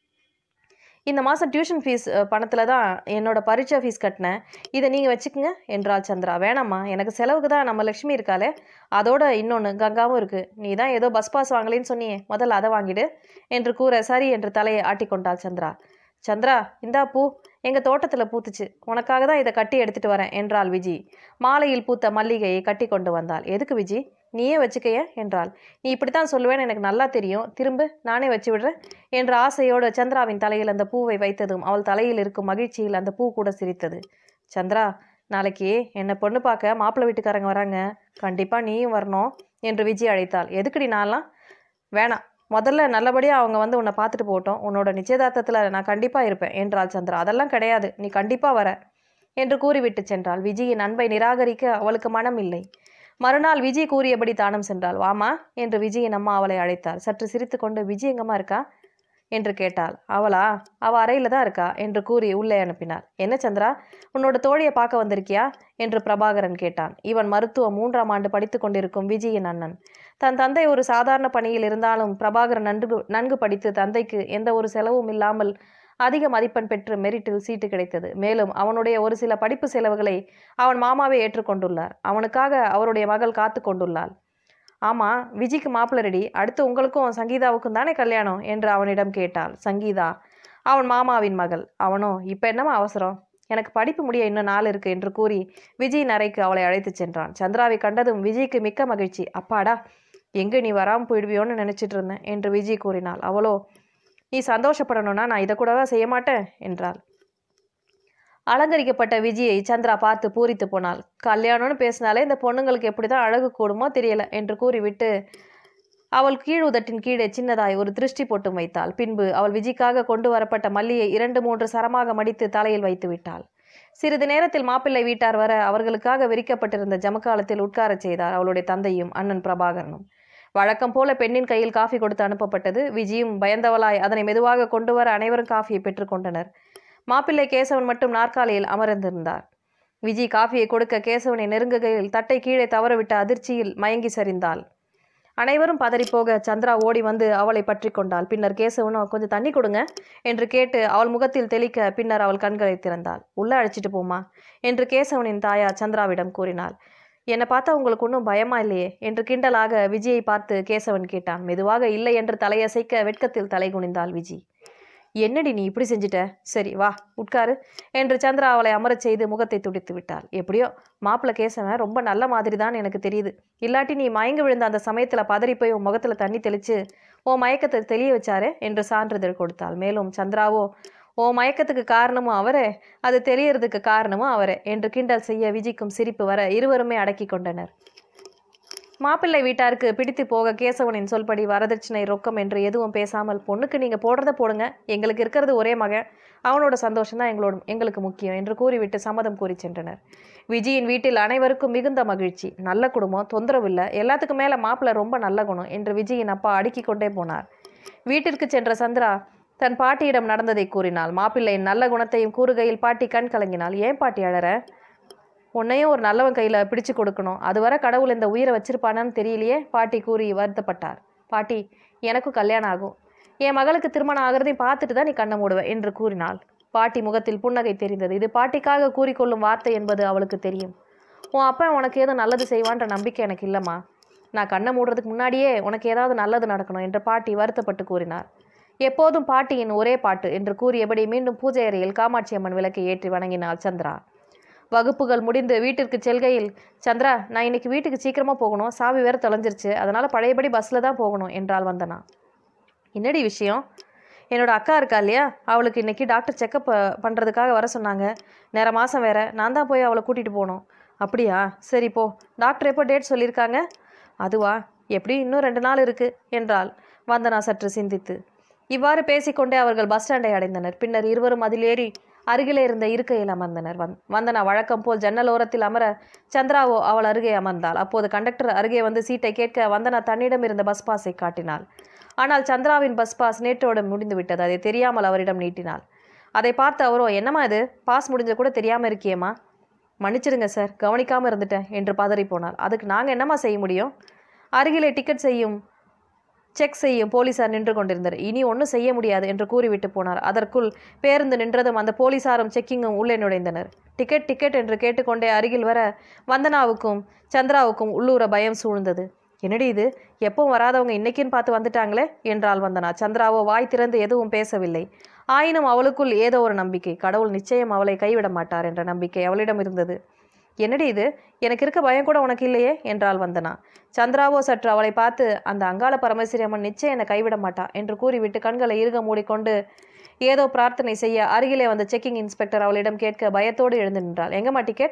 இந்த மாதம் டியூஷன் ஃபீஸ் பணத்தில் தான் என்னோட பரீட்சை ஃபீஸ் கட்டினேன் இதை நீங்கள் வச்சுக்கோங்க என்றாள் சந்திரா வேணாம்மா எனக்கு செலவுக்கு தான் நம்ம லக்ஷ்மி இருக்காளே அதோட இன்னொன்று கங்காவும் இருக்குது நீ தான் ஏதோ பஸ் பாஸ் வாங்கலேன்னு சொன்னியே முதல்ல அதை வாங்கிடு என்று கூற சரி என்று தலையை ஆட்டிக்கொண்டாள் சந்திரா சந்திரா இந்தா பூ எங்கள் தோட்டத்தில் பூத்துச்சு உனக்காக தான் இதை கட்டி எடுத்துட்டு வரேன் என்றாள் விஜி மாலையில் பூத்த மல்லிகையை கட்டி கொண்டு வந்தாள் எதுக்கு விஜி நீயே வச்சுக்கைய என்றாள் நீ இப்படித்தான் சொல்லுவேன்னு எனக்கு நல்லா தெரியும் திரும்ப நானே வச்சு விடுறேன் என்ற ஆசையோடு சந்திராவின் தலையில் அந்த பூவை வைத்ததும் அவள் தலையில் இருக்கும் மகிழ்ச்சியில் அந்த பூ கூட சிரித்தது சந்திரா நாளைக்கு என்னை பொண்ணு பார்க்க மாப்பிள்ளை வீட்டுக்காரங்க வராங்க கண்டிப்பாக நீயும் வரணும் என்று விஜய் அழைத்தாள் எதுக்குடி நான்லாம் வேணாம் முதல்ல நல்லபடியாக அவங்க வந்து உன்னை பார்த்துட்டு போகட்டும் உன்னோட நிச்சயதார்த்தத்தில் நான் கண்டிப்பாக இருப்பேன் என்றாள் சந்திரா அதெல்லாம் கிடையாது நீ கண்டிப்பாக வர என்று கூறிவிட்டு சென்றாள் விஜயின் அன்பை நிராகரிக்க அவளுக்கு மனம் இல்லை மறுநாள் விஜய் கூறியபடி தானம் சென்றாள் வாமா என்று விஜயின் அம்மா அவளை அழைத்தார் சற்று சிரித்துக்கொண்டு விஜய் எங்கம்மா இருக்கா என்று கேட்டாள் அவளா அவ அறையில தான் இருக்கா என்று கூறி உள்ளே அனுப்பினார் என்ன சந்திரா உன்னோட தோழியை பார்க்க வந்திருக்கியா என்று பிரபாகரன் கேட்டான் இவன் மருத்துவம் மூன்றாம் ஆண்டு படித்து கொண்டிருக்கும் விஜயின் அண்ணன் தன் தந்தை ஒரு சாதாரண பணியில் இருந்தாலும் பிரபாகரன் நன்கு நன்கு படித்து தந்தைக்கு எந்த ஒரு செலவும் இல்லாமல் அதிக மதிப்பெண் பெற்று மெரிட்டில் சீட்டு கிடைத்தது மேலும் அவனுடைய ஒரு சில படிப்பு செலவுகளை அவன் மாமாவே ஏற்றுக்கொண்டுள்ளார் அவனுக்காக அவருடைய மகள் காத்து கொண்டுள்ளாள் ஆமாம் விஜிக்கு மாப்பிள்ளை ரெடி அடுத்து உங்களுக்கும் சங்கீதாவுக்கும் தானே கல்யாணம் என்று அவனிடம் கேட்டாள் சங்கீதா அவன் மாமாவின் மகள் அவனோ இப்போ என்னம்மா அவசரம் எனக்கு படிப்பு முடிய இன்னும் நாள் இருக்கு என்று கூறி விஜயின் அறைக்கு அவளை அழைத்துச் சென்றான் சந்திராவை கண்டதும் விஜய்க்கு மிக்க மகிழ்ச்சி அப்பாடா எங்கே நீ வராமல் போயிடுவியோன்னு நினச்சிட்டு இருந்தேன் என்று விஜய் கூறினாள் அவளோ நீ சந்தோஷப்படணும்னா நான் இதை கூடவா செய்ய மாட்டேன் என்றாள் அலங்கரிக்கப்பட்ட விஜயை சந்திரா பார்த்து பூரித்து போனாள் கல்யாணம்னு பேசினாலே இந்த பொண்ணுங்களுக்கு எப்படி தான் அழகு கூடுமோ தெரியல என்று கூறிவிட்டு அவள் கீழ் உதட்டின் கீழே சின்னதாய் ஒரு திருஷ்டி போட்டும் வைத்தாள் பின்பு அவள் விஜிக்காக கொண்டு வரப்பட்ட மல்லியை இரண்டு மூன்று சரமாக மடித்து தலையில் வைத்து விட்டாள் சிறிது நேரத்தில் மாப்பிள்ளை வீட்டார் வர அவர்களுக்காக விரிக்கப்பட்டிருந்த ஜமக்காலத்தில் உட்காரச் செய்தார் அவளுடைய தந்தையும் அண்ணன் பிரபாகரனும் வழக்கம் போல பெண்ணின் கையில் காஃபி கொடுத்து அனுப்பப்பட்டது விஜயும் பயந்தவளாய் அதனை மெதுவாக கொண்டு வர அனைவரும் காஃபியை பெற்றுக்கொண்டனர் மாப்பிள்ளை கேசவன் மட்டும் நாற்காலியில் அமர்ந்திருந்தார் விஜி காஃபியை கொடுக்க கேசவனை நெருங்குகையில் தட்டை கீழே தவறவிட்ட அதிர்ச்சியில் மயங்கி சரிந்தாள் அனைவரும் பதறிப்போக சந்திரா ஓடி வந்து அவளை பற்றி கொண்டாள் பின்னர் கேசவனும் கொஞ்சம் தண்ணி கொடுங்க என்று கேட்டு அவள் முகத்தில் தெளிக்க பின்னர் அவள் கண்களை திறந்தாள் உள்ள அழைச்சிட்டு போமா என்று கேசவனின் தாயார் சந்திராவிடம் கூறினாள் என்னை பார்த்தா உங்களுக்கு ஒன்றும் பயமா இல்லையே என்று கிண்டலாக விஜயை பார்த்து கேசவன் கேட்டான் மெதுவாக இல்லை என்று தலையசைக்க வெட்கத்தில் தலை குனிந்தாள் விஜி என்னடி நீ இப்படி செஞ்சிட்ட சரி வா உட்காரு என்று சந்திரா அவளை அமரச் செய்து முகத்தை துடித்து விட்டாள் எப்படியோ மாப்பிள்ளை கேசவன் ரொம்ப நல்ல மாதிரி தான் எனக்கு தெரியுது இல்லாட்டி நீ மயங்கி விழுந்த அந்த சமயத்தில் பதறி போய் உன் முகத்தில் தண்ணி தெளிச்சு உன் மயக்கத்தை தெளிய வச்சாரே என்று சான்றிதழ் கொடுத்தாள் மேலும் சந்திராவோ ஓ மயக்கத்துக்கு காரணமும் அவரே அது தெரியறதுக்கு காரணமும் அவரே என்று கிண்டல் செய்ய விஜிக்கும் சிரிப்பு வர இருவருமே அடக்கி கொண்டனர் மாப்பிள்ளை வீட்டாருக்கு பிடித்து போக கேசவனின் சொல்படி வரதட்சணை ரொக்கம் என்று எதுவும் பேசாமல் பொண்ணுக்கு நீங்கள் போடுறத போடுங்க எங்களுக்கு இருக்கிறது ஒரே மகன் அவனோட சந்தோஷம் தான் எங்களோட எங்களுக்கு முக்கியம் என்று கூறிவிட்டு சம்மதம் கூறி சென்றனர் விஜயின் வீட்டில் அனைவருக்கும் மிகுந்த மகிழ்ச்சி நல்ல குடும்பம் தொந்தரவு இல்லை எல்லாத்துக்கும் மேலே மாப்பிள்ளை ரொம்ப நல்ல குணம் என்று விஜயின் அப்பா அடுக்கிக் கொண்டே போனார் வீட்டிற்கு சென்ற சந்திரா தன் பாட்டியிடம் நடந்ததை கூறினாள் மாப்பிள்ளையின் நல்ல குணத்தையும் கூறுகையில் பாட்டி கண் கலங்கினாள் ஏன் பாட்டி அழற உன்னையும் ஒரு நல்லவன் கையில் பிடிச்சு கொடுக்கணும் அதுவரை கடவுள் இந்த உயிரை வச்சிருப்பானான்னு தெரியலையே பாட்டி கூறி வருத்தப்பட்டார் பாட்டி எனக்கும் கல்யாணம் ஆகும் என் மகளுக்கு திருமணம் ஆகிறதையும் பார்த்துட்டு தான் நீ கண்ணை மூடுவ என்று கூறினாள் பாட்டி முகத்தில் புன்னகை தெரிந்தது இது பாட்டிக்காக கூறிக்கொள்ளும் வார்த்தை என்பது அவளுக்கு தெரியும் உன் அப்பா உனக்கு ஏதோ நல்லது செய்வான்ற நம்பிக்கை எனக்கு இல்லைம்மா நான் கண்ணை மூடுறதுக்கு முன்னாடியே உனக்கு ஏதாவது நல்லது நடக்கணும் என்று பாட்டி வருத்தப்பட்டு கூறினார் எப்போதும் பாட்டியின் ஒரே பாட்டு என்று கூறியபடி மீண்டும் பூஜை அறையில் காமாட்சி அம்மன் விளக்கை ஏற்றி வணங்கினாள் சந்திரா வகுப்புகள் முடிந்து வீட்டிற்கு செல்கையில் சந்திரா நான் இன்னைக்கு வீட்டுக்கு சீக்கிரமாக போகணும் சாவி வேற தொலைஞ்சிருச்சு அதனால் பழையபடி பஸ்ஸில் தான் போகணும் என்றால் வந்தனா என்னடி விஷயம் என்னோட அக்கா இருக்கா இல்லையா அவளுக்கு இன்னைக்கு டாக்டர் செக்கப் பண்ணுறதுக்காக வர சொன்னாங்க நேர மாதம் வேற நான் தான் போய் அவளை கூட்டிகிட்டு போகணும் அப்படியா சரி போ டாக்டர் எப்போ டேட் சொல்லியிருக்காங்க அதுவா எப்படி இன்னும் ரெண்டு நாள் இருக்குது என்றாள் வந்தனா சற்று சிந்தித்து இவ்வாறு பேசிக்கொண்டே அவர்கள் பஸ் ஸ்டாண்டை அடைந்தனர் பின்னர் இருவரும் அதில் ஏறி அருகிலே இருந்த இருக்கையில் அமர்ந்தனர் வந் வந்தனா வழக்கம் போல் ஜன்னல் ஓரத்தில் அமர சந்திராவோ அவள் அருகே அமர்ந்தாள் அப்போது கண்டக்டர் அருகே வந்து சீட்டை கேட்க வந்தனா தன்னிடம் இருந்த பஸ் பாஸை காட்டினாள் ஆனால் சந்திராவின் பஸ் பாஸ் நேற்றோடு முடிந்து விட்டது அதை தெரியாமல் அவரிடம் நீட்டினாள் அதை பார்த்து அவரோ என்னம்மா இது பாஸ் முடிஞ்ச கூட தெரியாமல் இருக்கியேம்மா மன்னிச்சிடுங்க சார் கவனிக்காமல் இருந்துட்டேன் என்று பதறி போனாள் அதுக்கு நாங்கள் என்னம்மா செய்ய முடியும் அருகிலே டிக்கெட் செய்யும் செக் செய்யும் போலீசார் நின்று கொண்டிருந்தனர் இனி ஒன்றும் செய்ய முடியாது என்று கூறிவிட்டு போனார் அதற்குள் பேருந்து நின்றதும் அந்த போலீசாரும் செக்கிங்கும் உள்ளே நுழைந்தனர் டிக்கெட் டிக்கெட் என்று கேட்டுக்கொண்டே அருகில் வர வந்தனாவுக்கும் சந்திராவுக்கும் உள்ளூர பயம் சூழ்ந்தது என்னடி இது எப்பவும் வராதவங்க இன்னைக்குன்னு பார்த்து வந்துட்டாங்களே என்றாள் வந்தனா சந்திராவோ வாய் திறந்து எதுவும் பேசவில்லை ஆயினும் அவளுக்குள் ஏதோ ஒரு நம்பிக்கை கடவுள் நிச்சயம் அவளை கைவிட மாட்டார் என்ற நம்பிக்கை அவளிடம் இருந்தது என்னடி இது எனக்கு இருக்க பயம் கூட உனக்கு இல்லையே என்றாள் வந்தனா சந்திராவோ சற்று அவளை பார்த்து அந்த அங்காள பரமேஸ்வரி அம்மன் நிச்சயம் என்னை கைவிட மாட்டா என்று கூறிவிட்டு கண்களை இறுக மூடிக்கொண்டு ஏதோ பிரார்த்தனை செய்ய அருகிலே வந்த செக்கிங் இன்ஸ்பெக்டர் அவளிடம் கேட்க பயத்தோடு எழுந்து நின்றாள் எங்கம்மா டிக்கெட்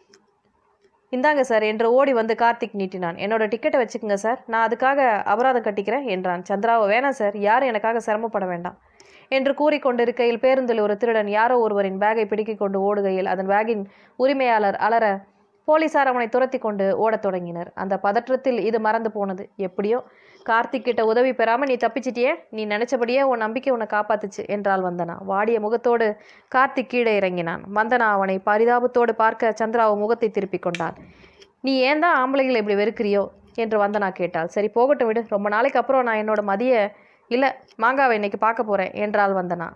இந்தாங்க சார் என்று ஓடி வந்து கார்த்திக் நீட்டினான் என்னோட டிக்கெட்டை வச்சுக்கோங்க சார் நான் அதுக்காக அபராதம் கட்டிக்கிறேன் என்றான் சந்திராவோ வேணாம் சார் யாரும் எனக்காக சிரமப்பட வேண்டாம் என்று கூறிக்கொண்டிருக்கையில் பேருந்தில் ஒரு திருடன் யாரோ ஒருவரின் பேக்கை பிடுக்கிக் கொண்டு ஓடுகையில் அதன் பேக்கின் உரிமையாளர் அலற போலீசார் அவனை துரத்தி கொண்டு ஓடத் தொடங்கினர் அந்த பதற்றத்தில் இது மறந்து போனது எப்படியோ கார்த்திக் கிட்ட உதவி பெறாம நீ தப்பிச்சிட்டியே நீ நினைச்சபடியே உன் நம்பிக்கை உன்னை காப்பாத்துச்சு என்றாள் வந்தனா வாடிய முகத்தோடு கார்த்திக் கீழே இறங்கினான் வந்தனா அவனை பரிதாபத்தோடு பார்க்க சந்திராவை முகத்தை திருப்பிக் கொண்டாள் நீ ஏன் தான் ஆம்பளைகளை இப்படி வெறுக்கிறியோ என்று வந்தனா கேட்டாள் சரி போகட்டும் விடு ரொம்ப நாளைக்கு அப்புறம் நான் என்னோட மதிய இல்லை மாங்காவை இன்னைக்கு பார்க்க போறேன் என்றாள் வந்தனா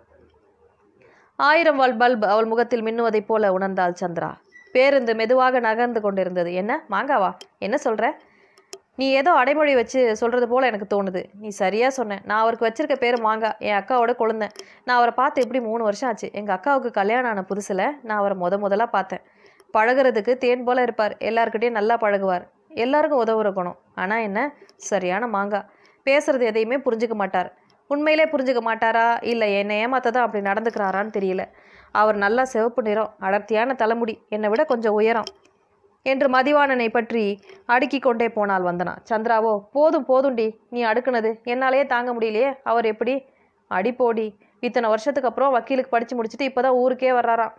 ஆயிரம் வால் பல்ப் அவள் முகத்தில் மின்னுவதைப் போல உணர்ந்தாள் சந்திரா பேருந்து மெதுவாக நகர்ந்து கொண்டிருந்தது என்ன மாங்காவா என்ன சொல்ற நீ ஏதோ அடைமொழி வச்சு சொல்றது போல எனக்கு தோணுது நீ சரியா சொன்ன நான் அவருக்கு வச்சிருக்க பேர் மாங்கா என் அக்காவோட கொழுந்தேன் நான் அவரை பார்த்து எப்படி மூணு வருஷம் ஆச்சு எங்க அக்காவுக்கு கல்யாணம் ஆன புதுசுல நான் அவரை முத முதலா பார்த்தேன் பழகுறதுக்கு தேன் போல இருப்பார் எல்லாருக்கிட்டையும் நல்லா பழகுவார் எல்லாருக்கும் உதவுற குணம் ஆனா என்ன சரியான மாங்கா பேசுறது எதையுமே புரிஞ்சுக்க மாட்டார் உண்மையிலே புரிஞ்சுக்க மாட்டாரா இல்லை என்னை ஏமாத்த தான் அப்படி நடந்துக்கிறாரான்னு தெரியல அவர் நல்லா சிவப்பு நிறம் அடர்த்தியான தலைமுடி என்னை விட கொஞ்சம் உயரம் என்று மதிவாணனை பற்றி அடுக்கிக் கொண்டே போனாள் வந்தனா சந்திராவோ போதும் போதும்டி நீ அடுக்குனது என்னாலேயே தாங்க முடியலையே அவர் எப்படி அடி போடி இத்தனை வருஷத்துக்கு அப்புறம் வக்கீலுக்கு படித்து முடிச்சுட்டு இப்போதான் ஊருக்கே வர்றாராம்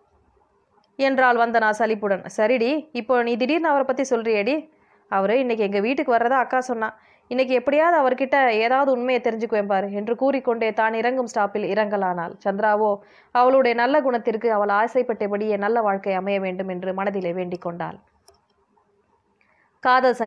என்றாள் வந்தனா சலிப்புடன் சரிடி இப்போ நீ திடீர்னு அவரை பற்றி சொல்றியேடி அவர் இன்னைக்கு எங்கள் வீட்டுக்கு வர்றதா அக்கா சொன்னா இன்னைக்கு எப்படியாவது அவர்கிட்ட ஏதாவது உண்மையை தெரிஞ்சுக்குவேன் பாரு என்று கூறிக்கொண்டே தான் இறங்கும் ஸ்டாப்பில் இறங்கலானாள் சந்திராவோ அவளுடைய நல்ல குணத்திற்கு அவள் ஆசைப்பட்டபடியே நல்ல வாழ்க்கை அமைய வேண்டும் என்று மனதிலே வேண்டிக் கொண்டாள் காதல்